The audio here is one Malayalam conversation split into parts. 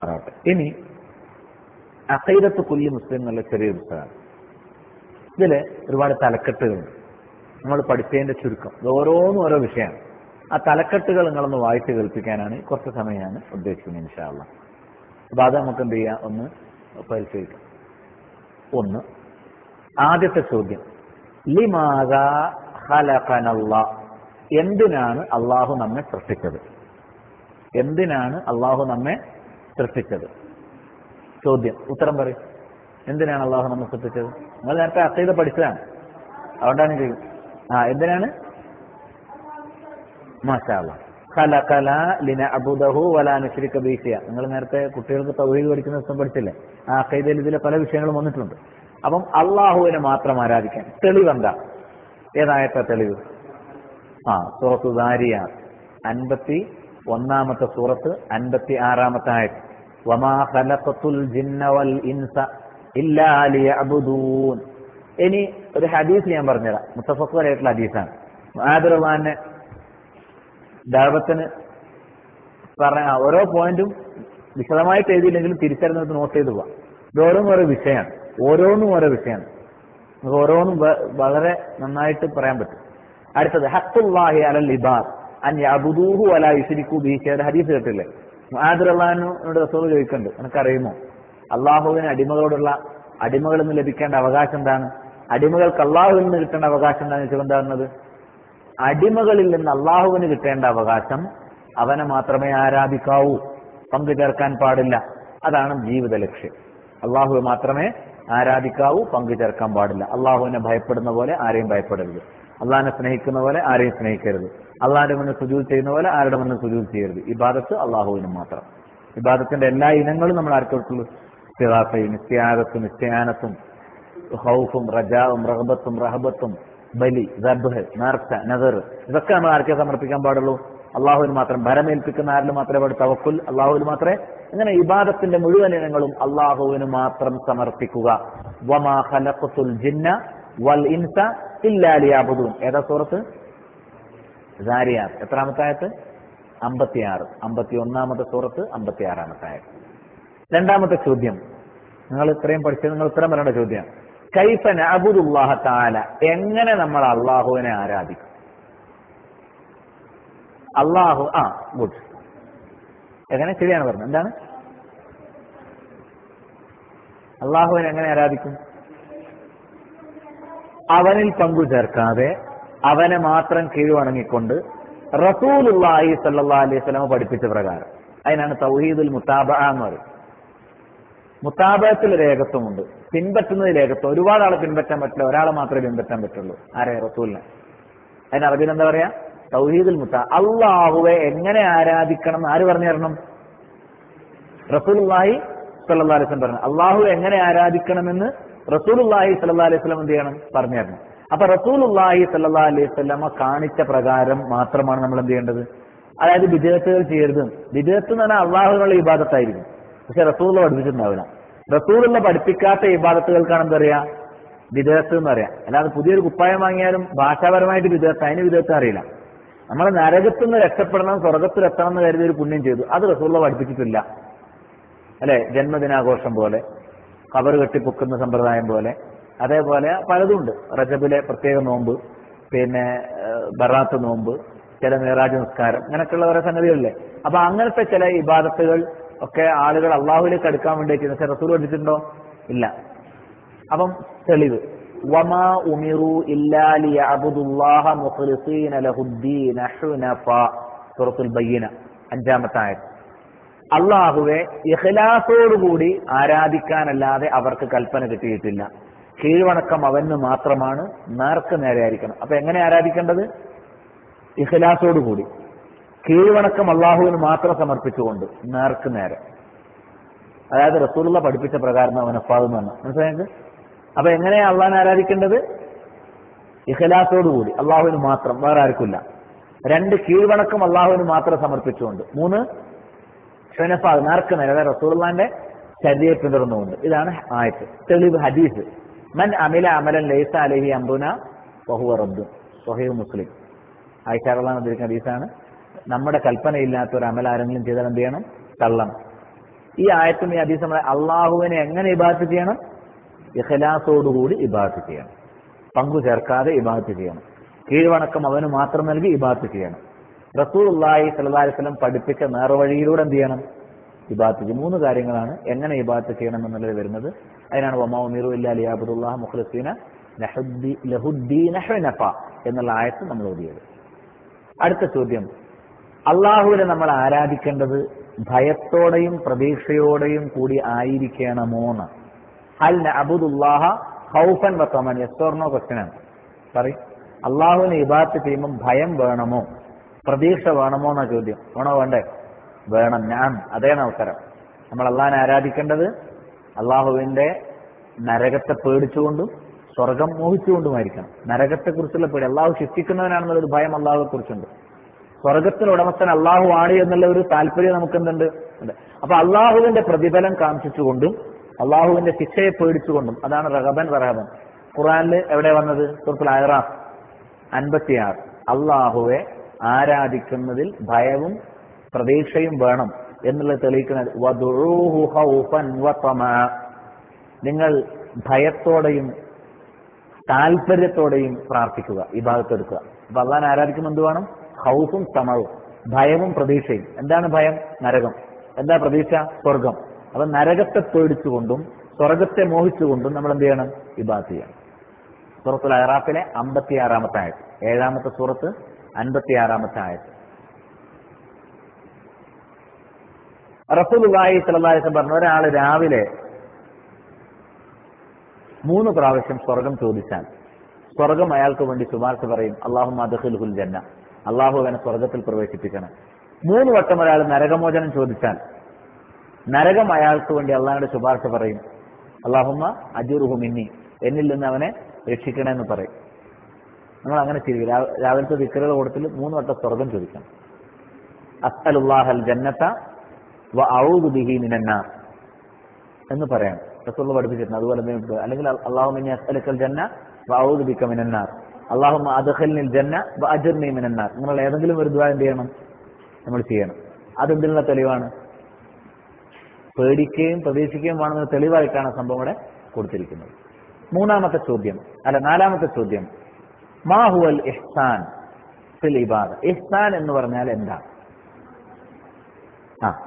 ആവട്ടെ ഇനി അഖൈദത്ത് കുല്ലി മുസ്ലിം എന്നുള്ള ചെറിയൊരു പുസ്തകമാണ് ഇതില് ഒരുപാട് തലക്കെട്ടുകളുണ്ട് നമ്മൾ പഠിച്ചതിന്റെ ചുരുക്കം ഇത് ഓരോന്നും ഓരോ വിഷയമാണ് ആ തലക്കെട്ടുകൾ നിങ്ങളൊന്ന് വായിച്ച് കേൾപ്പിക്കാനാണ് കുറച്ച് സമയം ഞാൻ ഉദ്ദേശിക്കുന്നത് ഇൻഷാല്ല അപ്പൊ അത് നമുക്ക് എന്ത് ചെയ്യാം ഒന്ന് പരിശോധിക്കാം ഒന്ന് ആദ്യത്തെ ചോദ്യം ലിമാത ഖലഖനല്ല എന്തിനാണ് അള്ളാഹു നമ്മെ സൃഷ്ടിച്ചത് എന്തിനാണ് അള്ളാഹു നമ്മെ സൃഷ്ടിച്ചത് ചോദ്യം ഉത്തരം പറയും എന്തിനാണ് അള്ളാഹു നമ്മെ സൃഷ്ടിച്ചത് നിങ്ങൾ നേരത്തെ അസൈത പഠിച്ചതാണ് അതുകൊണ്ടാണ് ചോദിക്കുന്നത് ആ എന്തിനാണ് മാഷാള്ള ഖലഖല ലിനഅബുദഹു വലാ നുശ്രിക ബിഹിയ നിങ്ങൾ നേരത്തെ കുട്ടികൾക്ക് തൗഹീദ് പഠിക്കുന്ന ദിവസം പഠിച്ചില്ലേ ആ അഖീദയിൽ ഇതിലെ പല വിഷയങ്ങളും വന്നിട്ടുണ്ട് അപ്പം അള്ളാഹുവിനെ മാത്രം ആരാധിക്കാൻ തെളിവെന്താ ഏതായത്തെ തെളിവ് ആ സൂറത്ത് ദാരിയാർ അൻപത്തി ഒന്നാമത്തെ സൂറത്ത് അൻപത്തി ആറാമത്തെ ആയത് വമാ ഖലഖത്തുൽ ജിന്ന വൽ ഇൻസ ഇല്ലാ ലിയഅബുദൂൻ ഇനി ഒരു ഹദീസ് ഞാൻ പറഞ്ഞുതരാം മുത്തഫക്കുറായിട്ടുള്ള ഹദീസാണ് ആദർവാനെ ദൈവത്തിന് പറഞ്ഞ ഓരോ പോയിന്റും വിശദമായിട്ട് എഴുതിയില്ലെങ്കിലും തിരിച്ചറിഞ്ഞിട്ട് നോട്ട് ചെയ്ത് പോവാം ഇത് ഓരോന്നും ഓരോ വിഷയമാണ് ഓരോന്നും ഓരോ വിഷയമാണ് നമുക്ക് ഓരോന്നും വ- വളരെ നന്നായിട്ട് പറയാൻ പറ്റും അടുത്തത് ഹത്തുല്ലാഹി അലൽ ഇബാദ് അൻ യഅബുദൂഹു വലാ യുശ്രിക്കു ബിഹി ഷൈഅൻ ഹദീസ് കേട്ടില്ലേ മുആദുറല്ലാഹിനോട് റസൂൽ ചോദിക്കുന്നുണ്ട് നിനക്കറിയുമോ അള്ളാഹുവിന് അടിമകളോടുള്ള അടിമകളിൽ നിന്ന് ലഭിക്കേണ്ട അവകാശം എന്താണ് അടിമകൾക്ക് അള്ളാഹുവിൽ നിന്ന് കിട്ടേണ്ട അവകാശം എന്താണെന്ന് വെച്ചാൽ എന്താകുന്നത് അടിമകളിൽ നിന്ന് അള്ളാഹുവിന് കിട്ടേണ്ട അവകാശം അവനെ മാത്രമേ ആരാധിക്കാവൂ പങ്കു ചേർക്കാൻ പാടില്ല അതാണ് ജീവിത ലക്ഷ്യം അള്ളാഹുവെ മാത്രമേ ആരാധിക്കാവൂ പങ്കു ചേർക്കാൻ പാടില്ല അള്ളാഹുവിനെ ഭയപ്പെടുന്ന പോലെ ആരെയും ഭയപ്പെടരുത് അള്ളാഹിനെ സ്നേഹിക്കുന്ന പോലെ ആരെയും സ്നേഹിക്കരുത് അള്ളാഹിന്റെ മുന്നിൽ സുജൂൽ ചെയ്യുന്ന പോലെ ആരുടെ മുന്നിൽ സുജൂൽ ചെയ്യരുത് ഇബാദത്ത് അള്ളാഹുവിന് മാത്രം ഇബാദത്തിന്റെ എല്ലാ ഇനങ്ങളും നമ്മൾ ആർക്കുള്ളൂ സിറാഫയും നിത്യാഗത്തും നിത്യാനത്തും ഹൗഫും റജാവും റഹബത്തും റഹബത്തും ബലി ദബ്ഹ് നേർച്ച നദർ ഇതൊക്കെ നമ്മൾ ആർക്കേ സമർപ്പിക്കാൻ പാടുള്ളൂ അള്ളാഹുവിന് മാത്രം ഭരമേൽപ്പിക്കുന്ന ആരിൽ മാത്രമേ പാടും തവക്കുൽ അള്ളാഹുവിന് മാത്രമേ അങ്ങനെ ഇബാദത്തിന്റെ മുഴുവൻ ഇനങ്ങളും അള്ളാഹുവിന് മാത്രം സമർപ്പിക്കുക വമാ ഖലഖത്തുൽ ജിന്ന വൽ ഇൻസ ഇല്ലാ ലിയഅബുദൂൻ ഏതാ സൂറത്ത് സാരിയാത്ത് എത്രാമത്തെ ആയത്ത് അമ്പത്തിയാറ് അമ്പത്തി ഒന്നാമത്തെ സൂറത്ത് അമ്പത്തി ആറാമത്തെ ആയത്ത് രണ്ടാമത്തെ ചോദ്യം നിങ്ങൾ ഇത്രയും പഠിച്ചത് നിങ്ങൾ ഉത്തരം പറയേണ്ട ചോദ്യം കൈഫൻ അബുദുല്ലാഹ താല എങ്ങനെ നമ്മൾ അള്ളാഹുവിനെ ആരാധിക്കും അള്ളാഹു ആ ഗുഡ് എങ്ങനെ ശരിയാണ് പറഞ്ഞത് എന്താണ് അള്ളാഹുവിനെ എങ്ങനെ ആരാധിക്കും അവനിൽ പങ്കു ചേർക്കാതെ അവനെ മാത്രം കീഴ്വണങ്ങിക്കൊണ്ട് റസൂലുള്ളാഹി സല്ലല്ലാഹു അലൈഹി വസല്ലം പഠിപ്പിച്ച പ്രകാരം അതിനാണ് തൗഹീദുൽ മുത്താബ എന്ന് പറയും മുത്താബത്തിൽ രേഖത്വമുണ്ട് പിൻപറ്റുന്നതിൽ ഏകത്വം ഒരുപാട് ആളെ പിൻപറ്റാൻ പറ്റില്ല ഒരാളെ മാത്രമേ പിൻപറ്റാൻ പറ്റുള്ളൂ ആരെ റസൂലിനെ അതിന് അറബിയിൽ എന്താ പറയാ തൗഹീദുൽ മുത്ത അള്ളാഹുവെ എങ്ങനെ ആരാധിക്കണം എന്ന് ആര് പറഞ്ഞു തരണം റസൂലുള്ളാഹി സല്ലല്ലാഹു അലൈഹി വസല്ലം പറഞ്ഞു അള്ളാഹു എങ്ങനെ ആരാധിക്കണമെന്ന് റസൂലുള്ളാഹി സല്ലല്ലാഹു അലൈഹി വസല്ലം എന്ത് ചെയ്യണം പറഞ്ഞു തരണം അപ്പൊ റസൂലുള്ളാഹി സല്ലല്ലാഹു അലൈഹി വസല്ലമ കാണിച്ച പ്രകാരം മാത്രമാണ് നമ്മൾ എന്ത് ചെയ്യേണ്ടത് അതായത് വിദേഹത്തുകൾ ചെയ്യരുത് വിദേഹത്ത് എന്ന് പറഞ്ഞാൽ അള്ളാഹുവിനുള്ള ഇബാദത്തായിരിക്കും പക്ഷെ റസൂലുള്ള പഠിപ്പിച്ചിട്ടുണ്ടാവില്ല റസൂലുള്ള പഠിപ്പിക്കാത്ത ഇബാദത്തുകൾക്കാണ് എന്താ പറയാ വിദേഹത്ത് എന്ന് പറയാം അല്ലാതെ പുതിയൊരു കുപ്പായം വാങ്ങിയാലും ഭാഷാപരമായിട്ട് വിദേഹത്ത് അതിന് വിദേഹത്ത് അറിയില്ല നമ്മൾ നരകത്തു നിന്ന് രക്ഷപ്പെടണം സ്വർഗത്തിൽ എത്തണം എന്ന് കരുതി ഒരു പുണ്യം ചെയ്തു അത് റസൂള്ള പഠിപ്പിച്ചിട്ടില്ല അല്ലെ ജന്മദിനാഘോഷം പോലെ കബർ കെട്ടിപ്പൊക്കുന്ന സമ്പ്രദായം പോലെ അതേപോലെ പലതുണ്ട് റജബിലെ പ്രത്യേക നോമ്പ് പിന്നെ ഏഹ്, ബറാത്ത് നോമ്പ് ചില മേറാജ് നിസ്കാരം അങ്ങനെയൊക്കെയുള്ള ഓരോ സംഗതികളില്ലേ അപ്പൊ അങ്ങനത്തെ ചില ഇബാദത്തുകൾ ഒക്കെ ആളുകൾ അള്ളാഹുലേക്ക് അടുക്കാൻ വേണ്ടി പക്ഷെ റസൂൽ പഠിച്ചിട്ടുണ്ടോ ഇല്ല അപ്പം തെളിവ് വമാ ഉമിറു ഇല്ലാ ലിയഅബ്ദുല്ലാഹ മുഖ്ലിസീന ലഹുദ്ദീന ഹുനഫ സൂറത്തുൽ ബയ്യിന അഞ്ചാമത്തെ ആയത് അള്ളാഹുവെ ഇഖ്ലാസോടുകൂടി ആരാധിക്കാനല്ലാതെ അവർക്ക് കൽപ്പന കിട്ടിയിട്ടില്ല കീഴ്വണക്കം അവന് മാത്രമാണ് നേർക്ക് നേരെ ആയിരിക്കണം അപ്പൊ എങ്ങനെ ആരാധിക്കേണ്ടത് ഇഖ്ലാസോടുകൂടി കീഴ്വണക്കം അള്ളാഹുവിന് മാത്രം സമർപ്പിച്ചുകൊണ്ട് നേർക്ക് നേരെ അതായത് റസൂലുള്ള പഠിപ്പിച്ച പ്രകാരം അവൻ അഫാദെന്ന് പറഞ്ഞു മനസ്സിലായത് അപ്പൊ എങ്ങനെയാ അള്ളാഹിനെ ആരാധിക്കേണ്ടത് ഇഖലാസോടുകൂടി അള്ളാഹുവിന് മാത്രം വേറെ ആർക്കില്ല രണ്ട് കീഴ്വണക്കം അള്ളാഹുവിന് മാത്രം സമർപ്പിച്ചുകൊണ്ട് മൂന്ന് ഷെനഫാദ് നേർക്ക് നേരെ അതായത് റസൂലുള്ളാന്റെ ചര്യയെ പിന്തുടർന്നുകൊണ്ട് ഇതാണ് ആയത്ത് തെളിവ് ഹദീസ് മൻ അമില അമലൻ ലൈസ അലഹി അംബുന ബഹുവ റബ്ദു സൊഹീബ് മുസ്ലിം ആയിഷാറുള്ള ഹദീസാണ് നമ്മുടെ കൽപ്പനയില്ലാത്ത ഒരു അമൽ ആരെങ്കിലും ചെയ്താൽ എന്ത് ചെയ്യണം തള്ളണം ഈ ആയത്തും ഈ ഹദീസും നമ്മളെ അള്ളാഹുവിനെ എങ്ങനെ ഇബാദത്ത് ചെയ്യണം ഇഖലാസോടുകൂടി ഇബാദത്ത് ചെയ്യണം പങ്കു ചേർക്കാതെ ഇബാദത്ത് ചെയ്യണം കീഴ്വണക്കം അവന് മാത്രം നൽകി ഇബാദത്ത് ചെയ്യണം റസൂലുള്ളാഹി സ്വല്ലല്ലാഹി അലൈഹി വസല്ലം പഠിപ്പിച്ച നേർവഴിയിലൂടെ എന്ത് ചെയ്യണം ഇബാദത്ത് ചെയ്യും മൂന്ന് കാര്യങ്ങളാണ് എങ്ങനെ ഇബാദത്ത് ചെയ്യണം എന്നുള്ളത് വരുന്നത് അതിനാണ് വമാ ഉമീറു ഇല്ലാ ലിയാബുദുല്ലാഹ് മുഖ്ലിസീന ലഹുദ്ദീ ലഹുദ്ദീന ഹുനഫ എന്നുള്ള ആയത്ത് നമ്മൾ ഓതിയത് അടുത്ത ചോദ്യം അള്ളാഹുവിനെ നമ്മൾ ആരാധിക്കേണ്ടത് ഭയത്തോടെയും പ്രതീക്ഷയോടെയും കൂടി ആയിരിക്കണമോന്ന് ഹൽ നഅബുദുല്ലാഹ ഖൗഫൻ വത്തമൻ യെസ്തോർണോ ക്വസ്റ്റ്യനാണ് പറയും അള്ളാഹുവിനെ ഇബാത്ത് ചെയ്യുമ്പോൾ ഭയം വേണമോ പ്രതീക്ഷ വേണമോ എന്ന ചോദ്യം വേണോ വേണ്ടേ വേണം ഞാൻ അതേണ് ഉത്തരം നമ്മൾ അള്ളാഹിനെ ആരാധിക്കേണ്ടത് അള്ളാഹുവിന്റെ നരകത്തെ പേടിച്ചുകൊണ്ടും സ്വർഗം മോഹിച്ചുകൊണ്ടുമായിരിക്കണം നരകത്തെ കുറിച്ചുള്ള പേടി അള്ളാഹു ശിക്ഷിക്കുന്നവനാണെന്നുള്ളൊരു ഭയം അള്ളാഹുവെ കുറിച്ചുണ്ട് സ്വർഗത്തിന് ഉടമസ്ഥൻ അള്ളാഹു ആണ് എന്നുള്ള ഒരു താല്പര്യം നമുക്ക് എന്തുണ്ട് ഉണ്ട് അപ്പൊ അള്ളാഹുവിന്റെ പ്രതിഫലം കാംക്ഷിച്ചുകൊണ്ടും അള്ളാഹുവിന്റെ ശിക്ഷയെ പേടിച്ചുകൊണ്ടും അതാണ് റഹബൻ റഹബൻ ഖുറാനിൽ എവിടെ വന്നത് സുഹൃത്തുൽ അയറാഫ് അൻപത്തിയാറ് അള്ളാഹുവെ ആരാധിക്കുന്നതിൽ ഭയവും പ്രതീക്ഷയും വേണം എന്നുള്ളത് തെളിയിക്കുന്നത് വദുഊഹു ഖൗഫൻ വതമാ. നിങ്ങൾ ഭയത്തോടെയും താല്പര്യത്തോടെയും പ്രാർത്ഥിക്കുക ഈ ഭാഗത്തെടുക്കുക അപ്പൊ അള്ളാൻ ആരാധിക്കുമ്പോൾ എന്ത് വേണം ഹൗസും സമവും ഭയവും പ്രതീക്ഷയും എന്താണ് ഭയം നരകം എന്താ പ്രതീക്ഷ സ്വർഗം അപ്പൊ നരകത്തെ പേടിച്ചുകൊണ്ടും സ്വർഗത്തെ മോഹിച്ചുകൊണ്ടും നമ്മൾ എന്ത് ചെയ്യണം ഇബാത്ത് ചെയ്യണം സൂറത്തുൽ അഹ്റാഫിലെ അമ്പത്തിയാറാമത്തെ ആയത് ഏഴാമത്തെ സൂറത്ത് അൻപത്തിയാറാമത്തെ ആയത് റസൂലുള്ളാഹി സ്വല്ലല്ലാഹി അലൈഹി വസല്ലം പറഞ്ഞു ഒരാൾ രാവിലെ മൂന്ന് പ്രാവശ്യം സ്വർഗം ചോദിച്ചാൽ സ്വർഗം അയാൾക്ക് വേണ്ടി ശുപാർശ പറയും അള്ളാഹു അദ്ഖിൽഹുൽ ജന്ന അള്ളാഹു അവനെ സ്വർഗത്തിൽ പ്രവേശിപ്പിക്കണം മൂന്ന് വട്ടം ഒരാൾ നരകമോചനം ചോദിച്ചാൽ നരകം അയാൾക്ക് വേണ്ടി അള്ളാഹുടെ ശുപാർശ പറയും അള്ളാഹുമ്മ അജുറുഹു മിന്നി എന്നിൽ നിന്ന് അവനെ രക്ഷിക്കണമെന്ന് പറയും നമ്മൾ അങ്ങനെ ചെയ്യും രാ- രാവിലത്തെ ദിക്കറുകൾ കൂട്ടത്തിൽ മൂന്ന് വട്ടം സ്വർഗം ചോദിക്കണം അസ്അലുല്ലാഹൽ ജന്നത്ത വ ഔദു ബിഹി മിനന്നാർ എന്ന് പറയാം റസൂൽ പഠിപ്പിച്ചിട്ടുണ്ട് അതുപോലെ തന്നെ ഇപ്പൊ അല്ലെങ്കിൽ അള്ളാഹു മിന്നി അസ്അലുക്കൽ ജന്ന വ ഔദു ബിക മിനന്നാർ അള്ളാഹുമ്മ അദ്ഖിൽനിൽ ജന്ന വ അജിർനി മിനന്നാർ നിങ്ങൾ ഏതെങ്കിലും ഒരു ദുആ എന്ത് ചെയ്യണം നമ്മൾ ചെയ്യണം അതെന്തിനുള്ള തെളിവാണ് പേടിക്കുകയും പ്രതീക്ഷിക്കുകയും വേണമെന്ന തെളിവായിട്ടാണ് സംഭവം ഇവിടെ കൊടുത്തിരിക്കുന്നത് മൂന്നാമത്തെ ചോദ്യം അല്ല നാലാമത്തെ ചോദ്യം മാ ഹുവൽ ഇഹ്സാൻ ഫിൽ ഇബാദ ഇഹ്സാൻ എന്ന് പറഞ്ഞാൽ എന്താ ആ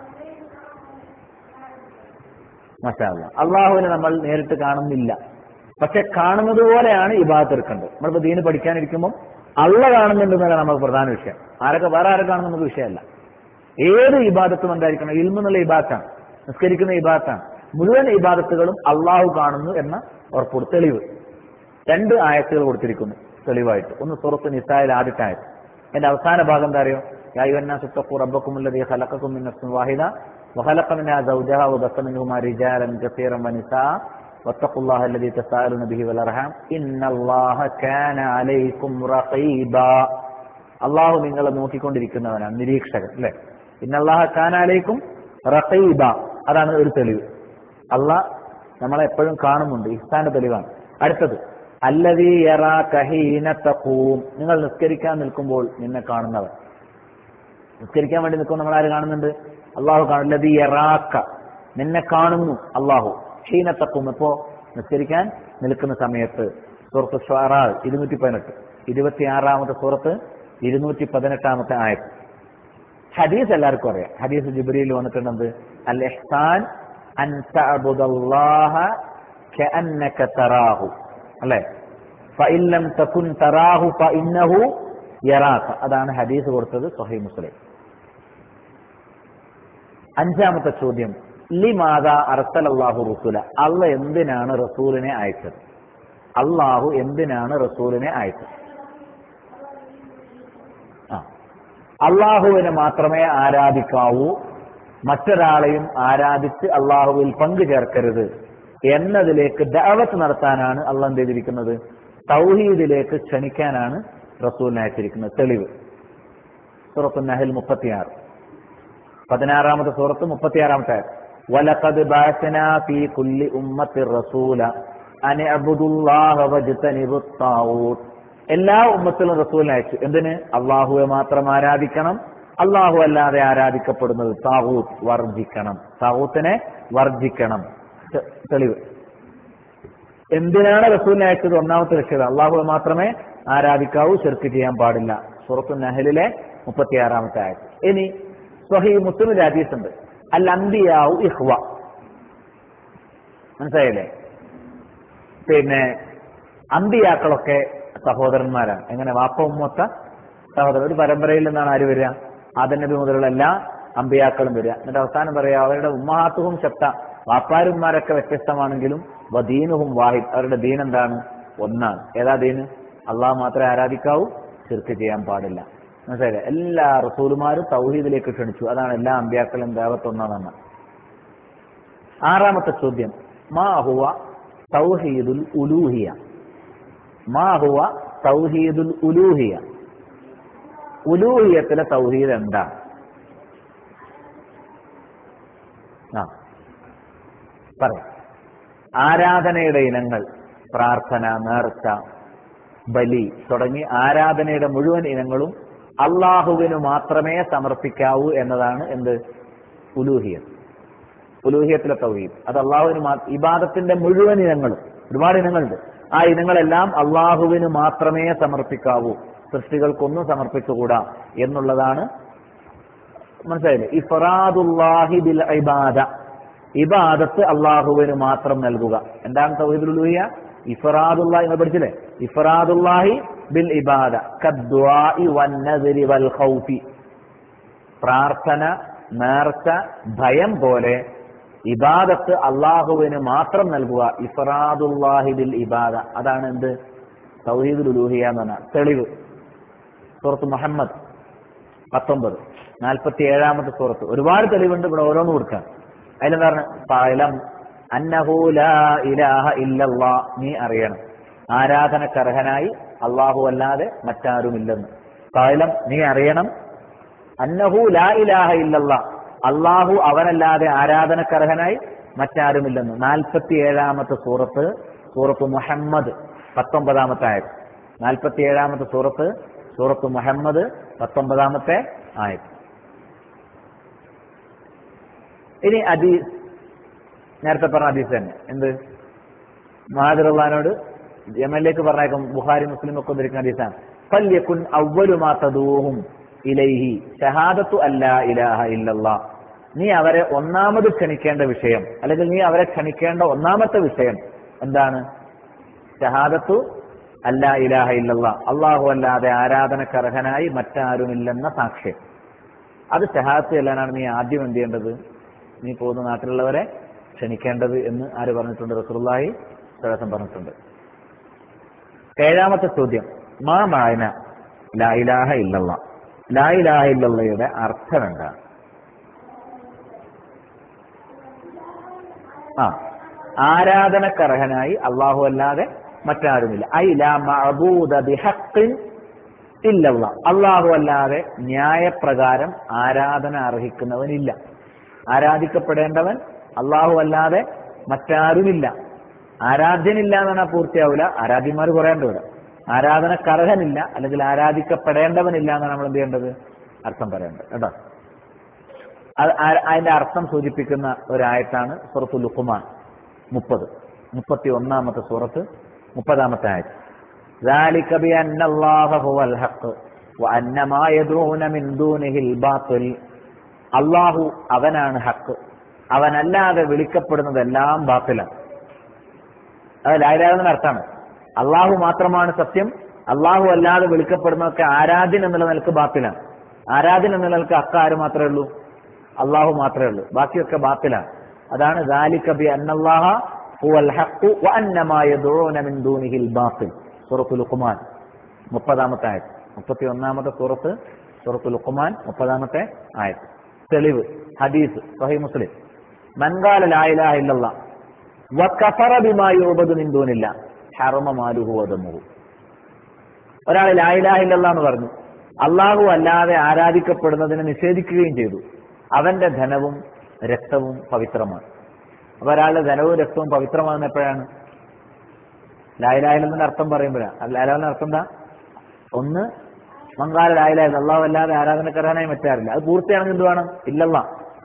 മഷാല്ല അള്ളാഹുവിനെ നമ്മൾ നേരിട്ട് കാണുന്നില്ല പക്ഷെ കാണുന്നത് പോലെയാണ് ഇബാദത്ത് എടുക്കേണ്ടത് നമ്മളിപ്പോ ദീന് പഠിക്കാനിരിക്കുമ്പോൾ അള്ള കാണുന്നുണ്ടെന്നാണ് നമുക്ക് പ്രധാന വിഷയം ആരൊക്കെ വേറെ ആരെ കാണുന്ന നമുക്ക് വിഷയമല്ല ഏത് ഇബാദത്തും എന്തായിരിക്കണം ഇൽമ എന്നുള്ള ഇബാദത്താണ് നിസ്കരിക്കുന്ന ഇബാദത്താണ് മുഴുവൻ ഇബാദത്തുകളും അള്ളാഹു കാണുന്നു എന്ന ഉറപ്പുണ്ട് തെളിവ് രണ്ട് ആയത്തുകൾ കൊടുത്തിരിക്കുന്നു തെളിവായിട്ട് ഒന്ന് സുറത്ത് നിസായിൽ ആദ്യത്തെ ആയത്ത് എന്റെ അവസാന ഭാഗം എന്താ അറിയോ യായുവന്നാസുത്തഖു റബ്ബക്കും الذي خلقكم من نفس واحدة وخلق منها زوجها وبث منهما رجالا كثيرا ونساء واتقوا الله الذي تساءلون به والارحام ان الله كان عليكم رقيبا അള്ളാഹു നിങ്ങളെ നോക്കിക്കൊണ്ടിരിക്കുന്നവനാണ് നിരീക്ഷകൻ അല്ലെ ഇന്നല്ലാഹ കാനാലേക്കും റഖീബ അതാണ് ഒരു തെളിവ് അള്ളാഹ് നമ്മളെ എപ്പോഴും കാണുന്നുണ്ട് ഇഹ്സാന്റെ തെളിവാണ് അടുത്തത് അല്ലതീ യറാ കഹീന തഖൂം നിങ്ങൾ നിസ്കരിക്കാൻ നിൽക്കുമ്പോൾ നിന്നെ കാണുന്നവൻ നിസ്കരിക്കാൻ വേണ്ടി നിൽക്കുമ്പോൾ നമ്മൾ ആര് കാണുന്നുണ്ട് അള്ളാഹു കാണും അല്ലതീ യറാക്ക നിന്നെ കാണുന്നു അള്ളാഹു ക്ഷീണ തക്കും ഇപ്പോ നിസ്കരിക്കാൻ നിൽക്കുന്ന സമയത്ത് സൂറത്ത് ഷ്വാറാ ഇരുന്നൂറ്റി പതിനെട്ട് ഇരുപത്തിയാറാമത്തെ സൂറത്ത് ഇരുന്നൂറ്റി പതിനെട്ടാമത്തെ ആയത് ഹദീസ് എല്ലാവർക്കും അറിയാം ഹദീസ് ജിബ്രിയിൽ വന്നിട്ടുണ്ടെന്ത് അൽ ഇഹ്സാൻ അൻ തഅബുദല്ലാഹ കഅന്നക തറാഹു അല്ലേ ഫഇൻ ലം തകുൻ തറാഹു ഫഇന്നഹു യറാക അതാണ് ഹദീസ് കൊടുത്തത് സ്വഹീഹ് മുസ്ലിം അഞ്ചാമത്തെ ചോദ്യം ലിമാത അർസലല്ലാഹു റസൂല അള്ള എന്തിനാണ് റസൂലിനെ അയച്ചത് അള്ളാഹു എന്തിനാണ് റസൂലിനെ അയച്ചത് ആ അള്ളാഹുവിനെ മാത്രമേ ആരാധിക്കാവൂ മറ്റൊരാളെയും ആരാധിച്ച് അള്ളാഹുവിൽ പങ്കു ചേർക്കരുത് എന്നതിലേക്ക് ദഅവത്ത് നടത്താനാണ് അള്ളാഹ് എന്ത് ചെയ്തിരിക്കുന്നത് തൗഹീദിലേക്ക് ക്ഷണിക്കാനാണ് റസൂലിനെ അയച്ചിരിക്കുന്നത് തെളിവ് സൂറത്ത് നഹൽ മുപ്പത്തിയാറ് പതിനാറാമത്തെ സൂറത്ത് മുപ്പത്തിയാറാമത്തെ ആയത് വലഖദ് ബാസനാ ഫീ കുല്ലി ഉമ്മത്തി റസൂല അൻ അബ്ദുല്ലാഹ വജ്തനിബുത് താവൂത്ത് എല്ലാ ഉമ്മത്തിലും റസൂലിനെ അയച്ചു എന്തിന് അള്ളാഹുവെ മാത്രം ആരാധിക്കണം അള്ളാഹു അല്ലാതെ ആരാധിക്കപ്പെടുന്നത് താവൂത്ത് വർജിക്കണം താവൂത്തിനെ വർജിക്കണം തെ- തെളിവ് എന്തിനാണ് റസൂലിനെ അയച്ചത് ഒന്നാമത്തെ ലക്ഷ്യം അള്ളാഹു മാത്രമേ ആരാധിക്കാവൂ ചെറുക്ക് ചെയ്യാൻ പാടില്ല സുറത്തു നഹലിലെ മുപ്പത്തിയാറാമത്തെ ആയത് ഇനി സ്വഹി മുസ്ലിം ഹദീസ് ഉണ്ട് അൽ അംബിയാവു ഇഹ്വ മനസ്സിലായില്ലേ പിന്നെ അമ്പിയാക്കളൊക്കെ സഹോദരന്മാരാണ് എങ്ങനെ വാപ്പ ഉമ്മൊത്ത സഹോദരൻ ഒരു പരമ്പരയിൽ നിന്നാണ് ആര് വരിക ആദൻ നബി മുതലുള്ള എല്ലാ അമ്പിയാക്കളും വരിക എന്നിട്ട് അവസാനം പറയാ അവരുടെ ഉമ്മാത്തുഹും ശബ്ദ വാപ്പാരുമാരൊക്കെ വ്യത്യസ്തമാണെങ്കിലും വദീനുഹും വാഹിദ് അവരുടെ ദീൻ എന്താണ് ഒന്നാണ് ഏതാ ദീന് അള്ളാഹ് മാത്രമേ ആരാധിക്കാവൂ ചെറുക്ക് ചെയ്യാൻ പാടില്ല മനസ്സിലായില്ലേ എല്ലാ റസൂലുമാരും തൗഹീദിലേക്ക് ക്ഷണിച്ചു അതാണ് എല്ലാ അമ്പിയാക്കളും ദേവത്തൊന്നാണെന്ന് ആറാമത്തെ ചോദ്യം മാ ഹുവ തൗഹീദുൽ ഉലൂഹിയ മാ ഹുവ തൗഹീദുൽ ഉലൂഹിയ ഉലൂഹിയത്തിലെ തൗഹീദ് എന്താണ് ആ പറയാം ആരാധനയുടെ ഇനങ്ങൾ പ്രാർത്ഥന നേർച്ച ബലി തുടങ്ങി ആരാധനയുടെ മുഴുവൻ ഇനങ്ങളും അള്ളാഹുവിന് മാത്രമേ സമർപ്പിക്കാവൂ എന്നതാണ് എന്ത് ഉലൂഹിയത് ഉലൂഹിയത്തിലെ തൗഹീദ് അത് അള്ളാഹുവിന് മാ- ഇബാദത്തിന്റെ മുഴുവൻ ഇനങ്ങളും ഒരുപാട് ഇനങ്ങളുണ്ട് ആ ഇനങ്ങളെല്ലാം അള്ളാഹുവിന് മാത്രമേ സമർപ്പിക്കാവൂ സൃഷ്ടികൾക്കൊന്നും സമർപ്പിച്ചുകൂടാ എന്നുള്ളതാണ് മനസ്സിലായില്ലേ ഇഫറാദുല്ലാഹി ബിൽ ഇബാദ ഇബാദത്ത് അള്ളാഹുവിന് മാത്രം നൽകുക എന്താണ് തൗഹീദുൽ ഉലൂഹിയ ഇഫറാദുല്ലാഹി നിങ്ങൾ പഠിച്ചില്ലേ ഇഫറാദുല്ലാഹി ബിൽ ഇബാദ കദ്ദുആഇ വന്നദ്രി വൽ ഖൗഫി പ്രാർത്ഥന നേർച്ച ഭയം പോലെ ഇബാദത്ത് അള്ളാഹുവിന് മാത്രം നൽകുക ഇഫറാദുല്ലാഹി ബിൽ ഇബാദ അതാണ് എന്ത് തൗഹീദുൽ ഉലൂഹിയ എന്ന് പറഞ്ഞ തെളിവ് സൂറത്ത് മുഹമ്മദ് പത്തൊമ്പത് നാൽപ്പത്തി ഏഴാമത്തെ സൂറത്ത് ഒരുപാട് തെളിവുണ്ട് ഇവിടെ ഓരോന്ന് കൊടുക്കാൻ അതിലെന്താ പറഞ്ഞ പലം അന്നഹു ലാ ഇലാഹ ഇല്ലല്ലാ നീ അറിയണം ആരാധനക്കർഹനായി അള്ളാഹു അല്ലാതെ മറ്റാരുമില്ലെന്ന് പലം നീ അറിയണം അന്നഹു ലാ ഇലാഹ ഇല്ലല്ല അള്ളാഹു അവനല്ലാതെ ആരാധനക്കർഹനായി മറ്റാരുമില്ലെന്ന് നാൽപ്പത്തി ഏഴാമത്തെ സൂറത്ത് സൂറത്ത് മുഹമ്മദ് പത്തൊമ്പതാമത്തെ ആയത് നാൽപ്പത്തി ഏഴാമത്തെ സൂറത്ത് സൂറത്ത് മുഹമ്മദ് പത്തൊമ്പതാമത്തെ ആയത് ഇനി അദീസ് നേരത്തെ പറഞ്ഞ അദീസ് തന്നെ എന്ത് മഹാദിറുള്ളഹാനോട് യമനിലേക്ക് പറഞ്ഞേക്കും ബുഹാരി മുസ്ലിം ഒക്കെ വന്നിരിക്കുന്ന ഹദീസാണ് ഫല്യക്കുൻ അവലുമാ തദൂഹും ഇലൈഹി ഷഹാദത്തു അല്ലാ ഇലാഹ ഇല്ലല്ലാ നീ അവരെ ഒന്നാമത് ക്ഷണിക്കേണ്ട വിഷയം അല്ലെങ്കിൽ നീ അവരെ ക്ഷണിക്കേണ്ട ഒന്നാമത്തെ വിഷയം എന്താണ് ഷഹാദത്തു അല്ലാ ഇലാഹ ഇല്ലല്ലാ അള്ളാഹു അല്ലാതെ ആരാധനക്കർഹനായി മറ്റാരുമില്ലെന്ന സാക്ഷ്യം അത് ഷഹാദത്ത് ചെല്ലാനാണ് നീ ആദ്യം എന്ത് ചെയ്യേണ്ടത് നീ പോകുന്ന നാട്ടിലുള്ളവരെ ക്ഷണിക്കേണ്ടത് എന്ന് ആര് പറഞ്ഞിട്ടുണ്ട് റസൂലുള്ളാഹി സ്വലം പറഞ്ഞിട്ടുണ്ട് ഏഴാമത്തെ ചോദ്യം മാ മായന ലാ ഇലാഹ ഇല്ലല്ല ലാ ഇലാഹ ഇല്ലല്ലയുടെ അർത്ഥം എന്താണ് ആ ആരാധനക്കർഹനായി അള്ളാഹു അല്ലാതെ മറ്റാരുമില്ല ഐ ലാ മഅബൂദ ബിഹഖിൻ ഇല്ലല്ല അള്ളാഹു അല്ലാതെ ന്യായപ്രകാരം ആരാധന അർഹിക്കുന്നവനില്ല ആരാധിക്കപ്പെടേണ്ടവൻ അള്ളാഹു അല്ലാതെ മറ്റാരുമില്ല ആരാധ്യനില്ല എന്നാണ് പൂർത്തിയാവില്ല ആരാധ്യന്മാർ കുറേ ഉണ്ട് ഇവിടെ ആരാധനക്കർഹനില്ല അല്ലെങ്കിൽ ആരാധിക്കപ്പെടേണ്ടവനില്ല എന്നാണ് നമ്മൾ എന്ത് ചെയ്യേണ്ടത് അർത്ഥം പറയേണ്ടത് കേട്ടോ അത് ആ- അതിന്റെ അർത്ഥം സൂചിപ്പിക്കുന്ന ഒരായത്താണ് സുറത്ത് ലുക്കുമാൻ മുപ്പത് മുപ്പത്തി ഒന്നാമത്തെ സൂറത്ത് മുപ്പതാമത്തെ ആയത്ത് ذلك بأن الله هو الحق وأن ما يدعون من دونه الباطل അള്ളാഹു അവനാണ് ഹക്ക് അവനല്ലാതെ വിളിക്കപ്പെടുന്നതെല്ലാം ബാത്തിലാണ് അത് ലായലാകുന്ന അർത്ഥമാണ് അള്ളാഹു മാത്രമാണ് സത്യം അള്ളാഹു അല്ലാതെ വിളിക്കപ്പെടുന്നതൊക്കെ ആരാധ്യൻ എന്നുള്ള നിലക്ക് ബാത്തിലാണ് ആരാധ്യൻ എന്നുള്ള നിലക്ക് ഹക്ക് ആര് മാത്രമേ ഉള്ളൂ അള്ളാഹു മാത്രമേ ഉള്ളൂ ബാക്കിയൊക്കെ ബാത്തിലാണ് അതാണ് ذلك بأن الله هو الحق وأن ما يدعون من دونه الباطل സൂറത്ത് ലുഖ്മാൻ മുപ്പതാമത്തെ ആയത് മുപ്പത്തി ഒന്നാമത്തെ സൂറത്ത് സൂറത്ത് ലുഖ്മാൻ മുപ്പതാമത്തെ ആയത് തെളിവ് ഹദീസ് സഹി മുസ്ലിം മൻകാല ലായിലാഹ ഇല്ലല്ല വക്കഫറ ബിമാ യൂബദു മിൻ ദൂനില്ല ഹറമ മാലുഹു വദമുഹു ഒരാൾ ലായിലാഹ ഇല്ലല്ല എന്ന് പറഞ്ഞു അള്ളാഹു അല്ലാതെ ആരാധിക്കപ്പെടുന്നതിനെ നിഷേധിക്കുകയും ചെയ്തു അവന്റെ ധനവും രക്തവും പവിത്രമാണ് അപ്പൊ ഒരാളുടെ ധനവും രക്തവും പവിത്രമാകുന്ന എപ്പോഴാണ് ലായിലാഹിലെന്ന് അർത്ഥം പറയുമ്പോഴാണ് ലാലാഹിന്റെ അർത്ഥം എന്താ ഒന്ന് മങ്കാല ലായിലാഹിൽ അള്ളാഹു അല്ലാതെ ആരാധനക്കാരനായി മറ്റാറില്ല അത് പൂർത്തിയാണെങ്കിൽ എന്ത് വേണം ഇല്ലല്ല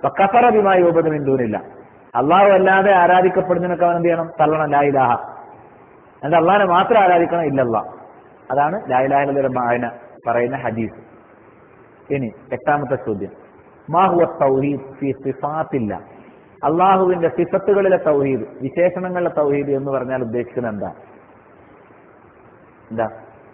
കഫറ ബിമായി ഉപദം എന്തൂരില്ല അള്ളാഹു അല്ലാതെ ആരാധിക്കപ്പെടുന്നതിനൊക്കെ അവൻ എന്ത് ചെയ്യണം തള്ളണം ലാ ഇലാഹ എന്നിട്ട് അള്ളാഹിനെ മാത്രം ആരാധിക്കണം ഇല്ലല്ല അതാണ് ലായിലാഹിന്റെ മായന പറയുന്ന ഹദീസ് ഇനി എട്ടാമത്തെ ചോദ്യം മാഹുവ തൗഹീദ് ഫി സിഫാത്തില്ല അള്ളാഹുവിന്റെ സിഫത്തുകളിലെ തൗഹീദ് വിശേഷണങ്ങളിലെ തൗഹീദ് എന്ന് പറഞ്ഞാൽ ഉദ്ദേശിക്കുന്നത് എന്താ എന്താ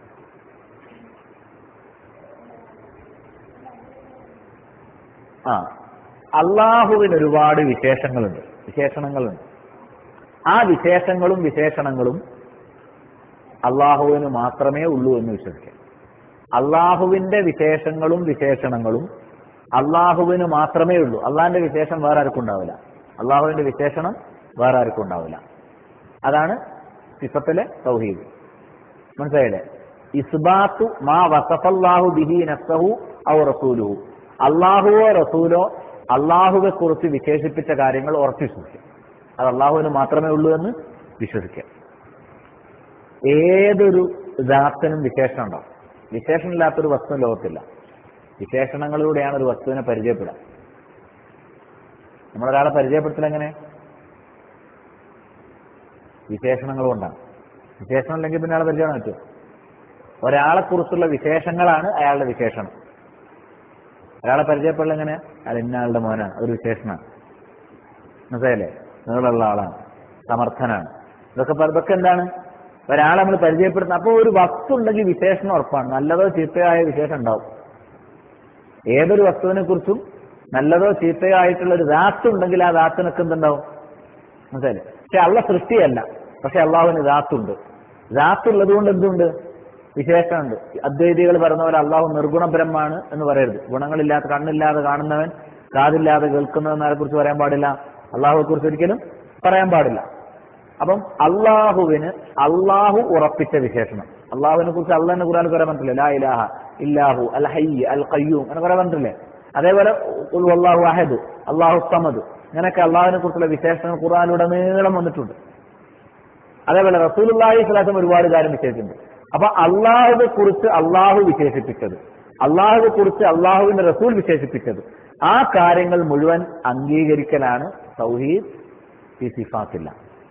ആ അള്ളാഹുവിന് ഒരുപാട് വിശേഷങ്ങളുണ്ട് വിശേഷണങ്ങളുണ്ട് ആ വിശേഷങ്ങളും വിശേഷണങ്ങളും അള്ളാഹുവിന് മാത്രമേ ഉള്ളൂ എന്ന് വിശ്വസിക്കാം അള്ളാഹുവിന്റെ വിശേഷങ്ങളും വിശേഷണങ്ങളും അള്ളാഹുവിന് മാത്രമേ ഉള്ളൂ അള്ളാഹിന്റെ വിശേഷം വേറെ ആർക്കും ഉണ്ടാവില്ല അള്ളാഹുവിന്റെ വിശേഷണം വേറെ ആർക്കും ഉണ്ടാവില്ല അതാണ് സിഫത്തിലെ തൗഹീദ് മനസ്സിലായില്ലേ ഇസ്ബാത്തു മാ വസഫല്ലാഹു ബിഹി നഫ്സഹു ഔ റസൂലുഹു അള്ളാഹുവോ റസൂലോ അള്ളാഹുവെ കുറിച്ച് വിശേഷിപ്പിച്ച കാര്യങ്ങൾ ഉറച്ചു വിശ്വസിക്കും അത് അള്ളാഹുവിന് മാത്രമേ ഉള്ളൂ എന്ന് വിശ്വസിക്കാം ഏതൊരു ദാത്തിനും വിശേഷണം ഉണ്ടാവും വിശേഷണമില്ലാത്തൊരു വസ്തു ലോകത്തില്ല വിശേഷണങ്ങളിലൂടെയാണ് ഒരു വസ്തുവിനെ പരിചയപ്പെടുക നമ്മളൊരാളെ പരിചയപ്പെടുത്തൽ എങ്ങനെ വിശേഷണങ്ങൾ കൊണ്ടാണ് വിശേഷണം ഇല്ലെങ്കിൽ പിന്നെ ആളെ പരിചയം പറ്റും ഒരാളെ കുറിച്ചുള്ള വിശേഷങ്ങളാണ് അയാളുടെ വിശേഷണം ഒരാളെ പരിചയപ്പെടൽ എങ്ങനെ അയാൾ ഇന്ന ആളുടെ മോനാണ് ഒരു വിശേഷണമാണ് മനസ്സിലായില്ലേ നീളമുള്ള ആളാണ് സമർത്ഥനാണ് ഇതൊക്കെ പറ- ഇതൊക്കെ എന്താണ് ഒരാളെ നമ്മൾ പരിചയപ്പെടുത്തുന്ന അപ്പോൾ ഒരു വസ്തു ഉണ്ടെങ്കിൽ വിശേഷണം ഉറപ്പാണ് നല്ലതോ ചീത്തയോ ആയ വിശേഷം ഉണ്ടാവും ഏതൊരു വസ്തുവിനെ കുറിച്ചും നല്ലതോ ചീത്തയോ ആയിട്ടുള്ള ഒരു ദാത്ത് ഉണ്ടെങ്കിൽ ആ ദാത്തിനൊക്കെ എന്തുണ്ടാവും മനസ്സിലായില്ലേ പക്ഷെ അള്ള സൃഷ്ടിയല്ല പക്ഷെ അള്ളാഹുവിന് ദാത്തുണ്ട് ദാത്തുള്ളത് കൊണ്ട് എന്തുണ്ട് വിശേഷമുണ്ട് അദ്വൈതികൾ പറഞ്ഞ പോലെ അള്ളാഹു നിർഗുണ ബ്രഹ്മാണ് എന്ന് പറയരുത് ഗുണങ്ങളില്ലാത്ത കണ്ണില്ലാതെ കാണുന്നവൻ കാതില്ലാതെ കേൾക്കുന്നവനെ കുറിച്ച് പറയാൻ പാടില്ല അള്ളാഹുവെ കുറിച്ച് ഒരിക്കലും പറയാൻ പാടില്ല അപ്പം അള്ളാഹുവിന് അള്ളാഹു ഉറപ്പിച്ച വിശേഷണം അള്ളാഹുവിനെ കുറിച്ച് അള്ളാഹിനെ ഖുറാൻ പറയാൻ പറ്റില്ല ലാ ഇലാഹ ഇല്ലാഹു അൽ ഹയ്യ് അൽ ഖയ്യൂം എന്ന് പറയാൻ പറ്റില്ലേ അതേപോലെ ഖുൽ വല്ലാഹു അഹദ് അള്ളാഹു സമദ് ഇങ്ങനെയൊക്കെ അള്ളാഹുവിനെ കുറിച്ചുള്ള വിശേഷണങ്ങൾ ഖുറാനിലുടനീളം വന്നിട്ടുണ്ട് അതേപോലെ റസൂലുള്ളാഹി സ്വലാസം ഒരുപാട് കാര്യം വിശേഷിച്ചിട്ടുണ്ട് അപ്പൊ അള്ളാഹുവെ കുറിച്ച് അള്ളാഹു വിശേഷിപ്പിച്ചത് അള്ളാഹുവെ കുറിച്ച് അള്ളാഹുവിന്റെ റസൂൽ വിശേഷിപ്പിച്ചത് ആ കാര്യങ്ങൾ മുഴുവൻ അംഗീകരിക്കലാണ് തൗഹീദ് ഈ സിഫാത്തില്ല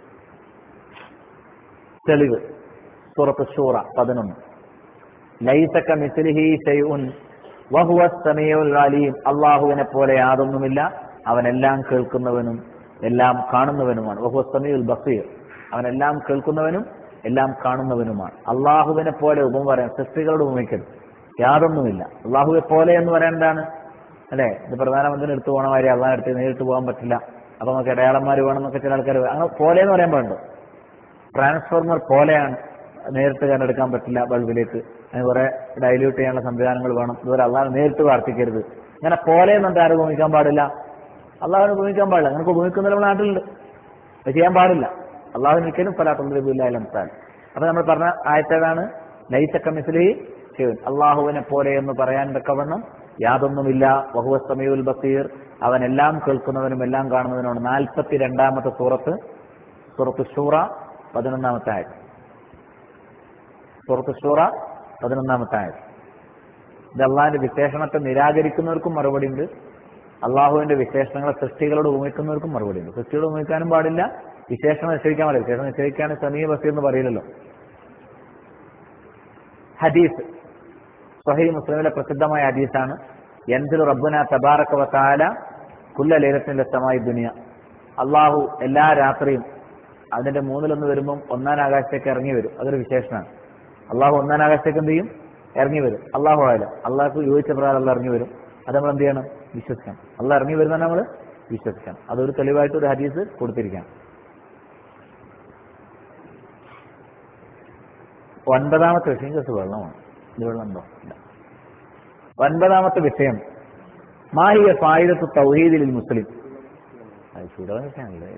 തെളിവ് സൂറത്ത് ഷൂറ പതിനൊന്ന് ലൈസക്ക മിസ്ലിഹി ഷൈഉൻ വഹുവ സമീഉൽ അലീം അള്ളാഹുവിനെ പോലെ യാതൊന്നുമില്ല അവനെല്ലാം കേൾക്കുന്നവനും എല്ലാം കാണുന്നവനുമാണ് വഹുവ സമീഉൽ ബസീർ അവനെല്ലാം കേൾക്കുന്നവനും എല്ലാം കാണുന്നവനുമാണ് അള്ളാഹുവിനെ പോലെ ഉപമ പറയാൻ സൃഷ്ടികളോട് ഉപമിക്കരുത് യാതൊന്നുമില്ല അള്ളാഹുവെ പോലെ എന്ന് പറയാൻ എന്താണ് അല്ലെ ഇത് പ്രധാനമന്ത്രി എടുത്തു പോകണ മാതിരി അള്ളാഹ് എടുത്ത് നേരിട്ട് പോകാൻ പറ്റില്ല അപ്പൊ നമുക്ക് ഇടയാളന്മാർ വേണം എന്നൊക്കെ ചില ആൾക്കാർ അങ്ങനെ പോലെ എന്ന് പറയാൻ പാടുണ്ടോ ട്രാൻസ്ഫോർമർ പോലെയാണ് നേരിട്ട് കണ്ടെടുക്കാൻ പറ്റില്ല ബൾബിലേക്ക് അതിന് കുറെ ഡൈല്യൂട്ട് ചെയ്യാനുള്ള സംവിധാനങ്ങൾ വേണം ഇതുപോലെ അള്ളാഹ് നേരിട്ട് പ്രാർത്ഥിക്കരുത് ഇങ്ങനെ പോലെ എന്നിട്ട് ആരും ഭൂമിക്കാൻ പാടില്ല അള്ളാഹുവിനെ ഭൂമിക്കാൻ പാടില്ല അങ്ങനെ ഭൂമിക്കുന്ന നമ്മുടെ നാട്ടിലുണ്ട് അത് ചെയ്യാൻ പാടില്ല അള്ളാഹുവിന് ഒരിക്കലും ഫലാത്തുല്ലാലംസാൻ അപ്പൊ നമ്മൾ പറഞ്ഞ ആയത്തേതാണ് ലൈസക്ക മിസ്ലി ശിവൻ അള്ളാഹുവിനെ പോലെ എന്ന് പറയാൻ തക്കവണ്ണം യാതൊന്നുമില്ല വഹുവ സമീഉൽ ബസീർ അവൻ എല്ലാം കേൾക്കുന്നവനും എല്ലാം കാണുന്നവനുമാണ് നാൽപ്പത്തി രണ്ടാമത്തെ സൂറത്ത് സൂറത്ത് ഷൂറ പതിനൊന്നാമത്തെ ആയത് സൂറത്ത് ഷൂറ പതിനൊന്നാമത്തെ ആയത് ഇത് അള്ളാഹിന്റെ വിശേഷണത്തെ നിരാകരിക്കുന്നവർക്കും മറുപടി ഉണ്ട് അള്ളാഹുവിന്റെ വിശേഷണങ്ങളെ സൃഷ്ടികളോട് ഉപമിക്കുന്നവർക്കും മറുപടി ഉണ്ട് സൃഷ്ടിയോട് ഉപമിക്കാനും പാടില്ല വിശേഷണം നിശ്ചയിക്കാൻ പാടില്ല വിശേഷണം നിശ്ചയിക്കാൻ സമീ ബസീർ എന്ന് പറയില്ലല്ലോ ഹദീസ് സഹീ മുസ്ലിമിലെ പ്രസിദ്ധമായ ഹദീസാണ് യൻസിൽ റബ്ബുന തബാറക വതാല കുല്ല ലൈലത്തിന്റെ ലസമായി ദുനിയ അള്ളാഹു എല്ലാ രാത്രിയും അതിന്റെ മൂന്നിലൊന്ന് വരുമ്പം ഒന്നാം ആകാശത്തേക്ക് ഇറങ്ങി വരും അതൊരു വിശേഷണമാണ് അള്ളാഹു ഒന്നാം ആകാശത്തേക്ക് എന്ത് ചെയ്യും ഇറങ്ങി വരും അള്ളാഹു ആയാല അള്ളാഹു യോജിച്ച പ്രകാരം അള്ള ഇറങ്ങി വരും അത് നമ്മൾ എന്ത് ചെയ്യണം വിശ്വസിക്കണം അള്ളാഹ് ഇറങ്ങി വരുന്ന നമ്മൾ വിശ്വസിക്കണം അതൊരു തെളിവായിട്ട് ഒരു ഹദീസ് കൊടുത്തിരിക്കണം ഒൻപതാമത്തെ വിഷയം കുറച്ച് വെള്ളമാണ് ഇത് വെള്ളം ഉണ്ടോ ഇല്ല ഒൻപതാമത്തെ വിഷയം മാഹിയ ഫായിദത്ത് തൗഹീദിൽ മുസ്ലിം അത് ചൂടാൻ വിഷയമല്ലേ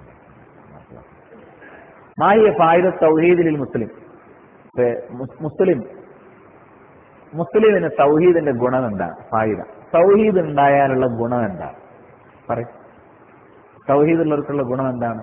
മാഹിയ ഫായിദത്ത് തൗഹീദിൽ മുസ്ലിം ഇപ്പൊ മുസ്- മുസ്ലിം മുസ്ലിമിന് തൗഹീദിന്റെ ഗുണം എന്താണ് ഫായിദ തൗഹീദ് ഉണ്ടായാലുള്ള ഗുണം എന്താണ് പറയും തൗഹീദുള്ളവർക്കുള്ള ഗുണം എന്താണ്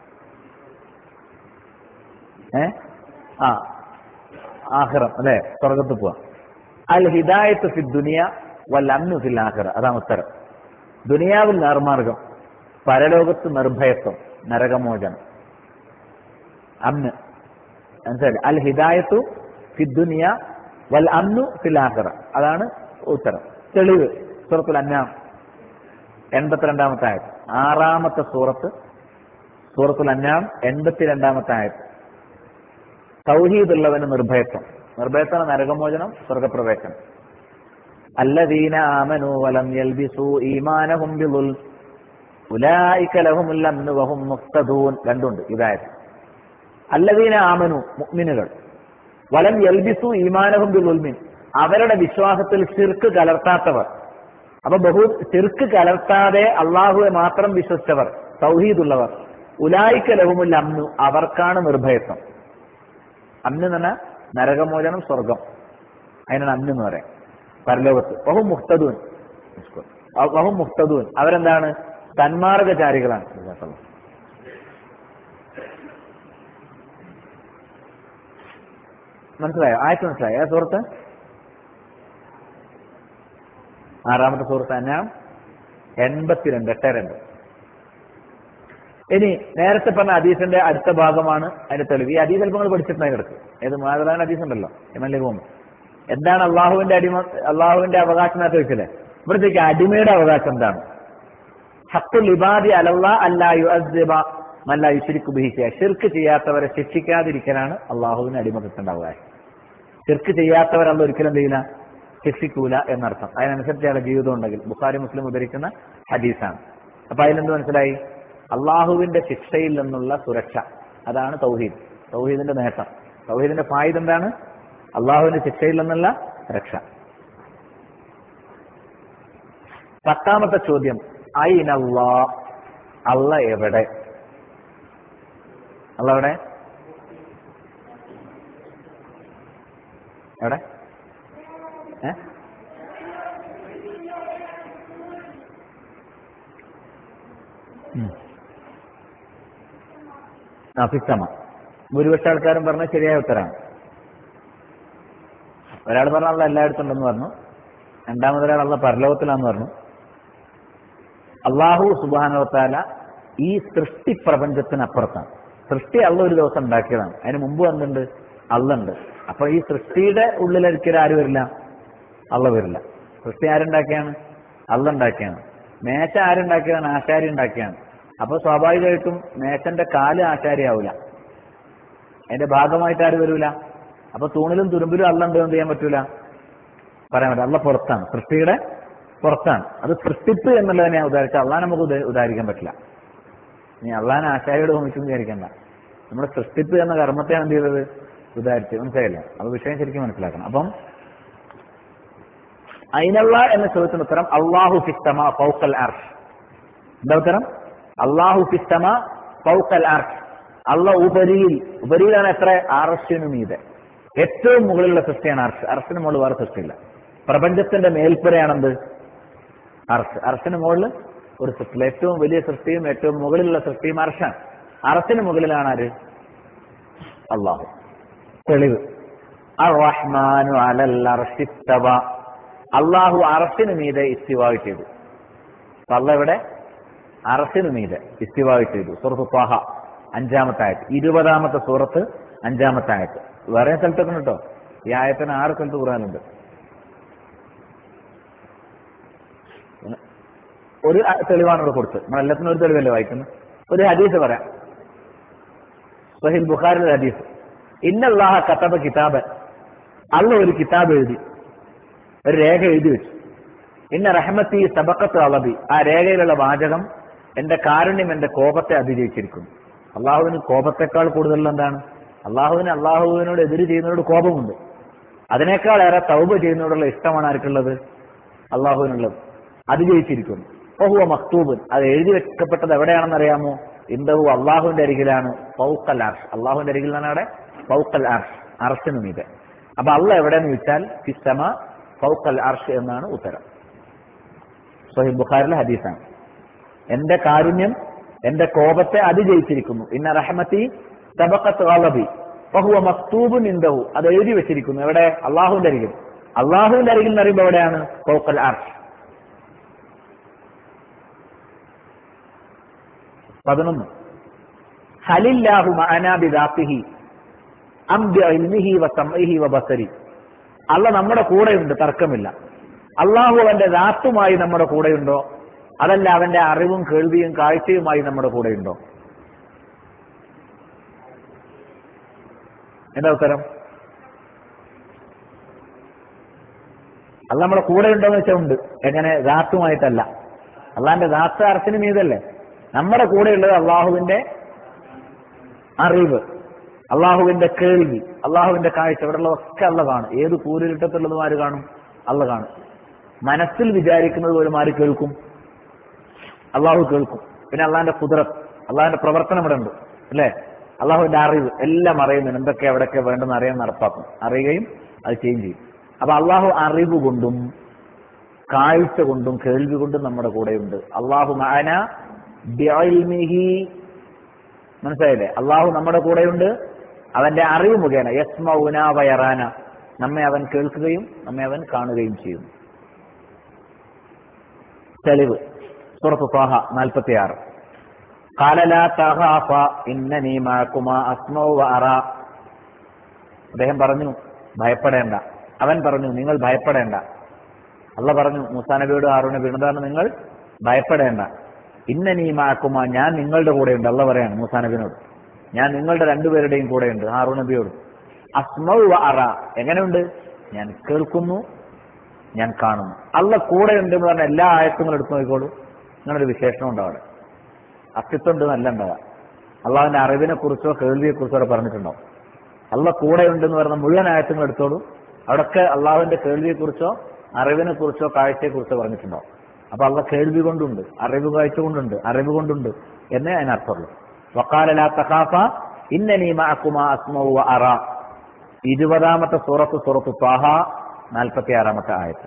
ഏ ആ ആഖിറം അല്ലെ സ്വർഗത്ത് പോവാം അൽ ഹിദായത്ത് ഫി ദുനിയ വൽ അന്നു ഫിൽ ആഖിറ അതാണ് ഉത്തരം ദുനിയാവിൽ നേർമാർഗം പരലോകത്ത് നിർഭയത്വം നരകമോചനം അന്ന് മനസ്സിലായി അൽ ഹിദായത്തു ഫിദ്ദുനിയ വൽ അന്നു ഫിലാഹറ അതാണ് ഉത്തരം തെളിവ് സൂറത്തുൽ അന്നാം എൺപത്തിരണ്ടാമത്തെ ആയത് ആറാമത്തെ സൂറത്ത് സൂറത്തുൽ അന്നാം എൺപത്തിരണ്ടാമത്തെ ആയത് തൗഹീദുള്ളവന് നിർഭയത്വം നിർഭയത്വം നരകമോചനം സ്വർഗപ്രവേശനം അല്ലദീന ആമനു വലം യൽബിസു ഈമാനഹും ബിദുൽ ഉലായിക ലഹുമുൽ അംനു വഹും മുഹ്തദൂൻ രണ്ടുണ്ട് ഇതായത് അല്ലദീന ആമനു മുഅ്മിനുകൾ വലം യൽബിസു ഈമാനഹും ബിദുൽമിൻ അവരുടെ വിശ്വാസത്തിൽ ശിർക്ക് കലർത്താത്തവർ അപ്പൊ ബഹു ശിർക്ക് കലർത്താതെ അള്ളാഹുവെ മാത്രം വിശ്വസിച്ചവർ തൗഹീദുള്ളവർ ഉലായിക്ക ലഹുമുൽ അമ്നു അവർക്കാണ് നിർഭയത്വം അന്ന് എന്ന് പറഞ്ഞാൽ നരകമോചനം സ്വർഗം അതിനാണ് അന്ന് എന്ന് പറയാം പരലോകത്ത് ബഹു മുക്തദൂൻ ബഹു മുക്തദൂൻ അവരെന്താണ് തന്മാർഗചാരികളാണ് മനസ്സിലായോ ആയത്ത് മനസ്സിലായോ ആ സുഹൃത്ത് ആറാമത്തെ സുഹൃത്ത് അന്നാം എൺപത്തിരണ്ട് എട്ട് രണ്ട് ഇനി നേരത്തെ പറഞ്ഞ ഹദീസിന്റെ അടുത്ത ഭാഗമാണ് അതിന്റെ തെളിവ് ഈ ഹദീസ് ചിലപ്പോൾ നിങ്ങൾ പഠിച്ചിട്ടുണ്ട് അതിനടുത്ത് ഏത് മാതൃകാൻ ഹദീസ് ഉണ്ടല്ലോ എമ്മല്ലേ പോകുമ്പോൾ എന്താണ് അള്ളാഹുവിന്റെ അടിമ അള്ളാഹുവിന്റെ അവകാശം എന്ന് ചോദിച്ചില്ലേ ഇവിടത്തേക്ക് അടിമയുടെ അവകാശം എന്താണ് ഹത്തുൽ ഇബാദി അലല്ല അല്ലായു അസ്ബ മല്ലായു ശിരിക്കു ബിഹിക്കുക ഷിർക്ക് ചെയ്യാത്തവരെ ശിക്ഷിക്കാതിരിക്കലാണ് അള്ളാഹുവിന് അടിമകത്തിന്റെ അവകാശം ഷിർക്ക് ചെയ്യാത്തവരല്ല ഒരിക്കലും എന്ത് ചെയ്യില്ല ശിക്ഷിക്കൂല എന്നർത്ഥം അതിനനുസരിച്ച് അയാളുടെ ജീവിതം ഉണ്ടെങ്കിൽ ബുഖാരി മുസ്ലിം ഉദ്ധരിക്കുന്ന ഹദീസാണ് അപ്പൊ അതിലെന്ത് മനസ്സിലായി അള്ളാഹുവിന്റെ ശിക്ഷയിൽ നിന്നുള്ള സുരക്ഷ അതാണ് തൗഹീദ് തൗഹീദിന്റെ നേട്ടം തൗഹീദിന്റെ ഫായിദ് എന്താണ് അള്ളാഹുവിന്റെ ശിക്ഷയിൽ നിന്നുള്ള രക്ഷ പത്താമത്തെ ചോദ്യം ഐനല്ലാ അള്ള എവിടെ അള്ള എവിടെ എവിടെ ഏ ആ ഫിക്സമ ഭൂരിപക്ഷ ആൾക്കാരും പറഞ്ഞ ശരിയായ ഉത്തരാണ് ഒരാൾ പറഞ്ഞ അള്ള എല്ലായിടത്തും ഉണ്ടെന്ന് പറഞ്ഞു രണ്ടാമതൊരാൾ അള്ള പരലോകത്തിലാന്ന് പറഞ്ഞു അള്ളാഹു സുബാനോത്താല ഈ സൃഷ്ടി പ്രപഞ്ചത്തിനപ്പുറത്താണ് സൃഷ്ടി അള്ള ഒരു ദിവസം ഉണ്ടാക്കിയതാണ് അതിന് മുമ്പ് വന്നിട്ടുണ്ട് അള്ളുണ്ട് അപ്പൊ ഈ സൃഷ്ടിയുടെ ഉള്ളിലൊരിക്കലും ആര് വരില്ല അള്ള വരില്ല സൃഷ്ടി ആരുണ്ടാക്കിയാണ് അള്ള ഉണ്ടാക്കിയാണ് മേശ ആരുണ്ടാക്കിയതാണ് ആശാരി ഉണ്ടാക്കിയാണ് അപ്പൊ സ്വാഭാവികമായിട്ടും മേശന്റെ കാല് ആശാരി ആവൂല അതിന്റെ ഭാഗമായിട്ട് ആര് വരൂല അപ്പൊ തൂണിലും തുരുമ്പിലും അള്ള ഉണ്ട് എന്ന് ചെയ്യാൻ പറ്റൂല പറയാൻ പറ്റില്ല അള്ള പുറത്താണ് സൃഷ്ടിയുടെ പുറത്താണ് അത് സൃഷ്ടിപ്പ് എന്നുള്ളതിനെ ഞാൻ ഉദാഹരിച്ച അള്ളാഹ് നമുക്ക് ഉദ- ഉദാഹരിക്കാൻ പറ്റില്ല ഇനി അള്ളാഹാൻ ആശാരിയോട് ഹോമിച്ചു വിചാരിക്കണ്ട നമ്മുടെ സൃഷ്ടിപ്പ് എന്ന കർമ്മത്തെയാണ് എന്ത് ചെയ്തത് ഉദാഹരിച്ച് മനസ്സിലായില്ല അത് വിഷയം ശരിക്കും മനസ്സിലാക്കണം അപ്പം അയിനല്ല എന്ന ചോദ്യത്തിന് ഉത്തരം അള്ളാഹു ഫിസ്തമ ഫൗക്കൽ ആർഷ് എന്താ ഉത്തരം അള്ളാഹു ഫിസ്തമ ഫൗക്കൽ ആർഷ് അള്ള ഉപരിയിൽ ഉപരിയിലാണ് എത്ര അർഷിനു മീതെ ഏറ്റവും മുകളിലുള്ള സൃഷ്ടിയാണ് അർഷ് അർഷിന് മുകളിൽ വേറെ സൃഷ്ടിയില്ല പ്രപഞ്ചത്തിന്റെ മേൽപ്പുരയാണെന്ത് അർഷ് അർഷിന് മുകളിൽ ഒരു സൃഷ്ടി ഏറ്റവും വലിയ സൃഷ്ടിയും ഏറ്റവും മുകളിലുള്ള സൃഷ്ടിയും അർഷാണ് അർഷിന് മുകളിലാണ് ആര് അള്ളാഹു തെളിവ് അറഹ്മാനു അലൽ അർഷിത്തവ അള്ളാഹു അറസിന് മീതെ ഇസ്തിവാവ് ചെയ്തു അപ്പൊ അള്ള ഇവിടെ അറസിന് മീതെ ഇസ്തിവാവ് ചെയ്തു സുഹൃത്ത് ത്വാഹ അഞ്ചാമത്തെ ആയത്ത് ഇരുപതാമത്തെ സൂറത്ത് അഞ്ചാമത്തെ ആയത്ത് വേറെ സ്ഥലത്തൊക്കെ ഉണ്ട് കേട്ടോ ഈ ആയത്തിന് ആറ് സ്ഥലത്ത് ഖുറാനുണ്ട് ഒരു അ- തെളിവാണ് ഇവിടെ കൊടുത്തത് നമ്മൾ എല്ലാത്തിനും ഒരു തെളിവല്ലേ വായിക്കുന്നത് ഒരു ഹദീസ് പറയാം സഹിൽ ബുഖാരിലെ ഹദീസ് ഇന്നല്ലാഹ കത്തബ കിതാബൻ അള്ള ഒരു കിതാബ് എഴുതി ഒരു രേഖ എഴുതി വെച്ചു ഇന്ന റഹ്മത്തി സബക്കത്ത് അളബി ആ രേഖയിലുള്ള വാചകം എന്റെ കാരുണ്യം എന്റെ കോപത്തെ അതിജയിച്ചിരിക്കുന്നു അള്ളാഹുവിന് കോപത്തെക്കാൾ കൂടുതൽ എന്താണ് അള്ളാഹുവിന് അള്ളാഹുവിനോട് എതിര് ചെയ്യുന്നതിനോട് കോപമുണ്ട് അതിനേക്കാൾ ഏറെ തൗബ ചെയ്യുന്നതിനോടുള്ള ഇഷ്ടമാണ് ആർക്കുള്ളത് അള്ളാഹുവിനുള്ളത് അതിജയിച്ചിരിക്കുന്നു ഓഹുവ മക്തൂബൻ അത് എഴുതി വെക്കപ്പെട്ടത് എവിടെയാണെന്ന് അറിയാമോ ഇന്ദഹു അള്ളാഹുവിന്റെ അരികിലാണ് പൗക്കൽ ആർഷ് അള്ളാഹുവിന്റെ അരികിൽ നിന്നാണ് അവിടെ പൗക്കൽ ആർഷ് അർഷിന് മീതെ അപ്പൊ അള്ള എവിടെയെന്ന് ചോദിച്ചാൽ ഫിസ്സമ ഫൗക്കൽ അർഷ് എന്നാണ് ഉത്തരം സഹിൽ ബുഖാരിലെ ഹദീസാണ് എന്റെ കാരുണ്യം എന്റെ കോപത്തെ അതിജയിച്ചിരിക്കുന്നു ഇന്ന റഹ്മത്തി തബക്കത്ത് കളബി ബഹുവ മക്തൂബുൻ ഇന്ദഹു അത് എഴുതി വെച്ചിരിക്കുന്നു എവിടെ അള്ളാഹുവിന്റെ അരികിൽ അള്ളാഹുവിന്റെ അരികിൽ എന്ന് പറയുമ്പോൾ എവിടെയാണ് ഫൗക്കൽ അർഷ് പതിനൊന്ന് ഹലില്ലാഹു മഅനാബിദാത്തിഹി അം ബിഇൽമിഹി വസംഇഹി വബസരി അല്ല നമ്മുടെ കൂടെയുണ്ട് തർക്കമില്ല അള്ളാഹു അവന്റെ ദാത്തുമായി നമ്മുടെ കൂടെയുണ്ടോ അതല്ല അവന്റെ അറിവും കേൾവിയും കാഴ്ചയുമായി നമ്മുടെ കൂടെയുണ്ടോ എന്താ ഉത്തരം അത് നമ്മുടെ കൂടെ ഉണ്ടോന്ന് വെച്ചാൽ ഉണ്ട് എങ്ങനെ ദാത്തുമായിട്ടല്ല അള്ളാന്റെ ദാത്ത് അർത്തിന് മീതല്ലേ നമ്മുടെ കൂടെയുള്ളത് അള്ളാഹുവിന്റെ അറിവ് അള്ളാഹുവിന്റെ കേൾവി അള്ളാഹുവിന്റെ കാഴ്ച ഇവിടെയുള്ളതൊക്കെ അല്ല കാണും ഏത് കൂരിലിട്ടത്തുള്ളതും ആര് കാണും അല്ല കാണും മനസ്സിൽ വിചാരിക്കുന്നത് പോലും ആര് കേൾക്കും അള്ളാഹു കേൾക്കും പിന്നെ അള്ളാഹിന്റെ കുതിരത്ത് അള്ളാഹിന്റെ പ്രവർത്തനം ഇവിടെ ഉണ്ട് അല്ലേ അള്ളാഹുവിന്റെ അറിവ് എല്ലാം അറിയുന്നുണ്ട് എന്തൊക്കെ എവിടെയൊക്കെ വേണ്ടെന്ന് അറിയാൻ നടപ്പാക്കും അറിയുകയും അത് ചെയ്യും ചെയ്യും അപ്പൊ അള്ളാഹു അറിവ് കൊണ്ടും കാഴ്ച കൊണ്ടും കേൾവി കൊണ്ടും നമ്മുടെ കൂടെയുണ്ട് അള്ളാഹു മാന ബിഇൽമിഹി മനസ്സിലായില്ലേ അള്ളാഹു നമ്മുടെ കൂടെയുണ്ട് അവന്റെ അറിവ് മുഖേന യസ്മൗന വയറാന നമ്മെ അവൻ കേൾക്കുകയും നമ്മെ അവൻ കാണുകയും ചെയ്യും തെളിവ് സുറത്ത് ത്വാഹ നാൽപ്പത്തി ആറ് കാലലാ തഹാഫ ഇന്നനീ മാക്കുമാ അസ്മൗ അറ അദ്ദേഹം പറഞ്ഞു ഭയപ്പെടേണ്ട അവൻ പറഞ്ഞു നിങ്ങൾ ഭയപ്പെടേണ്ട അല്ല പറഞ്ഞു മൂസാ നബിയോട് ഹാറൂൺ നബി എന്താണ് നിങ്ങൾ ഭയപ്പെടേണ്ട ഇന്നനീ മാക്കുമാ ഞാൻ നിങ്ങളുടെ കൂടെയുണ്ട് അല്ല പറയാണ് മൂസാ നബിനോട് ഞാൻ നിങ്ങളുടെ രണ്ടുപേരുടെയും കൂടെയുണ്ട് ഹാറൂൺ നബിയോട് അസ്മൗ അറ എങ്ങനെയുണ്ട് ഞാൻ കേൾക്കുന്നു ഞാൻ കാണുന്നു അല്ല കൂടെയുണ്ട് എന്ന് പറഞ്ഞ എല്ലാ ആയത്തുകളും എടുത്തു നോക്കിക്കോളൂ നിങ്ങളൊരു വിശേഷണം ഉണ്ട് അവിടെ അസ്തിത്വം ഉണ്ട് നല്ല ഉണ്ടാവുക അള്ളാഹുവിന്റെ അറിവിനെ കുറിച്ചോ കേൾവിയെ കുറിച്ചോ അവിടെ പറഞ്ഞിട്ടുണ്ടോ അല്ല കൂടെ ഉണ്ടെന്ന് പറയുന്ന മുഴുവൻ ആയത്തുകൾ എടുത്തോളൂ അവിടൊക്കെ അള്ളാഹുവിന്റെ കേൾവിയെ കുറിച്ചോ അറിവിനെ കുറിച്ചോ കാഴ്ചയെ കുറിച്ചോ പറഞ്ഞിട്ടുണ്ടോ അപ്പൊ അള്ള കേൾവി കൊണ്ടുണ്ട് അറിവ് കാഴ്ച കൊണ്ടുണ്ട് അറിവ് കൊണ്ടുണ്ട് എന്നേ അതിനർത്ഥമുള്ളൂ വക്കാലലാ തഖാഫ ഇന്നനീ മഅക്കുമാ അസ്മഉ വ അറ ഇരുപതാമത്തെ സൂറത്ത് സൂറത്ത് ത്വാഹ നാൽപ്പത്തി ആറാമത്തെ ആയത്ത്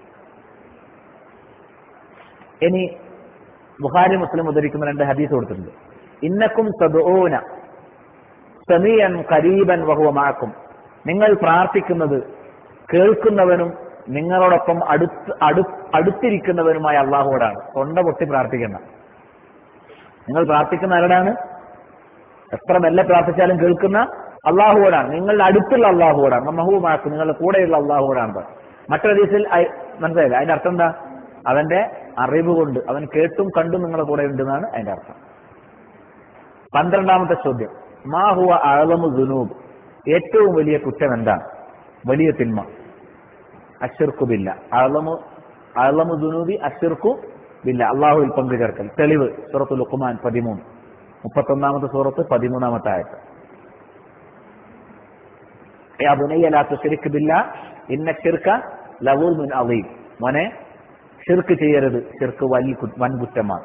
ഇനി ബുഖാരി മുസ്ലിം ഉദ്ധരിക്കുന്ന രണ്ട് ഹദീസ് കൊടുത്തിട്ടുണ്ട് ഇന്നക്കും സദൂന സമീയൻ കരീബൻ വഹുവ മാക്കും നിങ്ങൾ പ്രാർത്ഥിക്കുന്നത് കേൾക്കുന്നവനും നിങ്ങളോടൊപ്പം അടുത്ത് അടു അടുത്തിരിക്കുന്നവനുമായ അള്ളാഹുവോടാണ് തൊണ്ട പൊട്ടി പ്രാർത്ഥിക്കേണ്ട നിങ്ങൾ പ്രാർത്ഥിക്കുന്ന ആരോടാണ് എത്ര മെല്ലെ പ്രാർത്ഥിച്ചാലും കേൾക്കുന്ന അള്ളാഹുവോടാണ് നിങ്ങളുടെ അടുത്തുള്ള അള്ളാഹുവോടാണ് മഹുമാക്കും നിങ്ങളുടെ കൂടെയുള്ള അള്ളാഹുവോടാണ് മറ്റൊരു ദിവസത്തിൽ മനസ്സിലായില്ല അതിന്റെ അർത്ഥം എന്താ അവന്റെ അറിവ് കൊണ്ട് അവൻ കേട്ടും കണ്ടും നിങ്ങളുടെ കൂടെ ഉണ്ടെന്നാണ് അതിന്റെ അർത്ഥം പന്ത്രണ്ടാമത്തെ ചോദ്യം മാഹുവ അഴലമു ജുനൂബ് ഏറ്റവും വലിയ കുറ്റം എന്താണ് വലിയ തിന്മ അഷിർക്കു ബില്ല അഴലമു അഴലമു ജുനൂബി അഷിർക്കു ബില്ല അള്ളാഹുവിൽ പങ്കു ചേർക്കൽ തെളിവ് സൂറത്ത് ലുക്കുമാൻ പതിമൂന്ന് മുപ്പത്തൊന്നാമത്തെ സൂറത്ത് പതിമൂന്നാമത്തെ ആയത്ത് യാ ബുനയ്യ ലാ തുശ്രിക് ബില്ല ഇന്ന ഷിർക ലവുൽമുൻ അളീം മോനെ ഷിർക്ക് ചെയ്യരുത് ഷിർക്ക് വലിയ കു- വൻ കുറ്റമാണ്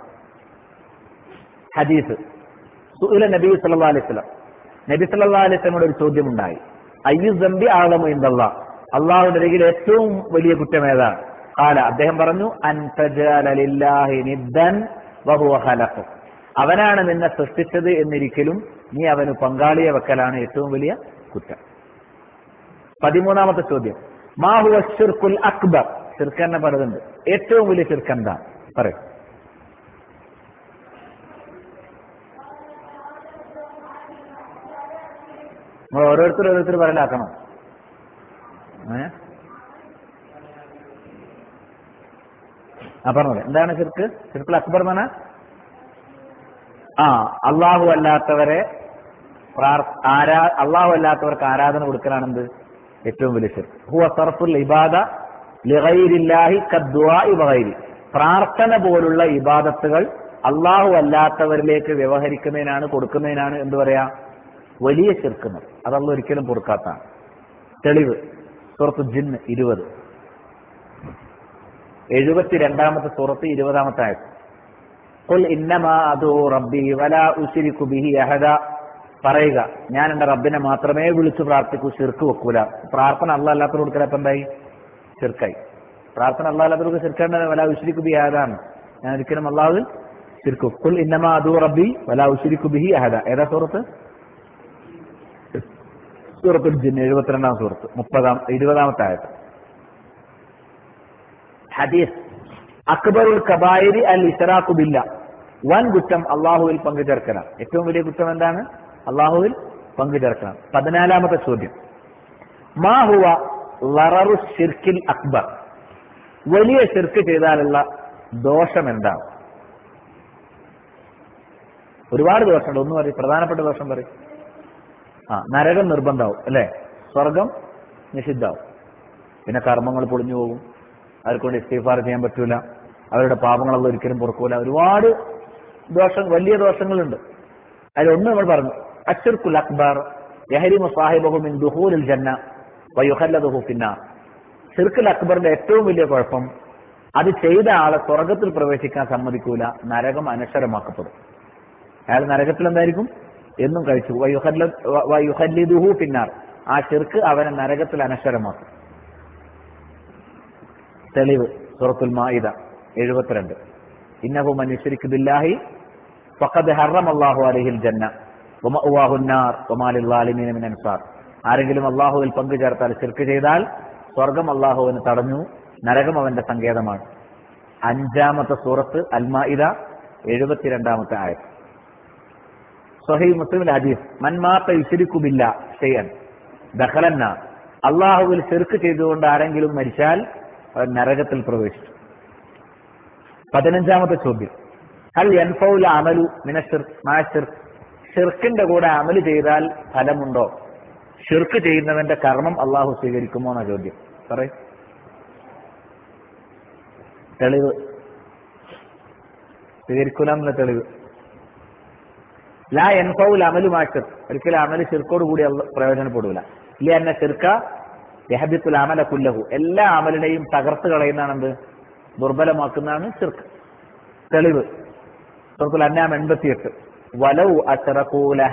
ഹദീസ് സുഇല നബി സല്ലല്ലാഹു അലൈഹി വസല്ലം നബി സല്ലല്ലാഹു അലൈഹി വസല്ലമയുടെ ഒരു ചോദ്യം ഉണ്ടായി അയ്യു ദംബി ആളമു ഇൻദല്ലാ അള്ളാഹുവിന്റെ അരികിൽ ഏറ്റവും വലിയ കുറ്റം ഏതാണ് കാല അദ്ദേഹം പറഞ്ഞു അൻ തജഅല ലില്ലാഹി നിദ്ദൻ വഹുവ ഖലഖു അവനാണ് നിന്നെ സൃഷ്ടിച്ചത് എന്നിരിക്കലും നീ അവന് പങ്കാളിയെ വെക്കലാണ് ഏറ്റവും വലിയ കുറ്റം പതിമൂന്നാമത്തെ ചോദ്യം മാഹുവ ഷിർക്കുൽ അക്ബർ ഷിർക്ക് തന്നെ പറയുന്നുണ്ട് ഏറ്റവും വലിയ ഷിർക്ക് എന്താ പറയും നമ്മൾ ഓരോരുത്തർ ഓരോരുത്തർ പറയലാക്കണം ഏ ആ പറഞ്ഞോളെ എന്താണ് ഷിർക്ക് ഷിർക്കുൽ അക്ബർ എന്ന് പറഞ്ഞാൽ ആ അള്ളാഹു അല്ലാത്തവരെ പ്രാർ- ആരാ അള്ളാഹു അല്ലാത്തവർക്ക് ആരാധന കൊടുക്കലാണെന്ത് ഏറ്റവും വലിയ ഷിർക്ക് ഹുവ സർഫുൽ ഇബാദ ലിഗൈരില്ലാഹി കദ്ദുആഇ വഗൈരി പ്രാർത്ഥന പോലുള്ള ഇബാദത്തുകൾ അള്ളാഹു അല്ലാത്തവരിലേക്ക് വ്യവഹരിക്കുന്നതിനാണ് കൊടുക്കുന്നതിനാണ് എന്ത് പറയാ വലിയ ശിർക്കുന്നത് അതല്ല ഒരിക്കലും പൊറുക്കാത്താണ് തെളിവ് സൂറത്ത് ജിന്ന് ഇരുപത് എഴുപത്തിരണ്ടാമത്തെ സൂറത്ത് ഇരുപതാമത്തെ ആയത് ഖുൽ ഇന്നമാ അദൂ റബ്ബി വലാ ഉശ്രികു ബിഹി അഹദ പറയുക ഞാൻ എന്റെ റബ്ബിനെ മാത്രമേ വിളിച്ചു പ്രാർത്ഥിക്കൂ ശിർക്ക് വെക്കൂല പ്രാർത്ഥന അല്ല അല്ലാത്തവർ കൊടുക്കലപ്പം എന്തായി ശിർക്കായി പ്രാർത്ഥന അല്ല അല്ലാത്തവർക്ക് ശിർക്കേണ്ട വലാ ഉശ്രിക്കു ബിഹി അഹദാണ് ഞാൻ ഒരിക്കലും അള്ളാഹുവിൽ ശിർക്ക് ഖുൽ ഇന്നമാ അദൂ റബ്ബി വലാ ഉശ്രിക്കു ബിഹി അഹദ ഏതാ സൂറത്ത് സൂറത്തുൽ ജിന്ന് എഴുപത്തിരണ്ടാം സൂറത്ത് മുപ്പതാം ഇരുപതാമത്തെ ആയത് ഹദീസ് അക്ബറുൽ കബായിരി അൽ ഇസ്റാഖു ബില്ല വൻ കുറ്റം അള്ളാഹുവിൽ പങ്കു ചേർക്കലാണ് ഏറ്റവും വലിയ കുറ്റം എന്താണ് അള്ളാഹുവിൽ പങ്കു ചേർക്കണം പതിനാലാമത്തെ ചോദ്യം മാ ഹുവ ലററു ഷിർക്കിൽ അക്ബർ വലിയ ഷിർക്ക് ചെയ്താലുള്ള ദോഷം എന്താണ് ഒരുപാട് ദോഷമുണ്ട് ഒന്ന് പറയും പ്രധാനപ്പെട്ട ദോഷം പറയും ആ നരകം നിർബന്ധമാവും അല്ലേ സ്വർഗം നിഷിദ്ധാവും പിന്നെ കർമ്മങ്ങൾ പൊളിഞ്ഞു പോകും അവർക്ക് വേണ്ടി ഇസ്തീഫാർ ചെയ്യാൻ പറ്റൂല അവരുടെ പാപങ്ങളൊന്നും ഒരിക്കലും പൊറുക്കൂല ഒരുപാട് ദോഷം വലിയ ദോഷങ്ങളുണ്ട് അതിലൊന്ന് നമ്മൾ പറഞ്ഞു അഷിർക്കുൽ അക്ബർ യഹരിമു സാഹിബഹു മിൻ ദുഹൂലിൽ ജന്ന വയുഹല്ലദുഹു ഫിന്നാർ ഷിർക്കുൽ അക്ബറിന്റെ ഏറ്റവും വലിയ കുഴപ്പം അത് ചെയ്ത ആളെ സ്വർഗത്തിൽ പ്രവേശിക്കാൻ സമ്മതിക്കൂല നരകം അനശ്വരമാക്കപ്പെടും അയാൾ നരകത്തിൽ എന്തായിരിക്കും എന്നും കഴിച്ചു വയുഹല്ലിദുഹു പിന്നാർ ആ ഷിർക്ക് അവനെ നരകത്തിൽ അനശ്വരമാക്കും തെളിവ് സുറത്തുൽ മായിദ എഴുപത്തിരണ്ട് ഇന്നഹു മൻ യുശ്രിക് ബില്ലാഹി ഫഖദ് ഹറം അല്ലാഹു അലൈഹിൽ ജന്ന വമഅവാഹു النار വമാ ലിൽവാലിമീന മിൻ അൻസാർ ആരെങ്കിലും അള്ളാഹുവിൽ പങ്കു ചേർത്താൽ ശിർക്ക് ചെയ്താൽ സ്വർഗം അള്ളാഹുവിന് തടഞ്ഞു നരകം അവന്റെ സങ്കേതമാണ് അഞ്ചാമത്തെ സൂറത്ത് അൽമാഇദ എഴുപത്തിരണ്ടാമത്തെ ആയത് സൊഹൈ മുസ്ലിം ഹദീസ് മൻമാത്ത യുശ്രിക്കുബില്ല ഷെയ്യൻ ദഖലന്ന അള്ളാഹുവിൽ ശിർക്ക് ചെയ്തുകൊണ്ട് ആരെങ്കിലും മരിച്ചാൽ അവൻ നരകത്തിൽ പ്രവേശിച്ചു പതിനഞ്ചാമത്തെ ചോദ്യം ഹൽ എൻഫൗല അമലു മിനഷിർ മാഷിർ ഷിർക്കിന്റെ കൂടെ അമല് ചെയ്താൽ ഫലമുണ്ടോ ഷിർക്ക് ചെയ്യുന്നവന്റെ കർമ്മം അള്ളാഹു സ്വീകരിക്കുമോ എന്ന ചോദ്യം പറയും തെളിവ് സ്വീകരിക്കൂല എന്നുള്ള തെളിവ് ലാ എൻഫൗൽ അമലു മാഷിർ ഒരിക്കലും അമല് ഷിർക്കോട് കൂടി അള്ള പ്രയോജനപ്പെടൂല ഇല്ല എന്നെ ഷിർക്ക യഹബിത്തുൽ അമല കുല്ലഹു എല്ലാ അമലിനെയും തകർത്ത് കളയുന്നതാണ് എന്ത് ദുർബലമാക്കുന്നതാണ് ഷിർക്ക് തെളിവ് സുഹൃത്തുൽ അന്നാം എൺപത്തിയെട്ട് വലൗ അസറക്കൂല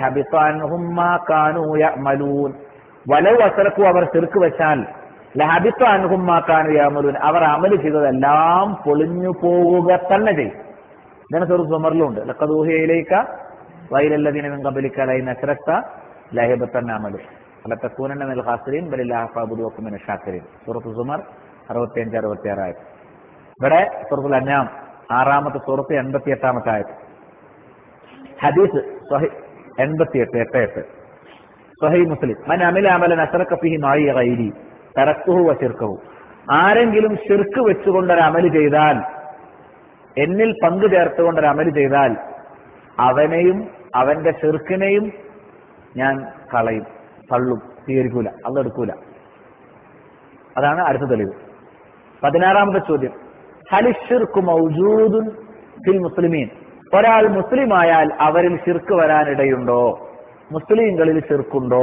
യഅമലൂൻ വലൗ അസറക്കു അവർ ചെറുക്ക് വെച്ചാൽ ലഹബിത്ത അനുഹുമാക്കാനു യാമലൂൻ അവർ അമല് ചെയ്തതെല്ലാം പൊളിഞ്ഞു പോവുക തന്നെ ചെയ്യും ഇതാണ് സുഹൃത്ത് സുമറിലുണ്ട് ലക്കദൂഹയിലേക്ക വൈലല്ലദീന മിൻ ഖബലിക ലൈൻ അശ്റക്ത ലഹബത്തൻ അമലു അല്ല തക്കൂനന്ന മിൽ ഖാസിരീൻ ബലില്ലാഹ ഫഅബ്ദു വക്കും മിന ഷാക്കിരീൻ സൂറത്ത് സുമർ 65 66 ആയത് ഇവിടെ സൂറത്തുൽ അന്നാം ആറാമത്തെ സൂറത്ത് എൺപത്തി എട്ടാമത്തെ ആയത് ഹദീസ് സ്വഹി എൺപത്തിയെട്ട് എട്ട് എട്ട് സ്വഹി മുസ്ലിം മൻ അമില അമലൻ അസറക്ക ഫിഹി മായി ഗൈരി തറക്കുഹു വശിർക്കഹു ആരെങ്കിലും ഷിർക്ക് വെച്ചുകൊണ്ട് ഒരു അമല് ചെയ്താൽ എന്നിൽ പങ്കു ചേർത്തുകൊണ്ട് ഒരു അമല് ചെയ്താൽ അവനെയും അവന്റെ ഷിർക്കിനെയും ഞാൻ കളയും തള്ളും സ്വീകരിക്കൂല അതെടുക്കൂല അതാണ് അടുത്ത തെളിവ് പതിനാറാമത്തെ ചോദ്യം ഹലിഷിർക്ക് മൗജൂദുൻ ഫിൽ മുസ്ലിമീൻ ഒരാൾ മുസ്ലിം ആയാൽ അവരിൽ ഷിർക്ക് വരാനിടയുണ്ടോ മുസ്ലിങ്ങളിൽ ഷിർക്കുണ്ടോ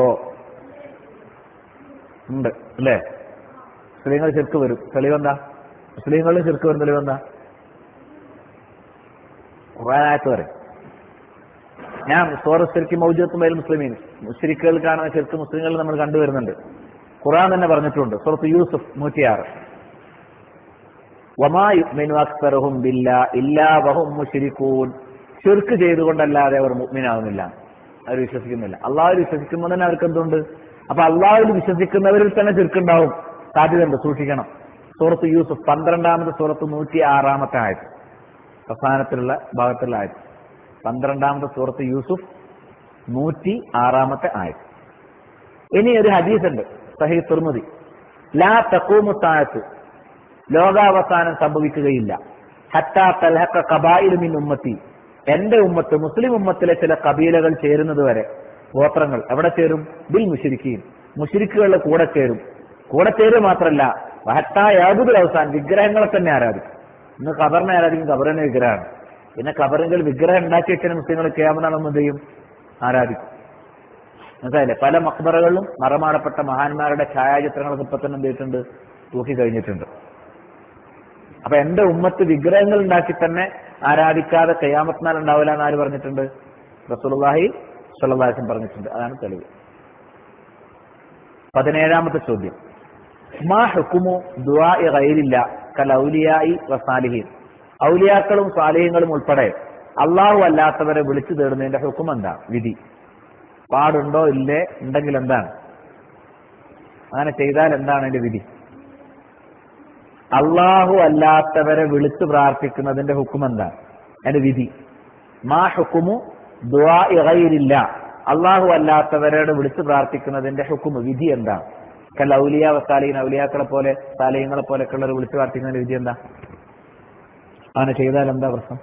ഉണ്ട് അല്ലേ മുസ്ലിങ്ങൾ ഷിർക്ക് വരും തെളിവെന്താ മുസ്ലിങ്ങളിൽ ഷിർക്ക് വരും തെളിവെന്താ ഖുറാനായത്ത് പറയും ഞാൻ സോറസ്റ്റിർക്ക് മൗജത്തും മേൽ മുസ്ലിമീൻ മുസ്ലിക്കുകൾ കാണുന്ന ഷിർക്ക് മുസ്ലിങ്ങൾ നമ്മൾ കണ്ടുവരുന്നുണ്ട് ഖുറാൻ തന്നെ പറഞ്ഞിട്ടുണ്ട് സുഹൃത്ത് യൂസുഫ് നൂറ്റിയാറ് വമായുമിനുഅക്സറുഹും ബില്ല ഇല്ലാ വഹും മുശ്രിക്കൂൻ ഷിർക്ക് ചെയ്തുകൊണ്ടല്ലാതെ അവർ മുഅ്മിനാവുന്നില്ല അവർ വിശ്വസിക്കുന്നില്ല അള്ളാഹുവിൽ വിശ്വസിക്കുമ്പോൾ തന്നെ അവർക്ക് എന്തുണ്ട് അപ്പൊ അള്ളാഹുവിൽ വിശ്വസിക്കുന്നവരിൽ തന്നെ ചുരുക്കുണ്ടാവും സാധ്യതയുണ്ട് സൂക്ഷിക്കണം സൂറത്ത് യൂസുഫ് പന്ത്രണ്ടാമത്തെ സൂറത്ത് നൂറ്റി ആറാമത്തെ ആയത് അവസാനത്തിലുള്ള ഭാഗത്തുള്ള ആയത് പന്ത്രണ്ടാമത്തെ സൂറത്ത് യൂസുഫ് നൂറ്റി ആറാമത്തെ ആയത് ഇനി ഒരു ഹദീസ് ഉണ്ട് സഹി തുർമുദി ലാ തക്കൂമു താഴത്ത് ലോകാവസാനം സംഭവിക്കുകയില്ല ഹത്താ തൽഹക്ക കബായിലുമിൻ ഉമ്മത്തി എന്റെ ഉമ്മത്ത് മുസ്ലിം ഉമ്മത്തിലെ ചില കബീലകൾ ചേരുന്നത് വരെ ഗോത്രങ്ങൾ എവിടെ ചേരും ബിൽ മുഷിരിക്കീൻ മുഷിരിക്കുകളുടെ കൂടെ ചേരും കൂടെ ചേരുക മാത്രമല്ല ഹത്താ യാതൊരു അവസാനം വിഗ്രഹങ്ങളെ തന്നെ ആരാധിക്കും ഇന്ന് ഖബറിനെ ആരാധിക്കും ഖബറിനെ വിഗ്രഹമാണ് പിന്നെ ഖബറിൽ വിഗ്രഹം ഉണ്ടാക്കി വെച്ചാൽ മുസ്ലിങ്ങൾ ക്യാമനാണെന്ന് എന്ത് ചെയ്യും ആരാധിക്കും മനസ്സിലായില്ലേ പല മക്ബറകളിലും മറമാടപ്പെട്ട മഹാന്മാരുടെ ഛായാചിത്രങ്ങളൊക്കെ ഇപ്പൊ തന്നെ എന്ത് ചെയ്തിട്ടുണ്ട് തൂക്കി കഴിഞ്ഞിട്ടുണ്ട് അപ്പൊ എന്റെ ഉമ്മത്ത് വിഗ്രഹങ്ങൾ ഉണ്ടാക്കി തന്നെ ആരാധിക്കാതെ കയ്യാമത്തിനാൽ ഉണ്ടാവില്ല എന്ന് ആര് പറഞ്ഞിട്ടുണ്ട് റസൂലുള്ളാഹി സ്വല്ലല്ലാഹു പറഞ്ഞിട്ടുണ്ട് അതാണ് തെളിവ് പതിനേഴാമത്തെ ചോദ്യം മാ ഹുക്കുമു ദുആ ഗൈരില്ല കൽ ഔലിയായി വസാലിഹീൻ ഔലിയാക്കളും സാലിഹ്യങ്ങളും ഉൾപ്പെടെ അള്ളാഹു അല്ലാത്തവരെ വിളിച്ചു തേടുന്നതിന്റെ ഹുക്കും എന്താ വിധി പാടുണ്ടോ ഇല്ലേ ഉണ്ടെങ്കിൽ എന്താണ് അങ്ങനെ ചെയ്താൽ എന്താണ് അതിന്റെ വിധി അള്ളാഹു അല്ലാത്തവരെ വിളിച്ചു പ്രാർത്ഥിക്കുന്നതിന്റെ ഹുക്കും എന്താണ് അതിന്റെ വിധി മാ ഹുക്കുമു ദുആ ഗൈരില്ല അള്ളാഹു അല്ലാത്തവരോട് വിളിച്ചു പ്രാർത്ഥിക്കുന്നതിന്റെ ഹുക്കുമ് വിധി എന്താണ് കൽ ഔലിയ വസാലീൻ ഔലിയാക്കളെ പോലെ സാലയങ്ങളെ പോലെയൊക്കെ ഉള്ളവർ വിളിച്ചു പ്രാർത്ഥിക്കുന്നതിന്റെ വിധി എന്താ അങ്ങനെ ചെയ്താൽ എന്താ പ്രശ്നം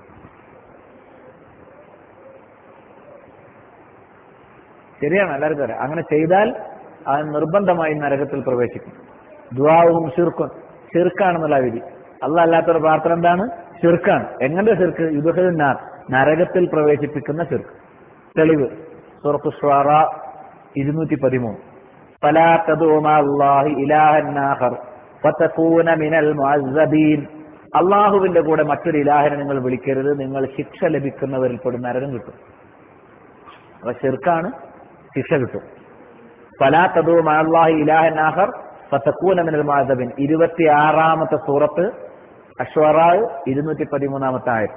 ശരിയാണ് എല്ലാവർക്കും അറിയാം അങ്ങനെ ചെയ്താൽ അത് നിർബന്ധമായി നരകത്തിൽ പ്രവേശിക്കും ദുവാവും ഷിർക്കും ഷിർക്കാണെന്നുള്ള വിധി അല്ല അല്ലാത്തൊരു പ്രാർത്ഥന എന്താണ് ഷിർക്കാണ് എങ്ങനെ ഷിർക്ക് യുദ്ധനാർ നരകത്തിൽ പ്രവേശിപ്പിക്കുന്ന ഷിർക്ക് തെളിവ് സുറത്ത് ഷ്വാറ ഇരുന്നൂറ്റി പതിമൂന്ന് فلا تدعوا مع الله إلها آخر فتكون من المعذبين അള്ളാഹുവിന്റെ കൂടെ മറ്റൊരു ഇലാഹിനെ നിങ്ങൾ വിളിക്കരുത് നിങ്ങൾ ശിക്ഷ ലഭിക്കുന്നവരിൽ പെടും നരകം കിട്ടും അപ്പൊ ഷിർക്കാണ് ശിക്ഷ കിട്ടും ഫലാ തദൂ മഅല്ലാഹി ഇലാഹൻ ആഖർ ഫതകൂന മിനൽ മുഅദ്ദബിൻ ഇരുപത്തിയാറാമത്തെ സൂറത്ത് അഷ്വറാ ഇരുന്നൂറ്റി പതിമൂന്നാമത്തെ ആയത്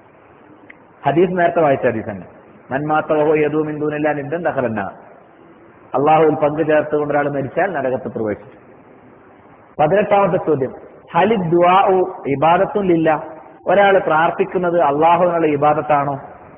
ഹദീസ് നേരത്തെ വായിച്ച ഹദീസ് തന്നെ മന്മാത്തവഹോ യദൂ മിൻ ദൂനില്ലാ നിന്ദൻ ദഖലന്നാ അള്ളാഹുവിൽ പങ്കു ചേർത്തുകൊണ്ട് ഒരാൾ മരിച്ചാൽ നരകത്ത് പ്രവേശിച്ചു പതിനെട്ടാമത്തെ ചോദ്യം ഹലി ദ്വാഉ ഇബാദത്തും ഇല്ല ഒരാൾ പ്രാർത്ഥിക്കുന്നത് അള്ളാഹുവിനുള്ള ഇബാദത്താണോ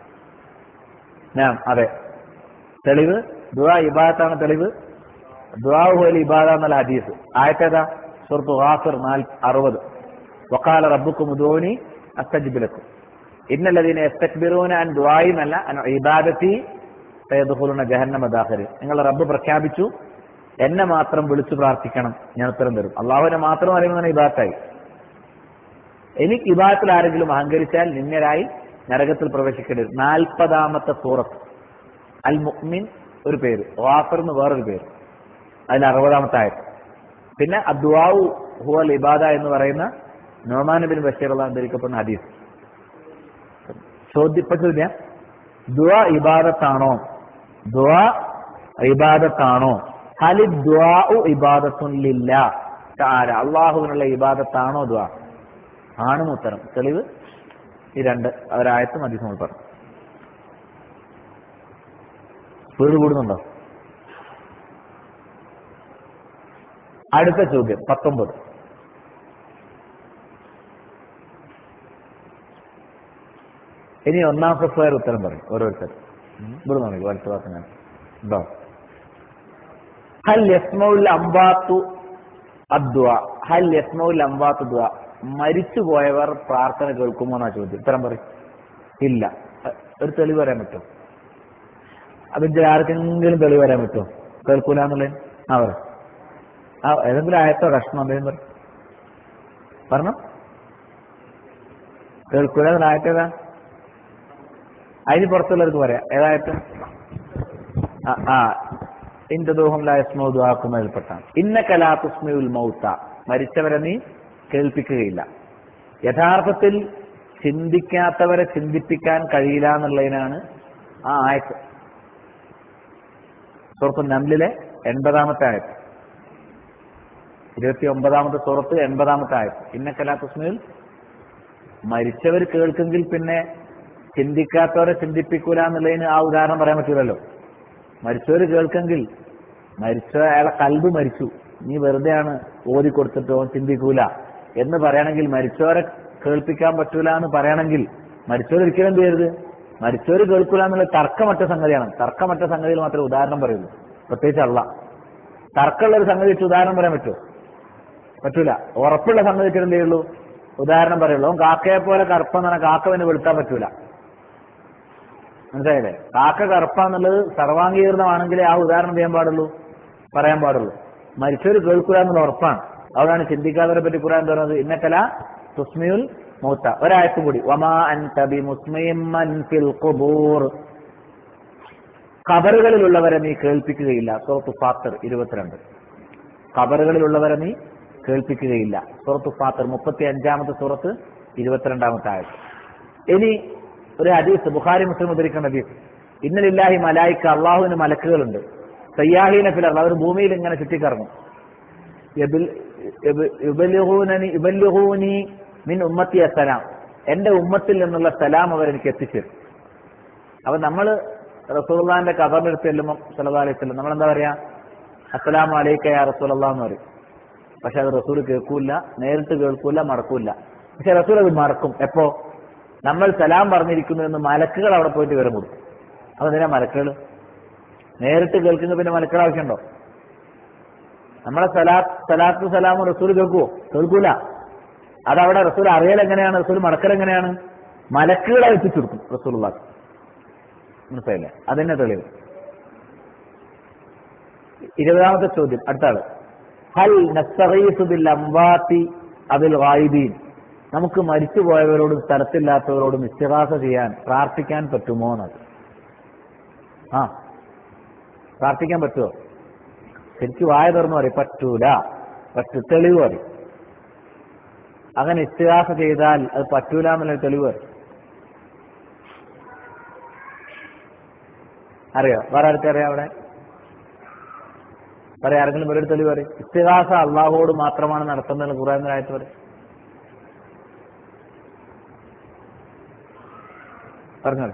ഞാൻ അതെ തെളിവ് ദുആ ഇബാദത്താണ് തെളിവ് ദുആഹു അൽ ഇബാദ എന്നുള്ള ഹദീസ് ആയത്തേതാ സുഹൃത്തു ഹാഫിർ നാൽ അറുപത് വക്കാല റബ്ബുക്കും ഉദോനി അസ്തജിബിലക്കും ഇന്നല്ലതിനെ എസ്തക്ബിറൂന അൻ ദുആയി എന്നല്ല അൻ ഇബാദത്തി സയദ്ഖുലുന ജഹന്നമ ദാഖിൽ നിങ്ങൾ റബ്ബ് പ്രഖ്യാപിച്ചു എന്നെ മാത്രം വിളിച്ചു പ്രാർത്ഥിക്കണം ഞാൻ ഉത്തരം തരും അള്ളാഹുവിനെ മാത്രം അറിയുമ്പോൾ തന്നെ ഇബാത്തായി എനിക്ക് ഇബാത്തിൽ ആരെങ്കിലും അഹങ്കരിച്ചാൽ നിന്നരായി നരകത്തിൽ പ്രവേശിക്കേണ്ടി വരും നാൽപ്പതാമത്തെ സൂറത്ത് അൽ മുഅ്മിൻ ഒരു പേര് വാഫർ എന്ന് വേറൊരു പേര് അതിൽ അറുപതാമത്തെ ആയത് പിന്നെ അദ്വാവു ഹുവൽ ഇബാദ എന്ന് പറയുന്ന നോമാൻ ബിൻ ബഷീർ ധരിക്കപ്പെടുന്ന ഹദീസ് ചോദ്യ ഇപ്പൊ ചോദ്യം ദുആ ഇബാദത്താണോ ദുആ ഇബാദത്താണോ ഹലി ദുആഉ ഇബാദത്തുൻ ലില്ലാ തആല അള്ളാഹുവിനുള്ള ഇബാദത്താണോ ദുആ ആണ് ഉത്തരം തെളിവ് ഈ രണ്ട് ഒരായത്തും ഹദീസ് നമ്മൾ പറഞ്ഞു സ്പീഡ് കൂടുന്നുണ്ടോ അടുത്ത ചോദ്യം പത്തൊമ്പത് ഇനി ഒന്നാം ഫസ്വയർ ഉത്തരം പറയും ഓരോരുത്തർ ഇവിടെ നോക്കി വലത്തുവാക്കുന്ന ഉണ്ടോ ഹൽ യസ്മൗൽ അംബാത്തു അദ്വ ഹൽ യസ്മൗൽ അംബാത്തു ദ്വ മരിച്ചുപോയവർ പ്രാർത്ഥന കേൾക്കുമോ എന്നാ ചോദ്യം ഉത്തരം പറയും ഇല്ല ഒരു തെളിവ് പറയാൻ പറ്റുമോ അതിന്റെ ആർക്കെങ്കിലും തെളിവ് വരാൻ പറ്റുമോ കേൾക്കൂല എന്നുള്ളത് ആ പറ ആ ഏതെങ്കിലും ആയത്തോ കഷ്ണം എന്തെങ്കിലും പറ പറഞ്ഞോ കേൾക്കൂല എന്നുള്ള ആയത്തേതാ അതിന് പുറത്തുള്ളവർക്ക് പറയാം ഏതായിട്ട് ആ ഇന്റദോഹം ലാസ്മൗദാക്കുന്നതിൽപ്പെട്ടാണ് ഇന്ന കലാതുസ്മയുൽ മൗത്ത മരിച്ചവരെ നീ കേൾപ്പിക്കുകയില്ല യഥാർത്ഥത്തിൽ ചിന്തിക്കാത്തവരെ ചിന്തിപ്പിക്കാൻ കഴിയില്ല എന്നുള്ളതിനാണ് ആ ആയത്ത് സുഹൃത്ത് നംലിലെ എൺപതാമത്തെ ആയത്ത് ഇരുപത്തി ഒമ്പതാമത്തെ സുഹൃത്ത് എൺപതാമത്തെ ആയത്ത് ഇന്ന കലാതുസ്മയിൽ മരിച്ചവർ കേൾക്കെങ്കിൽ പിന്നെ ചിന്തിക്കാത്തവരെ ചിന്തിപ്പിക്കൂല എന്നുള്ളതിന് ആ ഉദാഹരണം പറയാൻ പറ്റൂലല്ലോ മരിച്ചവർ കേൾക്കെങ്കിൽ മരിച്ച അയാളെ കൽബ് മരിച്ചു നീ വെറുതെയാണ് ഓതി കൊടുത്തിട്ടോ ചിന്തിക്കൂല എന്ന് പറയണമെങ്കിൽ മരിച്ചവരെ കേൾപ്പിക്കാൻ പറ്റൂല എന്ന് പറയണമെങ്കിൽ മരിച്ചവർ ഒരിക്കലും എന്ത് ചെയ്യരുത് മരിച്ചവർ കേൾക്കൂല എന്നുള്ള തർക്കമറ്റ സംഗതിയാണ് തർക്കമറ്റ സംഗതിയിൽ മാത്രമേ ഉദാഹരണം പറയുള്ളൂ പ്രത്യേകിച്ച് അല്ല തർക്കമുള്ള ഒരു സംഗതി വെച്ച് ഉദാഹരണം പറയാൻ പറ്റുമോ പറ്റൂല ഉറപ്പുള്ള സംഗതി വെച്ചിട്ട് എന്ത് ചെയ്യുള്ളൂ ഉദാഹരണം പറയുള്ളൂ കാക്കയെ പോലെ കറുപ്പെന്ന് പറഞ്ഞാൽ കാക്കവിന് വെളുത്താൻ പറ്റൂല മനസ്സിലായില്ലേ കാക്ക കറുപ്പാന്നുള്ളത് സർവാംഗീകൃതമാണെങ്കിലേ ആ ഉദാഹരണം ചെയ്യാൻ പാടുള്ളൂ പറയാൻ പാടുള്ളൂ മരിച്ചവർ കേൾക്കുക എന്നുള്ള ഉറപ്പാണ് അതാണ് ചിന്തിക്കാത്തവരെ പറ്റി ഖുറാൻ പറയുന്നത് ഇന്നക്കല തുസ്മിയുൽ മൂത്ത ഒരായത്തും കൂടി വമാ അൻത ബിമുസ്മിമ്മൻ ഫിൽ ഖുബൂർ ഖബറുകളിലുള്ളവരെ നീ കേൾപ്പിക്കുകയില്ല സൂറത്ത് ഫാത്തർ ഇരുപത്തിരണ്ട് ഖബറുകളിലുള്ളവരെ നീ കേൾപ്പിക്കുകയില്ല സൂറത്ത് ഫാത്തർ മുപ്പത്തി അഞ്ചാമത്തെ സൂറത്ത് ഇരുപത്തിരണ്ടാമത്തെ ആയത് ഇനി ഒരു ഹദീസ് ബുഖാരി മുസ്ലിം ഉദ്ധരിക്കുന്ന ഹദീസ് ഇന്നലില്ലാഹി മലായിക്ക അള്ളാഹുവിന് മലക്കുകളുണ്ട് സയ്യാഹീന ഫിലർ അവർ ഭൂമിയിൽ ഇങ്ങനെ ചുറ്റിക്കറങ്ങും യുബല്ലുഹൂനി മിൻ ഉമ്മത്തി അസലാം എന്റെ ഉമ്മത്തിൽ നിന്നുള്ള സലാം അവർ എനിക്ക് എത്തിച്ചേരും അപ്പൊ നമ്മൾ റസൂള്ളാന്റെ കബറിനെടുത്ത് ചെല്ലുമ്പോൾ സല്ലാ അലൈഹി സ്വലം നമ്മൾ എന്താ പറയാ അസ്സലാം അലൈക്ക യാ റസൂലല്ലാ എന്ന് പറയും പക്ഷെ അത് റസൂൽ കേൾക്കൂല നേരിട്ട് കേൾക്കൂല മറക്കൂല പക്ഷെ റസൂൽ അത് മറക്കും എപ്പോ നമ്മൾ സലാം പറഞ്ഞിരിക്കുന്നു എന്ന് മലക്കുകൾ അവിടെ പോയിട്ട് വിവരം കൊടുക്കും അതെന്തിനാ മലക്കുകൾ നേരിട്ട് കേൾക്കുന്ന പിന്നെ മലക്കുകൾ ആവശ്യമുണ്ടോ നമ്മളെ സലാത്ത് സലാത്ത് സലാം റസൂൽ കേൾക്കുവോ കേൾക്കൂല അതവിടെ റസൂൽ അറിയൽ എങ്ങനെയാണ് റസൂൽ മടക്കൽ എങ്ങനെയാണ് മലക്കുകളെ എത്തിച്ചു കൊടുക്കും റസൂൽ മനസ്സിലായില്ലേ അതന്നെ തെളിവ് ഇരുപതാമത്തെ ചോദ്യം അടുത്ത ആള് ഹൽ നസ്തഗീസു ബിൽ അംവാത്തി അതിൽ വായുദീൻ നമുക്ക് മരിച്ചുപോയവരോടും സ്ഥലത്തില്ലാത്തവരോടും ഇസ്തിഹാസ ചെയ്യാൻ പ്രാർത്ഥിക്കാൻ പറ്റുമോ എന്നത് ആ പ്രാർത്ഥിക്കാൻ പറ്റുമോ ശരിക്കും വായ തുറന്നു പറയും പറ്റൂല പറ്റു തെളിവ് പറയും അങ്ങനെ ഇസ്തിഹാസ ചെയ്താൽ അത് പറ്റൂല എന്നുള്ള തെളിവ് പറയും അറിയോ വേറെ ആർക്കറിയാം അവിടെ പറയാം ആരെങ്കിലും ഒരു തെളിവ് പറയും ഇസ്തിഹാസ അള്ളാഹുവോട് മാത്രമാണ് നടത്തുന്നത് ഖുറാൻ ആയത്ത് പറയും പറഞ്ഞോളൂ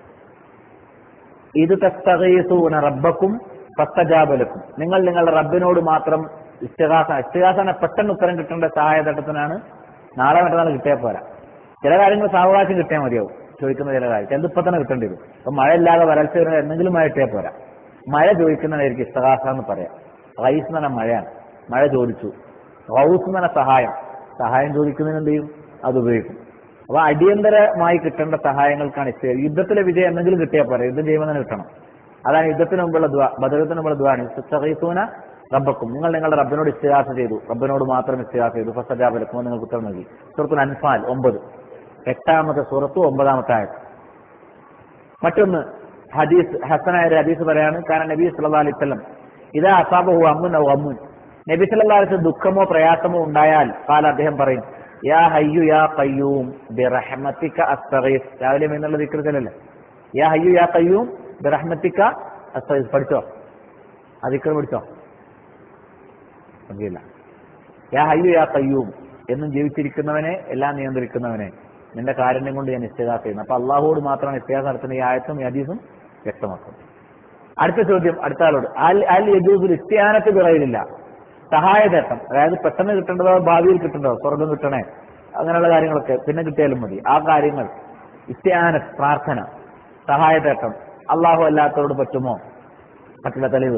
ഇത് തസ്തകീസൂന റബ്ബക്കും ഫസ്തജാബലക്കും നിങ്ങൾ നിങ്ങളുടെ റബ്ബിനോട് മാത്രം ഇസ്തിഹാസ ഇസ്തിഹാസന പെട്ടെന്ന് ഉത്തരം കിട്ടേണ്ട സഹായതട്ടത്തിനാണ് നാളെ മറ്റന്നാൾ കിട്ടിയാൽ പോരാ ചില കാര്യങ്ങൾ സാവകാശം കിട്ടിയാൽ മതിയാവും ചോദിക്കുന്ന ചില കാര്യം ചിലത് ഇപ്പൊ തന്നെ കിട്ടേണ്ടി വരും അപ്പൊ മഴ ഇല്ലാതെ വരൾച്ച വരുന്ന എന്തെങ്കിലും മഴ കിട്ടിയാൽ പോരാ മഴ ചോദിക്കുന്നതായിരിക്കും ഇസ്തഹാസ എന്ന് പറയാം റൈസ് എന്ന് പറഞ്ഞ മഴയാണ് മഴ ചോദിച്ചു റൗസ് എന്ന് പറഞ്ഞ സഹായം സഹായം ചോദിക്കുന്നതിന് എന്ത് ചെയ്യും അത് ഉപയോഗിക്കും അപ്പൊ അടിയന്തരമായി കിട്ടേണ്ട സഹായങ്ങൾക്കാണ് ഇസ്തേ യുദ്ധത്തിലെ വിജയം എന്തെങ്കിലും കിട്ടിയാൽ പോരാ യുദ്ധം ചെയ്യുമ്പോൾ തന്നെ കിട്ടണം അതാണ് യുദ്ധത്തിന് മുമ്പുള്ള ദ്വാ ബദലത്തിന് മുമ്പുള്ള ദ്വാണ് സഹീസൂന റബ്ബക്കും നിങ്ങൾ നിങ്ങളുടെ റബ്ബിനോട് ഇസ്തിഹാസ ചെയ്തു റബ്ബിനോട് മാത്രം ഇസ്തിഹാസ ചെയ്തു ഫസജാബലക്കും നിങ്ങൾക്ക് ഉത്തരം നൽകി സൂറത്തുൽ അൻഫാൽ ഒമ്പത് എട്ടാമത്തെ സൂറത്ത് ഒമ്പതാമത്തെ ആയത് മറ്റൊന്ന് ഹദീസ് ഹസനായ ഒരു ഹദീസ് പറയാണ് കാരണം നബി സല്ലല്ലാഹു അലൈഹി വസല്ലം ഇതാ അസാബഹു അമ്മുൻ ഔ അമ്മുൻ നബി സല്ലല്ലാഹു അലൈഹി വസല്ലം ദുഃഖമോ പ്രയാസമോ ഉണ്ടായാൽ കാല അദ്ദേഹം പറയും യാ ഹയ്യു യാ ഖയ്യൂം ബിറഹ്മതിക അസ്തഗീസ് രാവിലെ എന്നുള്ള ദിക്ർ ചെല്ലല്ലേ യാ ഹയ്യു യാ ഖയ്യൂം ബിറഹ്മതിക അസ്തഗീസ് പഠിച്ചോ ആ ദിക്ർ പഠിച്ചോ അറിയില്ല യാ ഹയ്യു യാ ഖയ്യൂം എന്നും ജീവിച്ചിരിക്കുന്നവനെ എല്ലാം നിയന്ത്രിക്കുന്നവനെ നിന്റെ കാരുണ്യം കൊണ്ട് ഞാൻ ഇസ്തിഹാസ ചെയ്യുന്നു അപ്പൊ അള്ളാഹുവോട് മാത്രമാണ് ഇസ്തിഹാസ നടത്തുന്ന ഈ ആയത്തും ഈ ഹദീസും വ്യക്തമാക്കുന്നത് അടുത്ത ചോദ്യം അടുത്ത ആളോട് അൽ അൽ യജൂസുൽ ഇസ്തിഹാനത്ത് പിറയിലില്ല സഹായതേട്ടം അതായത് പെട്ടെന്ന് കിട്ടേണ്ടതോ ഭാവിയിൽ കിട്ടേണ്ടതോ സ്വർഗം കിട്ടണേ അങ്ങനെയുള്ള കാര്യങ്ങളൊക്കെ പിന്നെ കിട്ടിയാലും മതി ആ കാര്യങ്ങൾ ഇസ്തിഹാന പ്രാർത്ഥന സഹായതേട്ടം അള്ളാഹു അല്ലാത്തവരോട് പറ്റുമോ പറ്റില്ല തെളിവ്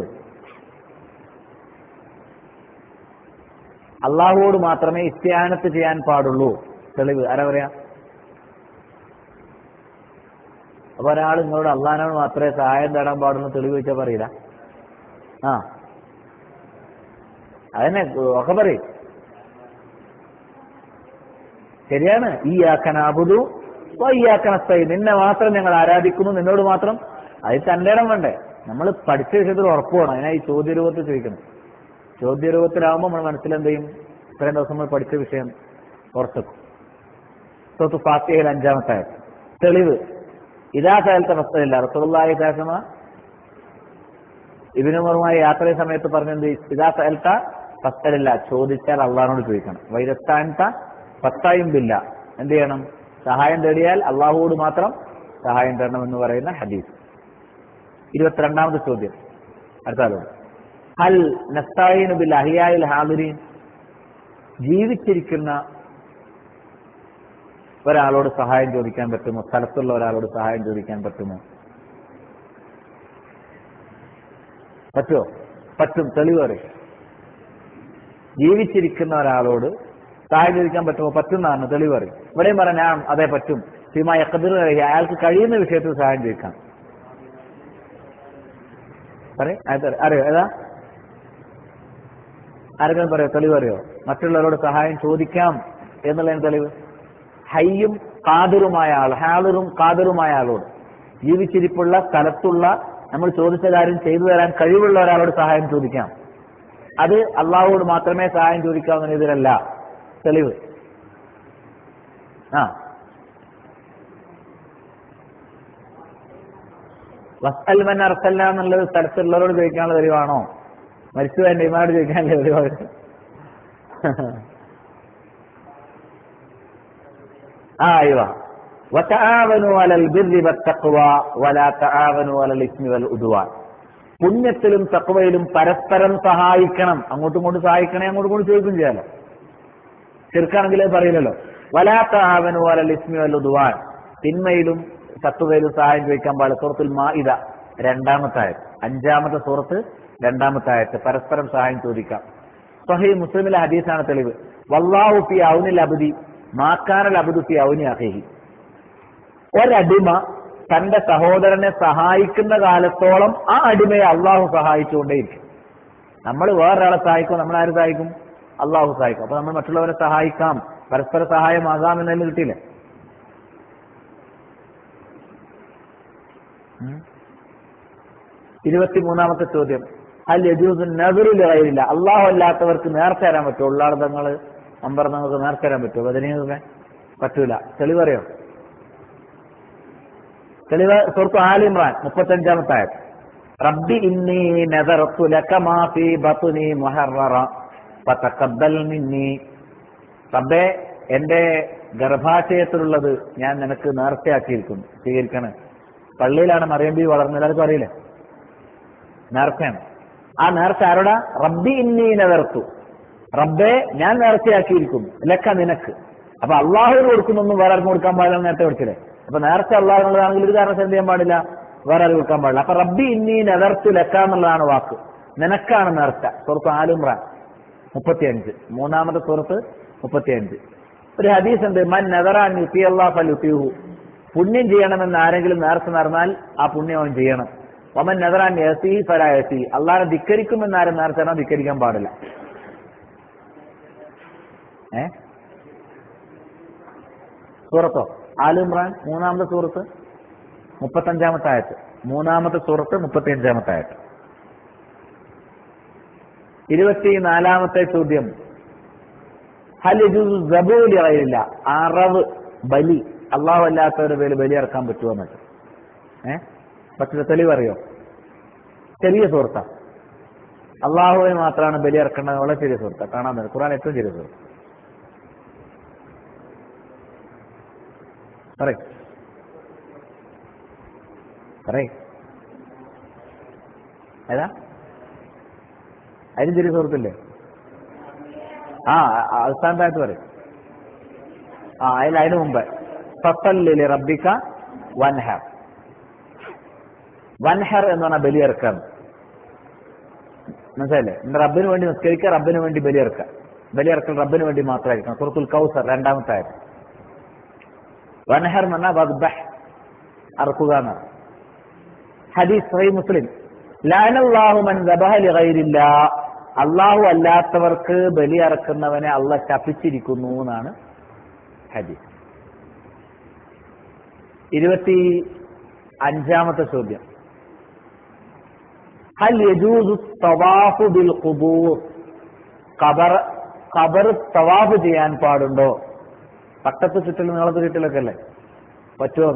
അള്ളാഹുവോട് മാത്രമേ ഇസ്തിഹാനത്ത് ചെയ്യാൻ പാടുള്ളൂ തെളിവ് ആരാ പറയാ അപ്പൊ ഒരാൾ നിങ്ങളോട് അള്ളാഹിനോട് മാത്രമേ സഹായം തേടാൻ പാടുള്ളൂ തെളിവ് വെച്ചാൽ പറയില്ല ആ അതന്നെ ഒക്കെ പറയും ശരിയാണ് ഈ ആക്കനാബുദു ഈ ആക്കനസ്തൈ നിന്നെ മാത്രം ഞങ്ങൾ ആരാധിക്കുന്നു നിന്നോട് മാത്രം അത് തന്റെ ഇടം വേണ്ടേ നമ്മൾ പഠിച്ച വിഷയത്തിൽ ഉറപ്പ് വേണം അതിനാ ഈ ചോദ്യരൂപത്തിൽ ചോദിക്കണം ചോദ്യരൂപത്തിലാവുമ്പോൾ നമ്മൾ മനസ്സിലെന്ത് ചെയ്യും ഇത്രയും ദിവസം നമ്മൾ പഠിച്ച വിഷയം ഓർത്തെക്കും സ്വത്ത് ഫാത്തിഹയിൽ അഞ്ചാമത്തെ ആയത് തെളിവ് ഇതാ സ്ഥലത്തെ അവസ്ഥയില്ല റസൂലുള്ളാഹി ശാസമ ഇബിനുമറുമായി യാത്ര സമയത്ത് പറഞ്ഞത് ഇതാ സ്ഥലത്ത ഫസ്തലില്ല ചോദിച്ചാൽ അള്ളാഹിനോട് ചോദിക്കണം വൈദസ്ഥാനത്ത ഫത്തായും ബില്ല എന്ത് ചെയ്യണം സഹായം തേടിയാൽ അള്ളാഹുവോട് മാത്രം സഹായം തേടണം എന്ന് പറയുന്ന ഹദീസ് ഇരുപത്തിരണ്ടാമത്തെ ചോദ്യം അടുത്താലോട് ഹൽ നസ്തായിനു ബിൽ അഹിയായിൽ ഹാദിരീൻ ജീവിച്ചിരിക്കുന്ന ഒരാളോട് സഹായം ചോദിക്കാൻ പറ്റുമോ സ്ഥലത്തുള്ള ഒരാളോട് സഹായം ചോദിക്കാൻ പറ്റുമോ പറ്റുമോ പറ്റും തെളിവ് പറയും ജീവിച്ചിരിക്കുന്ന ഒരാളോട് സഹായം ചോദിക്കാൻ പറ്റുമോ പറ്റുന്നതാണ് തെളിവ് പറയും ഇവിടെയും പറയാം ഞാൻ അതെ പറ്റും സീമ യക്കതിർ അയാൾക്ക് കഴിയുന്ന വിഷയത്തിൽ സഹായം ചോദിക്കാം പറയും അറിയോ ഏതാ ആരെങ്കിലും പറയോ തെളിവ് അറിയോ മറ്റുള്ളവരോട് സഹായം ചോദിക്കാം എന്നുള്ളതിന് തെളിവ് ഹയ്യും കാതിറുമായ ആൾ ഹാദിറും കാതിറുമായ ആളോട് ജീവിച്ചിരിപ്പുള്ള സ്ഥലത്തുള്ള നമ്മൾ ചോദിച്ച കാര്യം ചെയ്തു തരാൻ കഴിവുള്ള ഒരാളോട് സഹായം ചോദിക്കാം അത് അള്ളാഹുവോട് മാത്രമേ സഹായം ചോദിക്കാവുന്ന ഇതിലല്ല തെളിവ് ആ വസ്അൽമൻ അർസല്ല എന്നുള്ളത് സ്ഥലത്തുള്ളവരോട് ചോദിക്കാനുള്ള തെളിവാണോ മരിച്ചു വേണ്ട ഇമാരോട് ചോദിക്കാനുള്ള തെളിവാണ് ആ ഇവ وتعاونوا على البر والتقوى ولا تعاونوا على الاثم والعدوان പുണ്യത്തിലും തക്വയിലും പരസ്പരം സഹായിക്കണം അങ്ങോട്ടും ഇങ്ങോട്ടും സഹായിക്കണേ അങ്ങോട്ടും ഇങ്ങോട്ടും ചോദിക്കും ചെയ്യാലോ ചെറുക്കാണെങ്കിൽ പറയില്ലല്ലോ വലാത്ത ആവനു അല ലിസ്മി വല്ലുതുവാൻ തിന്മയിലും സത്വതയിലും സഹായം ചോദിക്കാൻ പാടില്ല സൂറത്തുൽ മാ ഇത രണ്ടാമത്തെ ആയത്ത് അഞ്ചാമത്തെ സൂറത്ത് രണ്ടാമത്തെ ആയത്ത് പരസ്പരം സഹായം ചോദിക്കാം സഹി മുസ്ലിമിലെ ഹദീസാണ് തെളിവ് വല്ലാഹു ഫി ഔനിൽ അബുദി മാക്കാനൽ അബുദു ഫി ഔനി അഹേഹി ഒരടിമ തന്റെ സഹോദരനെ സഹായിക്കുന്ന കാലത്തോളം ആ അടിമയെ അള്ളാഹു സഹായിച്ചുകൊണ്ടേയിരിക്കും നമ്മൾ വേറൊരാളെ സഹായിക്കും നമ്മൾ ആര് സഹായിക്കും അള്ളാഹു സഹായിക്കും അപ്പൊ നമ്മൾ മറ്റുള്ളവരെ സഹായിക്കാം പരസ്പര സഹായമാകാം എന്നതിന് കിട്ടിയില്ലേ ഉം. ഇരുപത്തിമൂന്നാമത്തെ ചോദ്യം അൽ യജൂസ് നെതിറില്ല അള്ളാഹു അല്ലാത്തവർക്ക് നേർച്ച തരാൻ പറ്റുമോ ഉള്ളാർദ്ധങ്ങൾ അമ്പർന്നങ്ങൾക്ക് നേർച്ച തരാൻ പറ്റുമോ ബദനീയൊക്കെ പറ്റൂല തെളിവറിയോ തെളിവ് സുഹൃത്തു ആലിമ്രാൻ മുപ്പത്തഞ്ചാമത്തെ ആയത് റബ്ബി ഇന്നി നദറത്തു ലക മാ ഫീ ബത്നി മുഹററ ഫതഖബ്ബൽ മിന്നി റബ്ബേ എന്റെ ഗർഭാശയത്തിലുള്ളത് ഞാൻ നിനക്ക് നേർച്ചയാക്കിയിരിക്കുന്നു സ്വീകരിക്കണം പള്ളിയിലാണ് മറിയമ്പി വളർന്നത് എല്ലാവർക്കും അറിയില്ലേ നേർച്ചയാണ് ആ നേർച്ച ആരോടാ റബ്ബി ഇന്നി നദർത്തു റബ്ബേ ഞാൻ നേർച്ചയാക്കിയിരിക്കുന്നു ലക്ക നിനക്ക് അപ്പൊ അള്ളാഹുവിന് കൊടുക്കുന്നൊന്നും വേറെ ആർക്കും കൊടുക്കാൻ പാടില്ല എന്ന് നേരത്തെ പഠിച്ചില്ലേ അപ്പൊ നേർച്ച അള്ളാഹുള്ളതാണെങ്കിൽ ഒരു കാരണം എന്ത് ചെയ്യാൻ പാടില്ല വേറെ ആരും കൊടുക്കാൻ പാടില്ല അപ്പൊ റബ്ബി ഇന്നി നെതർത്തു ലക്ക എന്നുള്ളതാണ് വാക്ക് നിനക്കാണ് നേർച്ച സുഹൃത്ത് ആലുംറാൻ മുപ്പത്തിയഞ്ച് മൂന്നാമത്തെ സുഹൃത്ത് മുപ്പത്തിയഞ്ച് ഒരു ഹദീസ് ഉണ്ട് മൻ നെതറാൻ യുത്തി അള്ളാഹ് ഫൽ യുത്തിഹു പുണ്യം ചെയ്യണമെന്ന് ആരെങ്കിലും നേർച്ച നടന്നാൽ ആ പുണ്യം അവൻ ചെയ്യണം ഒമൻ നെതറാൻ യസി ഫല യസി അള്ളാഹെ ധിക്കരിക്കുമെന്ന് ആരും നേർച്ച നടന്നാൽ ധിക്കരിക്കാൻ പാടില്ല ഏ സൂറത്തോ ആലുംറാൻ മൂന്നാമത്തെ സൂറത്ത് മുപ്പത്തഞ്ചാമത്തെ ആയത്ത് മൂന്നാമത്തെ സൂറത്ത് മുപ്പത്തിയഞ്ചാമത്തെ ആയത്ത് ഇരുപത്തിനാലാമത്തെ ചോദ്യം ഹൽ ജബൂലി അറിയില്ല അറവ് ബലി അള്ളാഹു അല്ലാത്തവരുടെ പേര് ബലി ഇറക്കാൻ പറ്റുമോ എന്നൊക്കെ ഏഹ് പറ്റില്ല തെളിവറിയോ ചെറിയ സുഹൃത്ത അള്ളാഹുവിന് മാത്രമാണ് ബലി ഇറക്കേണ്ടത് വളരെ ചെറിയ സുഹൃത്ത കാണാൻ പറ്റും ഖുറാൻ ഏറ്റവും ചെറിയ സുഹൃത്ത് പറയ് പറയ് ഏതാ അതിന് ചെറിയ സുഹൃത്തില്ലേ ആ അവസാനത്തായിട്ട് പറയും ആ അതിൽ അതിന് മുമ്പ് ഫസല്ലില് റബ്ബിക്ക വൻഹർ വൻഹർ എന്ന് പറഞ്ഞാൽ ബലിയിറക്കാൻ മനസ്സിലല്ലേ എന്റെ റബ്ബിന് വേണ്ടി നിസ്കരിക്കുക റബ്ബിന് വേണ്ടി ബലിയിറക്കുക ബലിയിറക്കൽ റബ്ബിന് വേണ്ടി മാത്രമായിരിക്കണം സുഹൃത്തുൽ കൗസർ രണ്ടാമത്തെ ആയത് വൻഹർ എന്ന് പറഞ്ഞാൽ വദ്ബഹ് അറക്കുക എന്നാണ് ഹദീസ് സഹീഹ് മുസ്ലിം ലാനല്ലാഹു മൻ ദബഹ ലിഗൈരില്ല അള്ളാഹു അല്ലാത്തവർക്ക് ബലി അറക്കുന്നവനെ അള്ളാഹ് ശപിച്ചിരിക്കുന്നു എന്നാണ് ഹദീസ് ഇരുപത്തി അഞ്ചാമത്തെ ചോദ്യം ഹൽ യജൂസു തവാഫു ബിൽ ഖുബൂർ ഖബർ ഖബർ തവാഫ് ചെയ്യാൻ പാടുണ്ടോ പട്ടത്ത് ചുറ്റലും നീളത്ത് ചുറ്റലൊക്കെ അല്ലേ പറ്റുമോ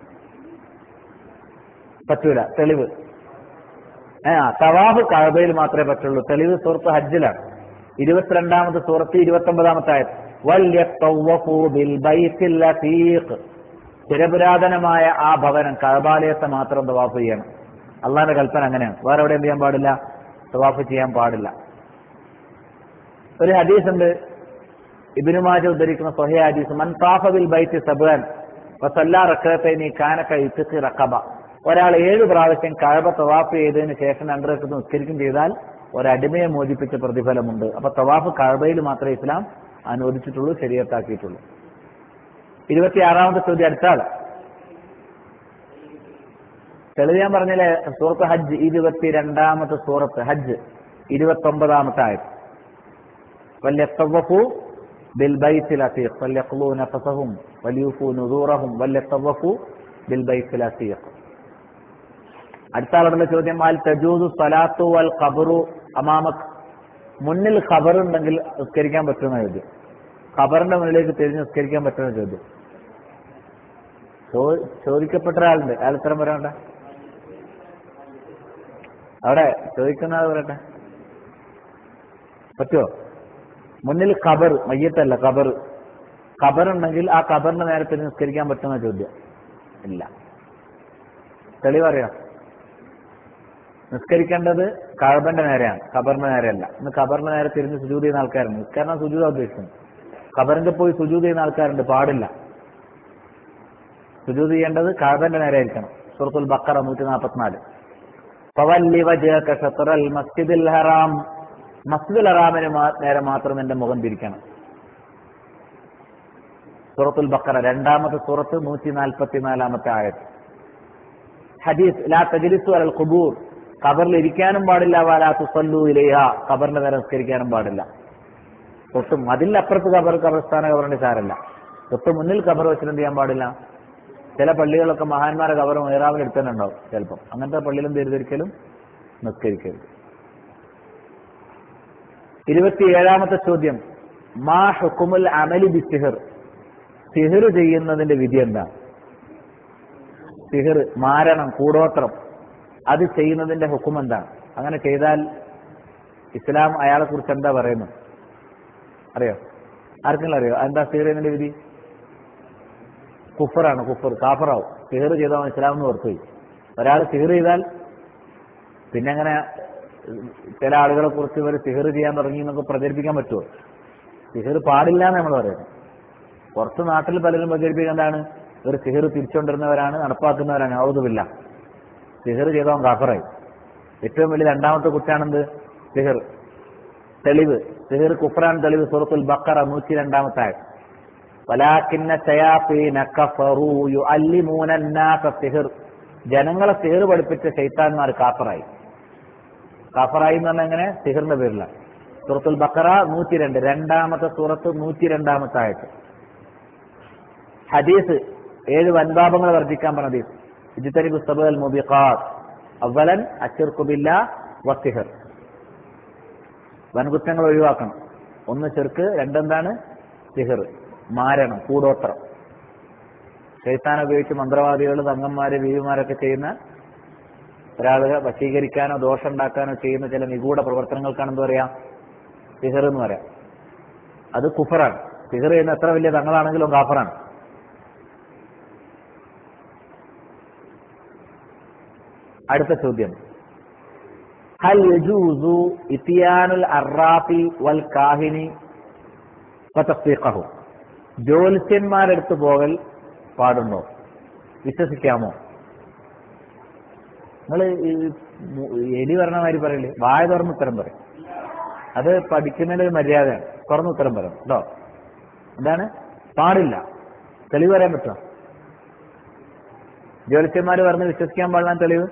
പറ്റൂല തെളിവ് ഏ ആ തവാഫ് കഴബയിൽ മാത്രമേ പറ്റുള്ളൂ തെളിവ് സൂറത്ത് ഹജ്ജിലാണ് ഇരുപത്തിരണ്ടാമത്തെ സൂറത്ത് ഇരുപത്തി ഒമ്പതാമത്തെ ആയത് ചിരപുരാതനമായ ആ ഭവനം കഴബാലയത്തെ മാത്രം തവാഫ് ചെയ്യണം അള്ളാന്റെ കൽപ്പന അങ്ങനെയാണ് വേറെ എവിടെ എന്ത് ചെയ്യാൻ പാടില്ല തവാഫ് ചെയ്യാൻ പാടില്ല ഒരു ഹദീസ് ഉണ്ട് ഇബിനുമാജ ഉദ്ധരിക്കുന്ന സ്വഹി ഹദീസ് മൻ താഫ ബിൽ ബൈത്തി സബാൻ വസല്ലാ റക്കത്തൈനി കാനക്ക ഇത്തിഖി റക്കബ ഒരാൾ ഏഴ് പ്രാവശ്യം കഴബ തവാഫ് ചെയ്തതിന് ശേഷം രണ്ട് റക്കത്ത് നിസ്കരിക്കും ചെയ്താൽ ഒരടിമയെ മോചിപ്പിച്ച പ്രതിഫലമുണ്ട് അപ്പൊ തവാഫ് കഴബയിൽ മാത്രമേ ഇസ്ലാം അനുവദിച്ചിട്ടുള്ളൂ ശരിയത്താക്കിയിട്ടുള്ളൂ ഇരുപത്തിയാറാമത്തെ ചോദ്യം അടുത്താണ് തെളിവ് ഞാൻ പറഞ്ഞില്ലേ സൂറത്ത് ഹജ്ജ് ഇരുപത്തിരണ്ടാമത്തെ സൂറത്ത് ഹജ്ജ് ഇരുപത്തി ഒമ്പതാമത്തെ ആയത് വല്യത്തവഫു بالبيت العتيق فليقضوا نفسهم وليوفوا نذورهم وليطوفوا بالبيت العتيق അടുത്ത ആളുടെ ചോദ്യം മാൽ തജൂദു സലാത്തു വൽ ഖബറു അമാമക് മുന്നിൽ ഖബർ ഉണ്ടെങ്കിൽ നിസ്കരിക്കാൻ പറ്റുന്ന ചോദ്യം ഖബറിന്റെ മുന്നിലേക്ക് തിരിഞ്ഞ് നിസ്കരിക്കാൻ പറ്റുന്ന ചോദ്യം ചോ- ചോദിക്കപ്പെട്ട ഒരാളുണ്ട് അയാൾ ഉത്തരം പറയണ്ട അവിടെ ചോദിക്കുന്ന ആൾ പറയട്ടെ പറ്റുമോ മുന്നിൽ ഖബർ മയ്യത്തല്ല ഖബർ ഖബർ ഉണ്ടെങ്കിൽ ആ ഖബറിന്റെ നേരെ തിരിഞ്ഞ് നിസ്കരിക്കാൻ പറ്റുന്ന ചോദ്യം ഇല്ല തെളിവറിയാം നിസ്കരിക്കേണ്ടത് കഴബന്റെ നേരെയാണ് ഖബറിന്റെ നേരെയല്ല ഇന്ന് ഖബറിന്റെ നേരെ തിരിഞ്ഞ് സുജൂത് ചെയ്യുന്ന ആൾക്കാരുണ്ട് നിസ്കരണം സുജൂത ഉദ്ദേശിക്കുന്നത് ഖബറിന്റെ പോയി സുജൂത് ചെയ്യുന്ന ആൾക്കാരുണ്ട് പാടില്ല സുജൂത് ചെയ്യേണ്ടത് കാബന്റെ നേരെ ആയിരിക്കണം സൂറത്തുൽ ബക്കറ നൂറ്റി നാൽപ്പത്തിനാല് ഫവല്ലി വജഹക ഷത്റൽ മസ്ജിദിൽ ഹറാം മസ്ജിദുൽ ഹറാമിന് മാ- നേരെ മാത്രം എന്റെ മുഖം തിരിക്കണം സൂറത്തുൽ ബക്കറ രണ്ടാമത്തെ സൂറത്ത് നൂറ്റി നാൽപ്പത്തിനാലാമത്തെ ആയത്ത് ഹദീസ് ലാ തജ്ലിസു അലൽ ഖുബൂർ ഖബറിൽ ഇരിക്കാനും പാടില്ല വാലാ തുസല്ലു ഇലൈഹ ഖബറിന്റെ നേരെ നിസ്കരിക്കാനും പാടില്ല തൊട്ടും അതിലപ്പുറത്ത് ഖബർ ഖബർസ്ഥാന ഖബറിന്റെ സാരല്ല തൊട്ട് മുന്നിൽ ഖബർ വെച്ചിട്ട് എന്ത് ചെയ്യാൻ പാടില്ല ചില പള്ളികളൊക്കെ മഹാന്മാരെ ഖബർ മേറാവിൽ എടുത്തിട്ടുണ്ടാവും ചിലപ്പം അങ്ങനത്തെ പള്ളിയിലും തിരിതിരിക്കലും നിസ്കരിക്കലും ഇരുപത്തിയേഴാമത്തെ ചോദ്യം മാ ഹുക്കുമുൽ അമലി ബി സിഹിർ സിഹിർ ചെയ്യുന്നതിന്റെ വിധി എന്താ സിഹിർ മാരണം കൂടോത്രം അത് ചെയ്യുന്നതിന്റെ ഹുക്കും എന്താണ് അങ്ങനെ ചെയ്താൽ ഇസ്ലാം അയാളെ കുറിച്ച് എന്താ പറയുന്നത് അറിയോ ആർക്കെങ്കിലും അറിയോ എന്താ സിഹിർ ചെയ്യുന്നതിന്റെ വിധി കുഫറാണ് കുഫർ കാഫറാവും സിഹിർ ചെയ്തവൻ ഇസ്ലാം എന്ന് ഓർത്തുപോയി ഒരാൾ സിഹിർ ചെയ്താൽ പിന്നെ അങ്ങനെ ചില ആളുകളെ കുറിച്ച് ഇവർ സിഹിർ ചെയ്യാൻ തുടങ്ങി എന്നൊക്കെ പ്രചരിപ്പിക്കാൻ പറ്റുമോ സിഹിർ പാടില്ല എന്ന് നമ്മൾ പറയുന്നത് പുറത്ത് നാട്ടിൽ പലരും പ്രചരിപ്പിക്കുക എന്താണ് ഇവർ സിഹിർ തിരിച്ചുകൊണ്ടിരുന്നവരാണ് നടപ്പാക്കുന്നവരാണ് ഔതുമില്ല സിഹിർ ചെയ്തവൻ കാഫറായി ഏറ്റവും വലിയ രണ്ടാമത്തെ കുറ്റാണെന്ത് സിഹിർ തെളിവ് സിഹിർ കുഫ്രാൻ തെളിവ് സുറത്തുൽ ബക്കറ നൂറ്റി രണ്ടാമത്തെ ആയത് വലാക്കിന്ന ശയാത്തീന കഫറൂ യുഅല്ലിമൂന അന്നാസ സിഹിർ ജനങ്ങളെ സിഹിർ പഠിപ്പിച്ച ശൈത്താന്മാർ കാഫറായി കാഫറായി എന്ന് പറഞ്ഞാൽ എങ്ങനെ സിഹിറിന്റെ പേരിലാണ് സൂറത്തുൽ ബക്കറ നൂറ്റി രണ്ട് രണ്ടാമത്തെ സൂറത്ത് നൂറ്റി രണ്ടാമത്തെ ആയത് ഹദീസ് ഏഴ് വൻപാപങ്ങൾ വർദ്ധിക്കാൻ പറഞ്ഞ ഹദീസ് ഇജിത്തരി പുസ്തകൽ മുബിഖാത്ത് അവലൻ അച്ചിർക്കുബില്ല വസിഹർ വൻകുറ്റങ്ങൾ ഒഴിവാക്കണം ഒന്ന് ചെറുക്ക് രണ്ടെന്താണ് സിഹർ മാരണം കൂടോത്രം ശൈത്താൻ ഉപയോഗിച്ച് മന്ത്രവാദികൾ തങ്ങന്മാര് ബീവിമാരൊക്കെ ചെയ്യുന്ന ഒരാളുകളെ വശീകരിക്കാനോ ദോഷം ഉണ്ടാക്കാനോ ചെയ്യുന്ന ചില നിഗൂഢ പ്രവർത്തനങ്ങൾക്കാണ് എന്താ പറയാ സിഹർ എന്ന് പറയാം അത് കുഫറാണ് സിഹർ ചെയ്യുന്ന എത്ര വലിയ തങ്ങളാണെങ്കിലും കാഫറാണ് അടുത്ത ചോദ്യം ഹൽ യജൂസു ഇത്തിയാനുൽ അറാഫി വൽ കാഹിനി വതസ്ദീഖഹു ജ്യോത്സ്യന്മാരെടുത്ത് പോകൽ പാടുണ്ടോ വിശ്വസിക്കാമോ നിങ്ങൾ എലി പറഞ്ഞ മാതിരി പറയില്ലേ വായ തുറന്ന് ഉത്തരം പറയും അത് പഠിക്കുന്നതിന്റെ ഒരു മര്യാദയാണ് തുറന്ന് ഉത്തരം പറയും കേട്ടോ എന്താണ് പാടില്ല തെളിവ് പറയാൻ പറ്റുമോ ജ്യോത്സ്യന്മാര് പറഞ്ഞ് വിശ്വസിക്കാൻ പാടില്ല തെളിവ്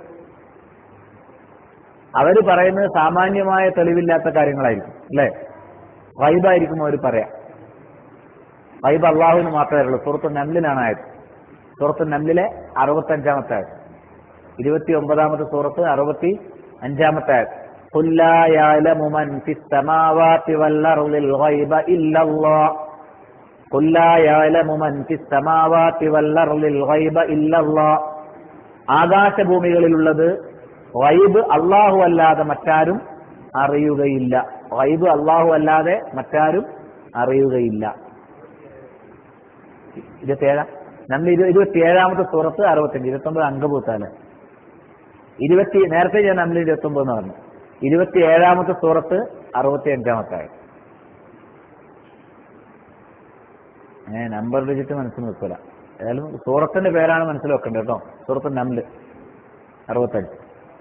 അവര് പറയുന്നത് സാമാന്യമായ തെളിവില്ലാത്ത കാര്യങ്ങളായിരിക്കും അല്ലേ വൈബായിരിക്കും അവർ പറയാം വൈബ് അള്ളാഹുവിന് മാത്രമേ ഉള്ളൂ സുഹൃത്ത് നമ്ലിനാണ് ആയത് സുഹൃത്ത് നമ്ലിലെ അറുപത്തി അഞ്ചാമത്തെ ആയത് ഇരുപത്തി ഒമ്പതാമത്തെ സൂറത്ത് അറുപത്തി അഞ്ചാമത്തെ ആയത് قل لا يعلم من في السماوات والأرض الغيب إلا الله قل لا يعلم من في السماوات والأرض الغيب إلا الله ആകാശഭൂമികളിലുള്ളത് വൈബ് അള്ളാഹു അല്ലാതെ മറ്റാരും അറിയുകയില്ല വൈബ് അള്ളാഹു അല്ലാതെ മറ്റാരും അറിയുകയില്ല ഇരുപത്തിയേഴാം നമ്മൾ ഇരു ഇരുപത്തിയേഴാമത്തെ സൂറത്ത് അറുപത്തഞ്ച് ഇരുപത്തൊമ്പത് അംഗഭൂത്താല് ഇരുപത്തി നേരത്തെ ഞാൻ നമ്മൾ ഇരുപത്തൊമ്പത് എന്ന് പറഞ്ഞു ഇരുപത്തിയേഴാമത്തെ സൂറത്ത് അറുപത്തി അഞ്ചാമത്തെ ആയത് ഏ നമ്പർ ഡിജിറ്റ് മനസ്സിൽ വെക്കൂല ഏതായാലും സൂറത്തിന്റെ പേരാണ് മനസ്സിൽ വെക്കേണ്ടത് കേട്ടോ സൂറത്ത് നമ്ല് അറുപത്തഞ്ച്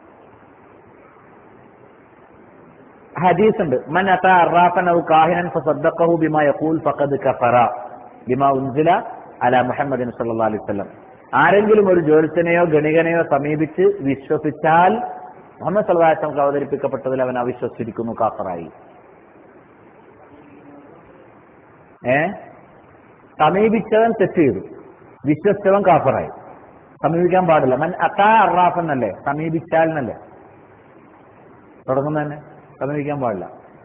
ഹദീസ് ഉണ്ട് മൻ അത അറാഫൻ ഔ കാഹിനൻ ഫസദ്ദഖഹു ബിമാ യഖൂൽ ഫഖദ് കഫറ ബിമാ ഉൻസില അല മുഹമ്മദിൻ സല്ലല്ലാഹു അലൈഹി വസല്ലം ആരെങ്കിലും ഒരു ജ്യോത്സ്യനെയോ ഗണികനെയോ സമീപിച്ച് വിശ്വസിച്ചാൽ മുഹമ്മദ് സല്ലല്ലാഹു അലൈഹി വസല്ലം അവതരിപ്പിക്കപ്പെട്ടതിൽ അവൻ അവിശ്വസിച്ചിരിക്കുന്നു കാഫറായി ഏ സമീപിച്ചവൻ തെറ്റ് ചെയ്തു വിശ്വസിച്ചവൻ കാഫറായി സമീപിക്കാൻ പാടില്ല മൻ അതാ അറാഫ് എന്നല്ലേ സമീപിച്ചാൽ എന്നല്ലേ തുടങ്ങുന്ന തന്നെ സമീപിക്കാൻ പാടില്ല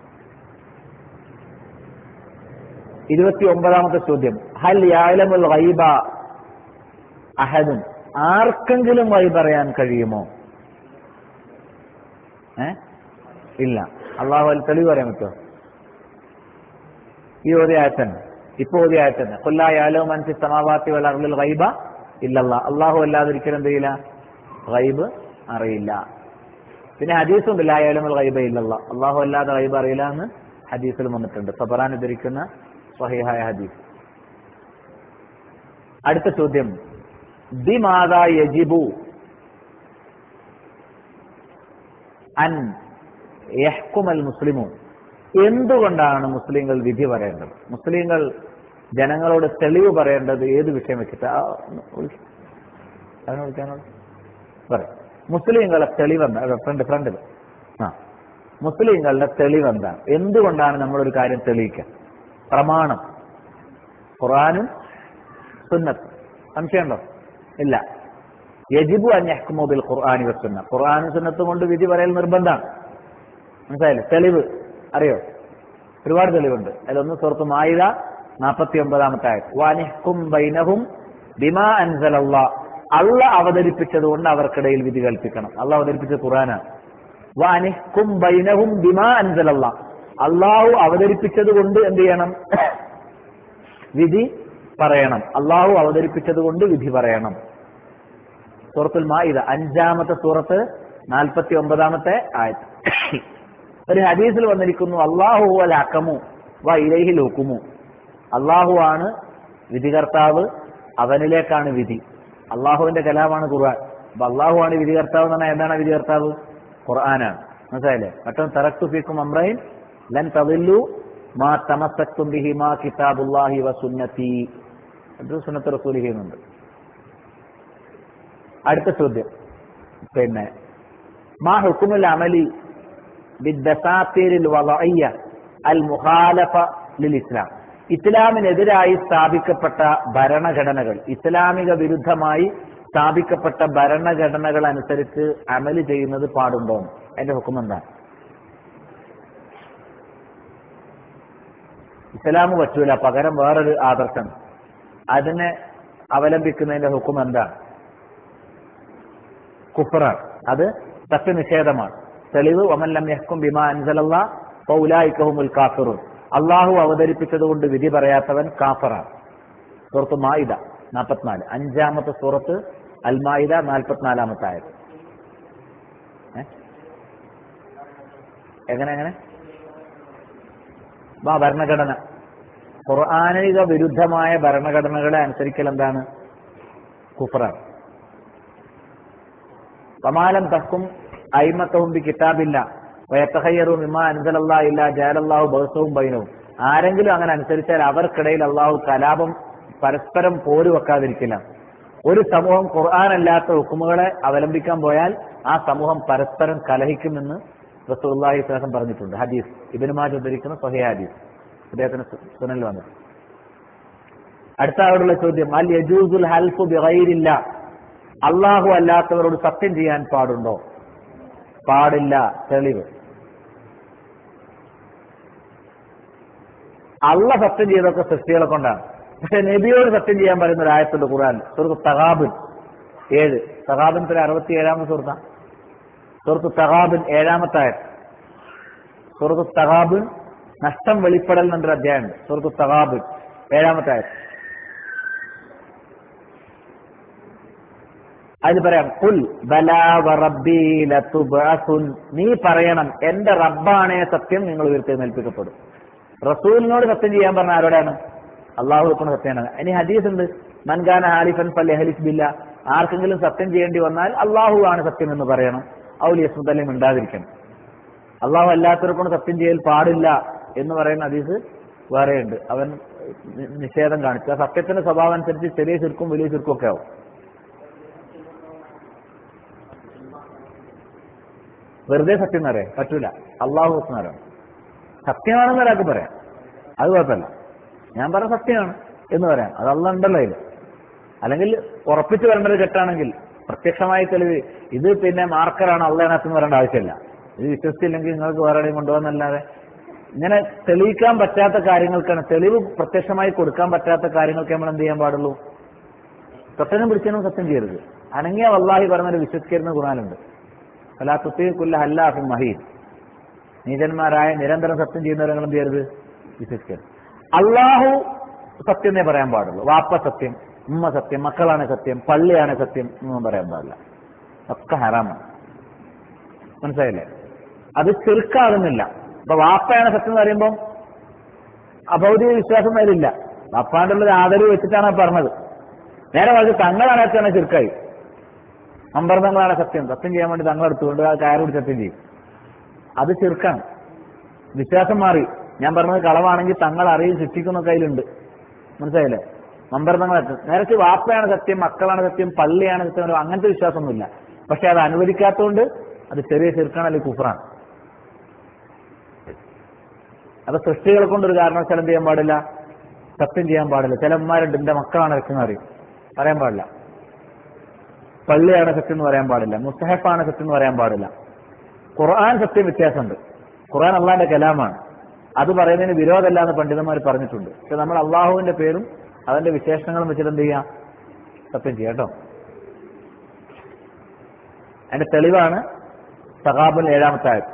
ഇരുപത്തി ഒമ്പതാമത്തെ ചോദ്യം ഹൽ യാലമുൽ ഗൈബ അഹദും ആർക്കെങ്കിലും വഴി പറയാൻ കഴിയുമോ ഏ ഇല്ല അള്ളാഹു അതിൽ തെളിവ് പറയാൻ പറ്റുമോ ഈ ഓതി ആയത്തന്നെ ഇപ്പൊ ഓതി ആയത്തന്നെ കൊല്ലായാലോ മനസ്സിൽ സമാവാത്തി വളർന്നിൽ ഗൈബ ഇല്ലല്ല അള്ളാഹു അല്ലാതെ ഒരിക്കലും എന്ത് ചെയ്യില്ല ഗൈബ് അറിയില്ല പിന്നെ ഹദീസുണ്ട് ലായാലും ഗൈബ ഇല്ലല്ല അള്ളാഹു അല്ലാതെ ഗൈബ് അറിയില്ല എന്ന് ഹദീസിൽ വന്നിട്ടുണ്ട് സബറാൻ ധരിക്കുന്ന സ്വഹിഹായ ഹദീസ് അടുത്ത ചോദ്യം ബിമാദ യജിബു അൻ യഹ്കുമൽ മുസ്ലിമു എന്തുകൊണ്ടാണ് മുസ്ലിങ്ങൾ വിധി പറയേണ്ടത് മുസ്ലിങ്ങൾ ജനങ്ങളോട് തെളിവ് പറയേണ്ടത് ഏത് വിഷയം വെച്ചിട്ട് ആ, ഒന്ന് വിളിക്ക്. അവനെ വിളിക്കാനോട് പറയും മുസ്ലിങ്ങളെ തെളിവെന്താ ഫ്രണ്ട് ഫ്രണ്ടിൽ ആ മുസ്ലിങ്ങളുടെ തെളിവെന്താണ് എന്തുകൊണ്ടാണ് നമ്മളൊരു കാര്യം തെളിയിക്കുക പ്രമാണം ഖുറാനും സുന്നത്ത് സംശയമുണ്ടോ ഇല്ല യജിബു അന്യഹ്കുമോ ബിൽ ഖുർആാനി വസുന്ന ഖുർആാനും സുന്നത്തും കൊണ്ട് വിധി പറയൽ നിർബന്ധമാണ് മനസ്സിലായില്ലേ തെളിവ് അറിയോ ഒരുപാട് തെളിവുണ്ട് അതിലൊന്ന് സുഹൃത്ത് മായിത നാൽപ്പത്തി ഒമ്പതാമത്തെ ആയത് വാനിഹ്കും ബൈനഹും ബിമാ അൻസലല്ല അള്ള അവതരിപ്പിച്ചത് കൊണ്ട് അവർക്കിടയിൽ വിധി കൽപ്പിക്കണം അള്ള അവതരിപ്പിച്ച ഖുറാനാണ് വാനിഹ്കും ബൈനഹും ബിമാ അൻസലല്ല അള്ളാഹു അവതരിപ്പിച്ചത് കൊണ്ട് എന്ത് ചെയ്യണം വിധി പറയണം അള്ളാഹു അവതരിപ്പിച്ചത് കൊണ്ട് വിധി പറയണം സൂറത്തുൽ മാഇദ അഞ്ചാമത്തെ സൂറത്ത് നാൽപ്പത്തി ഒമ്പതാമത്തെ ആയത് ഒരു ഹദീസിൽ വന്നിരിക്കുന്നു അള്ളാഹു അൽ അക്കമു വ ഇലൈഹിൽ ഹുക്കുമു അള്ളാഹു ആണ് വിധികർത്താവ് അവനിലേക്കാണ് വിധി അള്ളാഹുവിന്റെ കലാമാണ് ഖുർആൻ അപ്പൊ അള്ളാഹു ആണ് വിധികർത്താവ് എന്ന് പറഞ്ഞാൽ എന്താണ് വിധികർത്താവ് ഖുർആനാണ് മനസ്സിലായില്ലേ മറ്റൊന്ന് തറക്തു ഫീക്കും അമ്രൈൻ ലൻ തവില്ലു മാ തമസക്തും ബിഹി മാ കിതാബുല്ലാഹി വ സുന്നത്തി അത് സുന്നത്ത് റസൂൽ ചെയ്യുന്നുണ്ട് അടുത്ത ചോദ്യം പിന്നെ മാ ഹുക്കുമുൽ അമലി ബിദ്ദസാത്തീരിൽ വളഇയ്യ അൽ മുഖാലഫ ലിൽ ഇസ്ലാം ഇസ്ലാമിനെതിരായി സ്ഥാപിക്കപ്പെട്ട ഭരണഘടനകൾ ഇസ്ലാമിക വിരുദ്ധമായി സ്ഥാപിക്കപ്പെട്ട ഭരണഘടനകൾ അനുസരിച്ച് അമല് ചെയ്യുന്നത് പാടുണ്ടോ അതിന്റെ ഹുക്കും എന്താണ് ഇസ്ലാം പറ്റൂല പകരം വേറൊരു ആദർശം അതിനെ അവലംബിക്കുന്നതിന്റെ ഹുക്കും എന്താണ് കുഫറാണ് അത് സത്യനിഷേധമാണ് തെളിവ് വമല്ലം യഹ്കും ബിമാ അൻസലല്ല പൗലായിക്കഹുമുൽ കാഫിറുൻ അള്ളാഹു അവതരിപ്പിച്ചത് കൊണ്ട് വിധി പറയാത്തവൻ കാഫറാണ് സൂറത്ത് മായിദ നാൽപ്പത്തിനാല് അഞ്ചാമത്തെ സൂറത്ത് അൽ മായിദ നാൽപ്പത്തിനാലാമത്തെ ആയത് ഏ? എങ്ങനെ എങ്ങനെ വാ ഭരണഘടന ഖുർആാനിക വിരുദ്ധമായ ഭരണഘടനകളെ അനുസരിക്കൽ എന്താണ് കുഫറാണ് വമാലം തക്കും അയിമത്തവും ബി കിതാബില്ല വയത്തഹയ്യറും ഇമ്മ അൻസലല്ലാ ഇല്ല ജാലല്ലാഹു ബഹസവും ബൈനവും ആരെങ്കിലും അങ്ങനെ അനുസരിച്ചാൽ അവർക്കിടയിൽ അള്ളാഹു കലാപം പരസ്പരം പോര് വെക്കാതിരിക്കില്ല ഒരു സമൂഹം ഖുർആൻ അല്ലാത്ത ഹുക്കുമുകളെ അവലംബിക്കാൻ പോയാൽ ആ സമൂഹം പരസ്പരം കലഹിക്കുമെന്ന് റസൂള്ളി സ്വലം പറഞ്ഞിട്ടുണ്ട് ഹദീസ് ഇബിനുമാജ് ഉദ്ധരിക്കുന്ന സൊഹേ ഹദീസ് അദ്ദേഹത്തിന് സുനൽ വന്നത് അടുത്ത ആളോടുള്ള ചോദ്യം അൽ യജൂസുൽ ഹൽഫു ബിഗൈരില്ല അള്ളാഹു അല്ലാത്തവരോട് സത്യം ചെയ്യാൻ പാടുണ്ടോ പാടില്ല തെളിവ് അള്ള സത്യം ചെയ്തൊക്കെ സൃഷ്ടികളെ കൊണ്ടാണ് പക്ഷെ നബിയോട് സത്യം ചെയ്യാൻ പറയുന്ന ഒരു ആയത്തുണ്ട് ഖുർആൻ സുഹൃത്ത് തഹാബിൻ ഏഴ് തഹാബിൻ പിന്നെ അറുപത്തി ഏഴാമത്തെ സുഹൃത്ത സുഹൃത്ത് തഹാബിൻ ഏഴാമത്തെ ആയത്ത് സുഹൃത്ത് തഹാബിൻ നഷ്ടം വെളിപ്പെടൽ എന്നൊരു അധ്യായമുണ്ട് സുഹൃത്ത് തഹാബിൻ ഏഴാമത്തെ ആയത്ത് അതിന് പറയാം കുൽ ബലാ വറബ്ബി ലതുബ്അസുൻ നീ പറയണം എന്റെ റബ്ബാണേ സത്യം നിങ്ങൾ ഉയർത്തെഴുന്നേൽപ്പിക്കപ്പെടും റസൂലിനോട് സത്യം ചെയ്യാൻ പറഞ്ഞ ആരോടാണ് അള്ളാഹു വെക്കുന്ന സത്യമാണ് ഇനി ഹദീസ് ഉണ്ട് മൻഗാന ഹാലിഫൻ പല്ലി ഹലിഫ് ബില്ല ആർക്കെങ്കിലും സത്യം ചെയ്യേണ്ടി വന്നാൽ അള്ളാഹു ആണ് സത്യം എന്ന് പറയണം ഔലി യസ്മുദല്യം ഉണ്ടാതിരിക്കണം അള്ളാഹു അല്ലാത്തവരെ കൊണ്ട് സത്യം ചെയ്യൽ പാടില്ല എന്ന് പറയുന്ന ഹദീസ് വേറെയുണ്ട് അവൻ നി- നിഷേധം കാണിച്ചു ആ സത്യത്തിന്റെ സ്വഭാവം അനുസരിച്ച് ചെറിയ ചുരുക്കും വലിയ ചുരുക്കും ഒക്കെ ആവും വെറുതെ സത്യം എന്ന് പറയാം പറ്റൂല അള്ളാഹു എന്ന് പറയാം സത്യമാണെന്ന് ഒരാൾക്ക് പറയാം അത് കുഴപ്പമില്ല ഞാൻ പറഞ്ഞ സത്യമാണ് എന്ന് പറയാം അത് അള്ള ഉണ്ടല്ലോ ഇത് അല്ലെങ്കിൽ ഉറപ്പിച്ചു വരേണ്ട ഒരു കെട്ടാണെങ്കിൽ പ്രത്യക്ഷമായി തെളിവ് ഇത് പിന്നെ മാർക്കറാണ് അള്ളതിനകത്ത് പറയേണ്ട ആവശ്യമില്ല ഇത് വിശ്വസിച്ചില്ലെങ്കിൽ നിങ്ങൾക്ക് വേറെ എവിടെയും കൊണ്ടുപോകുന്നല്ലാതെ ഇങ്ങനെ തെളിയിക്കാൻ പറ്റാത്ത കാര്യങ്ങൾക്കാണ് തെളിവ് പ്രത്യക്ഷമായി കൊടുക്കാൻ പറ്റാത്ത കാര്യങ്ങൾക്ക് നമ്മൾ എന്ത് ചെയ്യാൻ പാടുള്ളൂ തൊട്ടനും പിടിച്ചനും സത്യം ചെയ്യരുത് അനങ്ങിയ വല്ലാഹി പറഞ്ഞൊരു വിശ്വസിക്കരുന്ന ഗുണാലുണ്ട് അല്ലാ തുത്തിക്കുല്ല ഹല്ലാഫും മഹീദ് നീചന്മാരായ നിരന്തരം സത്യം ചെയ്യുന്നവരെ എന്ത് ചെയ്യരുത് വിശ്വസിക്കരുത് അള്ളാഹു സത്യം എന്നേ പറയാൻ പാടുള്ളൂ വാപ്പ സത്യം ഉമ്മ സത്യം മക്കളാണ് സത്യം പള്ളിയാണ് സത്യം എന്നൊന്നും പറയാൻ പാടില്ല ഒക്കെ ഹറാമാണ് മനസ്സിലായില്ലേ അത് ചെറുക്കാകുന്നില്ല അപ്പൊ വാപ്പയാണ് സത്യം എന്ന് പറയുമ്പോൾ അഭൗതിക വിശ്വാസം അതിലില്ല വാപ്പാണ്ടുള്ള ഒരു ആദരവ് വെച്ചിട്ടാണ് ആ പറഞ്ഞത് നേരെ മറിച്ച് തങ്ങളാണ് സത്യം ചുരുക്കായി അമ്പർത്തങ്ങളാണ് സത്യം സത്യം ചെയ്യാൻ വേണ്ടി തങ്ങളെടുത്തുകൊണ്ട് ആ കയറോട് സത്യം ചെയ്യും അത് ചെറുക്കാണ് വിശ്വാസം മാറി ഞാൻ പറഞ്ഞത് കളവാണെങ്കിൽ തങ്ങൾ അറിയും ശിക്ഷിക്കുന്ന കയ്യിലുണ്ട് മനസ്സിലായില്ലേ മമ്പർത്തങ്ങളൊക്കെ നേരത്തെ വാപ്പയാണ് സത്യം മക്കളാണ് സത്യം പള്ളിയാണ് സത്യം അങ്ങനത്തെ വിശ്വാസമൊന്നുമില്ല പക്ഷെ അത് അനുവദിക്കാത്തതുകൊണ്ട് അത് ചെറിയ ചെറുക്കാണ് അല്ലെങ്കിൽ കുഫറാണ് അപ്പൊ സൃഷ്ടികളെ കൊണ്ടൊരു കാരണവശാലും എന്ത് ചെയ്യാൻ പാടില്ല സത്യം ചെയ്യാൻ പാടില്ല ചില അമ്മമാരുണ്ട് എന്റെ മക്കളാണ് സത്യം എന്ന് അറിയും പറയാൻ പാടില്ല പള്ളിയാണ് സത്യം എന്ന് പറയാൻ പാടില്ല മുസ്തഹഫാണ് സത്യം എന്ന് പറയാൻ പാടില്ല ഖുർആൻ സത്യം വ്യത്യാസമുണ്ട് ഖുർആൻ അള്ളാന്റെ കലാമാണ് അത് പറയുന്നതിന് വിരോധമല്ല എന്ന് പണ്ഡിതന്മാർ പറഞ്ഞിട്ടുണ്ട് പക്ഷെ നമ്മൾ അള്ളാഹുവിന്റെ പേരും അതിന്റെ വിശേഷണങ്ങളും വെച്ചിട്ട് എന്ത് ചെയ്യാം സത്യം ചെയ്യാം കേട്ടോ അതിന്റെ തെളിവാണ് സഹാബുൽ ഏഴാമത്തെ ആയത്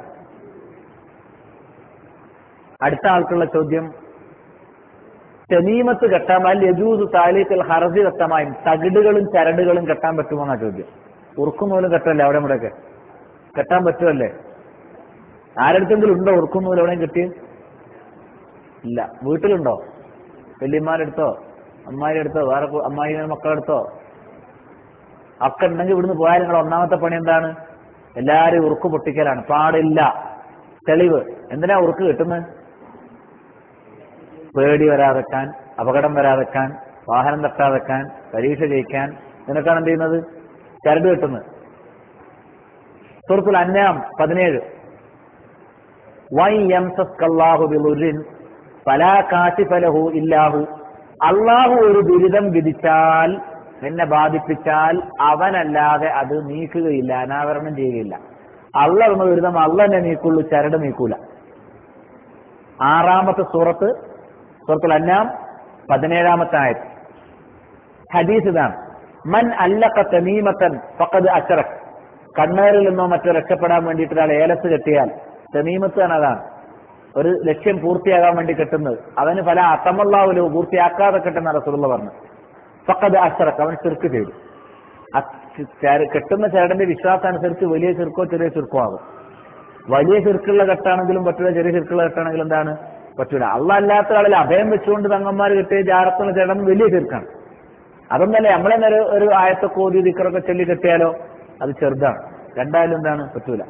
അടുത്ത ആൾക്കുള്ള ചോദ്യം തെനീമത്ത് കെട്ടാൻ അല്ല യജൂസ് താലീക്കൽ ഹർജി കെട്ടാമായും തകിടുകളും ചരടുകളും കെട്ടാൻ പറ്റുമോ എന്നാ ചോദ്യം ഉറുക്കുന്നൂലും കെട്ടല്ലേ അവിടെ ഇവിടെയൊക്കെ കെട്ടാൻ പറ്റുമല്ലേ ആരടുത്തെങ്കിലും ഉണ്ടോ ഉറുക്കുന്നൂല് എവിടെയും കെട്ടി ഇല്ല വീട്ടിലുണ്ടോ വല്യമ്മാരെടുത്തോ അമ്മായിയുടെ അടുത്തോ വേറെ കു- അമ്മായിയുടെ മക്കളെടുത്തോ ഒക്കെ ഉണ്ടെങ്കിൽ ഇവിടുന്ന് പോയാൽ നിങ്ങളുടെ ഒന്നാമത്തെ പണി എന്താണ് എല്ലാരും ഉറുക്ക് പൊട്ടിക്കലാണ് പാടില്ല തെളിവ് എന്തിനാ ഉറുക്ക് കിട്ടുന്നത് പേടി വരാതെക്കാൻ അപകടം വരാതെക്കാൻ വാഹനം തട്ടാതെക്കാൻ പരീക്ഷ ജയിക്കാൻ ഇതിനൊക്കെയാണ് എന്ത് ചെയ്യുന്നത് ചരട് കിട്ടുന്നത് സുഹൃത്തുൽ അന്നാം പതിനേഴ് വൈ യംസസ്കല്ലാഹു ബിളുരിൻ ഫലാ കാശിഫലഹു ഇല്ലാഹു അള്ളാഹു ഒരു ദുരിതം വിധിച്ചാൽ നിന്നെ ബാധിപ്പിച്ചാൽ അവനല്ലാതെ അത് നീക്കുകയില്ല അനാവരണം ചെയ്യുകയില്ല അള്ള എന്ന ദുരിതം അള്ള തന്നെ നീക്കുള്ളൂ ചരട് നീക്കൂല ആറാമത്തെ സൂറത്ത് സൂറത്തുൽ അന്നാം പതിനേഴാമത്തെ ആയത് ഹദീസ് ഇതാണ് മൻ അല്ലക്ക തമീമത്തൻ ഫഖദ് അശറക് കണ്ണേറിൽ നിന്നോ മറ്റോ രക്ഷപ്പെടാൻ വേണ്ടിയിട്ട് ഒരാൾ ഏലസ് കെട്ടിയാൽ തമീമത്ത് തന്നെ അതാണ് ഒരു ലക്ഷ്യം പൂർത്തിയാകാൻ വേണ്ടി കെട്ടുന്നത് അവന് പല അത്തമല്ലാവിലോ പൂർത്തിയാക്കാതെ കെട്ടുന്ന റസൂലുള്ള പറഞ്ഞു ഫഖദ് അശറക് അവൻ ചെറുക്ക് ചെയ്തു ആ ചര- കെട്ടുന്ന ചരടിന്റെ വിശ്വാസം അനുസരിച്ച് വലിയ ചെറുക്കോ ചെറിയ ചെറുക്കോ ആകും വലിയ ചെറുക്കുള്ള കെട്ടാണെങ്കിലും പറ്റൂല ചെറിയ ചെറുക്കുള്ള കെട്ടാണെങ്കിലും എന്താണ് പറ്റൂല അള്ള അല്ലാത്ത ആളിൽ അഭയം വെച്ചുകൊണ്ട് തങ്ങന്മാർ കിട്ടിയ ജാറത്തുള്ള ചേട്ടൻ വലിയ ചെറുക്കാണ് അതൊന്നല്ലേ നമ്മളെ ഒരു ഒരു ആയത്തൊക്കെ ഓതി ദിക്കറൊക്കെ ചൊല്ലി കെട്ടിയാലോ അത് ചെറുതാണ് രണ്ടായാലും എന്താണ് പറ്റൂല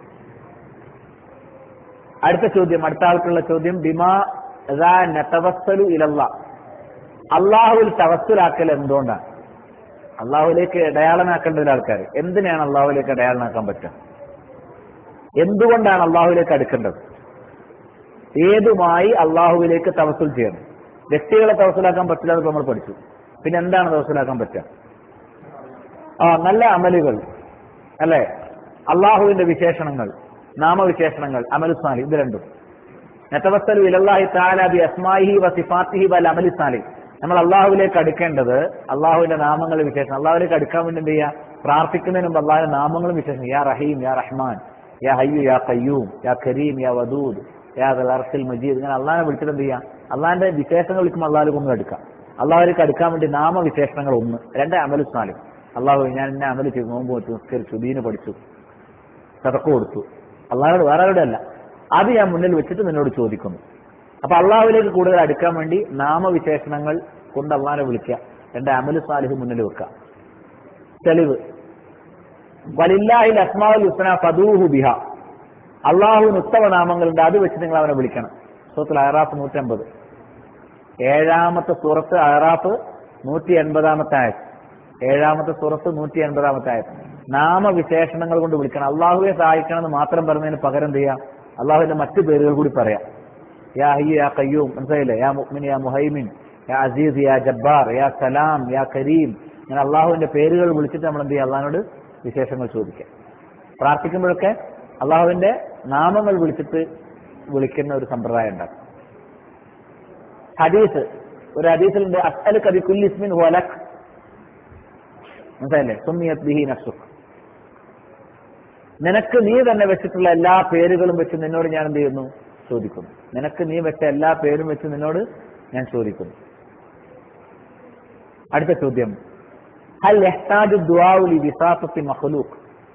അടുത്ത ചോദ്യം അടുത്ത ആൾക്കുള്ള ചോദ്യം ബിമാ നതവസ്സലു ഇലല്ല അള്ളാഹുവിൽ തവസ്സുലാക്കൽ എന്തുകൊണ്ടാണ് അള്ളാഹുലേക്ക് ഇടയാളനാക്കേണ്ട ഒരു ആൾക്കാർ എന്തിനാണ് അള്ളാഹുലേക്ക് ഇടയാളനാക്കാൻ പറ്റുക എന്തുകൊണ്ടാണ് അള്ളാഹുവിലേക്ക് അടുക്കേണ്ടത് ഏതുമായി അള്ളാഹുവിലേക്ക് തവസുൽ ചെയ്യണം വ്യക്തികളെ തവസുലാക്കാൻ പറ്റില്ല എന്ന് നമ്മൾ പഠിച്ചു പിന്നെ എന്താണ് തവസുലാക്കാൻ പറ്റുക ആ നല്ല അമലുകൾ അല്ലെ അള്ളാഹുവിന്റെ വിശേഷണങ്ങൾ നാമവിശേഷണങ്ങൾ അമലുസാലി ഇത് രണ്ടും നെത്തവസ്സലു ഇലല്ലാഹി താല ബി അസ്മാഹി വ സിഫാത്തിഹി വൽ അമലിസാലി നമ്മൾ അള്ളാഹുവിലേക്ക് അടുക്കേണ്ടത് അള്ളാഹുവിന്റെ നാമങ്ങളും വിശേഷണം അള്ളാഹുവിലേക്ക് അടുക്കാൻ വേണ്ടി എന്ത് ചെയ്യുക പ്രാർത്ഥിക്കുന്നതിന് മുമ്പ് അള്ളാഹുവിന്റെ നാമങ്ങളും വിശേഷണം യാ റഹീം യാ റഹ്മാൻ യാ ഹയ്യു യാ കയ്യൂം യാ കരീം യാ വദൂദ് യാ അർസിൽ മജീദ് ഇങ്ങനെ അള്ളാഹിനെ വിളിച്ചിട്ട് എന്ത് ചെയ്യാം അള്ളാഹിന്റെ വിശേഷങ്ങൾ വിളിക്കുമ്പോൾ അള്ളാഹിലേക്ക് ഒന്ന് അടുക്കാം അള്ളാഹുലേക്ക് അടുക്കാൻ വേണ്ടി നാമവിശേഷണങ്ങൾ ഒന്ന് രണ്ട് അമലുസ്നാലും അള്ളാഹു ഞാൻ എന്നെ അമല് ചെയ്തു നോമ്പ് വെച്ചു നിസ്കരിച്ചു ദീന് പഠിച്ചു സതക്ക് കൊടുത്തു അള്ളാഹോട് വേറെ ആരുടെ അല്ല അത് ഞാൻ മുന്നിൽ വെച്ചിട്ട് നിന്നോട് ചോദിക്കുന്നു അപ്പൊ അള്ളാഹുവിലേക്ക് കൂടുതൽ അടുക്കാൻ വേണ്ടി നാമവിശേഷണങ്ങൾ കൊണ്ട് അള്ളാഹിനെ വിളിക്കുക രണ്ട് അമല് സാലിഹ് മുന്നിൽ വെക്കുക തെളിവ് വലില്ലാഹിൽ അസ്മാവുൽ ഹുസ്ന ഫദൂഹു ബിഹ അള്ളാഹുവിന് ഉത്തമ നാമങ്ങളുണ്ട് അത് വെച്ച് നിങ്ങൾ അവനെ വിളിക്കണം സൂറത്തിൽ അഹറാഫ് നൂറ്റമ്പത് ഏഴാമത്തെ സൂറത്ത് അഹറാഫ് നൂറ്റി എൺപതാമത്തെ ആയത് ഏഴാമത്തെ സൂറത്ത് നൂറ്റി എൺപതാമത്തെ ആയത് നാമവിശേഷണങ്ങൾ കൊണ്ട് വിളിക്കണം അള്ളാഹുവെ സഹായിക്കണമെന്ന് മാത്രം പറഞ്ഞതിന് പകരം എന്ത് ചെയ്യാം അള്ളാഹുവിന്റെ മറ്റു പേരുകൾ കൂടി പറയാം യാ ഹയ്യ യാ കയ്യൂം മനസ്സിലായില്ലേ യാ മുഅ്മിൻ യാ മുഹൈമിൻ യാ അസീസ് യാ ജബ്ബാർ യാ സലാം യാ കരീം ഇങ്ങനെ അള്ളാഹുവിന്റെ പേരുകൾ വിളിച്ചിട്ട് നമ്മൾ എന്ത് ചെയ്യുക അള്ളാഹിനോട് വിശേഷങ്ങൾ ചോദിക്കാം പ്രാർത്ഥിക്കുമ്പോഴൊക്കെ അള്ളാഹുവിന്റെ നാമങ്ങൾ വിളിച്ചിട്ട് വിളിക്കുന്ന ഒരു സമ്പ്രദായം ഉണ്ടാക്കും ഹദീസ് ഒരു ഹദീസിലുണ്ട് അസ്അൽ കബി കുല്ലിസ്മിൻ ഹുവലക് മനസ്സിലായില്ലേ സുമിയത് ബിഹി നഫ്സുക് നിനക്ക് നീ തന്നെ വെച്ചിട്ടുള്ള എല്ലാ പേരുകളും വെച്ച് നിന്നോട് ഞാൻ എന്ത് ചെയ്യുന്നു ചോദിക്കുന്നു നിനക്ക് നീ വെച്ച എല്ലാ പേരും വെച്ച് നിന്നോട് ഞാൻ ചോദിക്കുന്നു അടുത്ത ചോദ്യം ഹൽ യഹ്താജു ദുആഉ വിസാഫത്തി മഖ്ലൂഖ്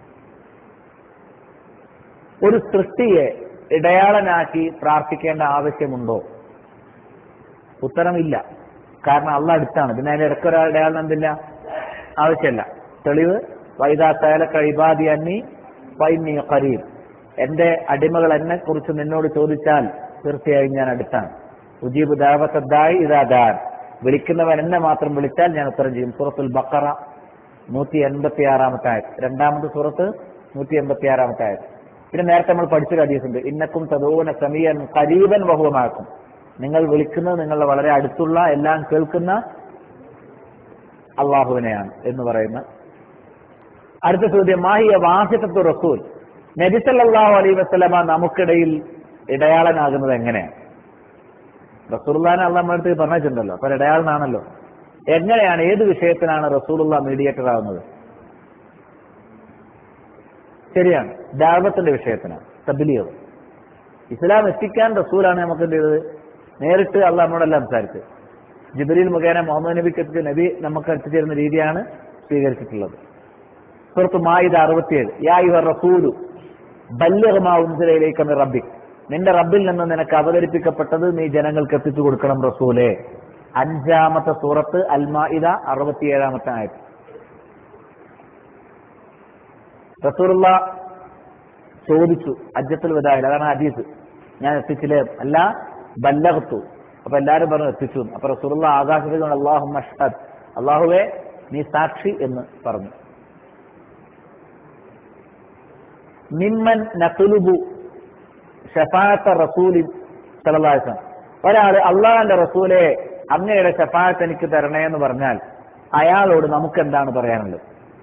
ഒരു സൃഷ്ടിയെ ഇടയാളനാക്കി പ്രാർത്ഥിക്കേണ്ട ആവശ്യമുണ്ടോ ഉത്തരമില്ല കാരണം അള്ള അടുത്താണ് പിന്നെ അതിന്റെ ഇടയ്ക്ക് ഒരാൾ അടയാളം എന്തില്ല ആവശ്യമില്ല തെളിവ് വൈദാ സേല കഴിബാദി അന്നി വൈന്നി കരീം എന്റെ അടിമകൾ എന്നെ കുറിച്ച് നിന്നോട് ചോദിച്ചാൽ തീർച്ചയായും ഞാൻ അടുത്താണ് ഉജീബ് ദാവത്തദ്ദായി ഇതാദാൻ വിളിക്കുന്നവൻ എന്നെ മാത്രം വിളിച്ചാൽ ഞാൻ ഉത്തരം ചെയ്യും സൂറത്തുൽ ബക്കറ നൂറ്റി എൺപത്തി ആറാമത്തെ ആയത് രണ്ടാമത്തെ സൂറത്ത് നൂറ്റി എൺപത്തി ആറാമത്തെ ആയത് പിന്നെ നേരത്തെ നമ്മൾ പഠിച്ചൊരു ഹദീസുണ്ട് ഇന്നക്കും തദൂന സമീയൻ കരീബൻ ബഹുവമാക്കും നിങ്ങൾ വിളിക്കുന്നത് നിങ്ങളുടെ വളരെ അടുത്തുള്ള എല്ലാം കേൾക്കുന്ന അള്ളാഹുവിനെയാണ് എന്ന് പറയുന്ന അടുത്ത ചോദ്യം മാഹിയ വാസിത്തത്തു റസൂൽ നബി സല്ലല്ലാഹു അലൈഹി വസല്ലമ നമുക്കിടയിൽ ഇടയാളനാകുന്നത് എങ്ങനെയാണ് റസൂലുള്ളാനെ അള്ള നമ്മുടെ അടുത്ത് പറഞ്ഞിട്ടുണ്ടല്ലോ അപ്പൊ ഇടയാളനാണല്ലോ എങ്ങനെയാണ് ഏത് വിഷയത്തിനാണ് റസൂലുള്ള മീഡിയേറ്റർ ആവുന്നത് ശരിയാണ് ദാവത്തിന്റെ വിഷയത്തിനാണ് തബ്ലീഗ് ഇസ്ലാം എത്തിക്കാൻ റസൂലാണ് നമുക്ക് എന്ത് ചെയ്തത് നേരിട്ട് അള്ള നമ്മോടെല്ലാം സംസാരിച്ചത് ജിബരീൽ മുഖേന മുഹമ്മദ് നബിക്ക് എത്തിച്ച നബി നമുക്ക് എത്തിച്ചേരുന്ന രീതിയാണ് സ്വീകരിച്ചിട്ടുള്ളത് സുഹൃത്ത് മായിദ അറുപത്തിയേഴ് യാ ഇവർ റസൂലു ബല്യകമാ ഉൻസിലയിലേക്ക് റബ്ബി നിന്റെ റബ്ബിൽ നിന്ന് നിനക്ക് അവതരിപ്പിക്കപ്പെട്ടത് നീ ജനങ്ങൾക്ക് എത്തിച്ചു കൊടുക്കണം റസൂലെ അഞ്ചാമത്തെ സൂറത്ത് അൽമായിദ അറുപത്തിയേഴാമത്തെ ആയത് റസൂലുള്ള ചോദിച്ചു അജ്ജത്തുൽ വദായിൽ അതാണ് ഹദീസ് ഞാൻ എത്തിച്ചില്ലേ അല്ല ബല്ലഹത്തു അപ്പൊ എല്ലാരും പറഞ്ഞു എത്തിച്ചു എന്ന്. അപ്പൊ റസൂലുള്ള ആകാശത്തിൽ കൊണ്ട് അള്ളാഹു മഷ്ഹദ് അള്ളാഹുവെ നീ സാക്ഷി എന്ന് പറഞ്ഞു നിമ്മൻ നഖലുബു ഷഫാത്ത റസൂലിൻ സലഹ് ഒരാള് അള്ളാഹന്റെ റസൂലെ അങ്ങയുടെ ഷഫാത്ത് എനിക്ക് തരണേ എന്ന് പറഞ്ഞാൽ അയാളോട് നമുക്ക് എന്താണ് പറയാനുള്ളത്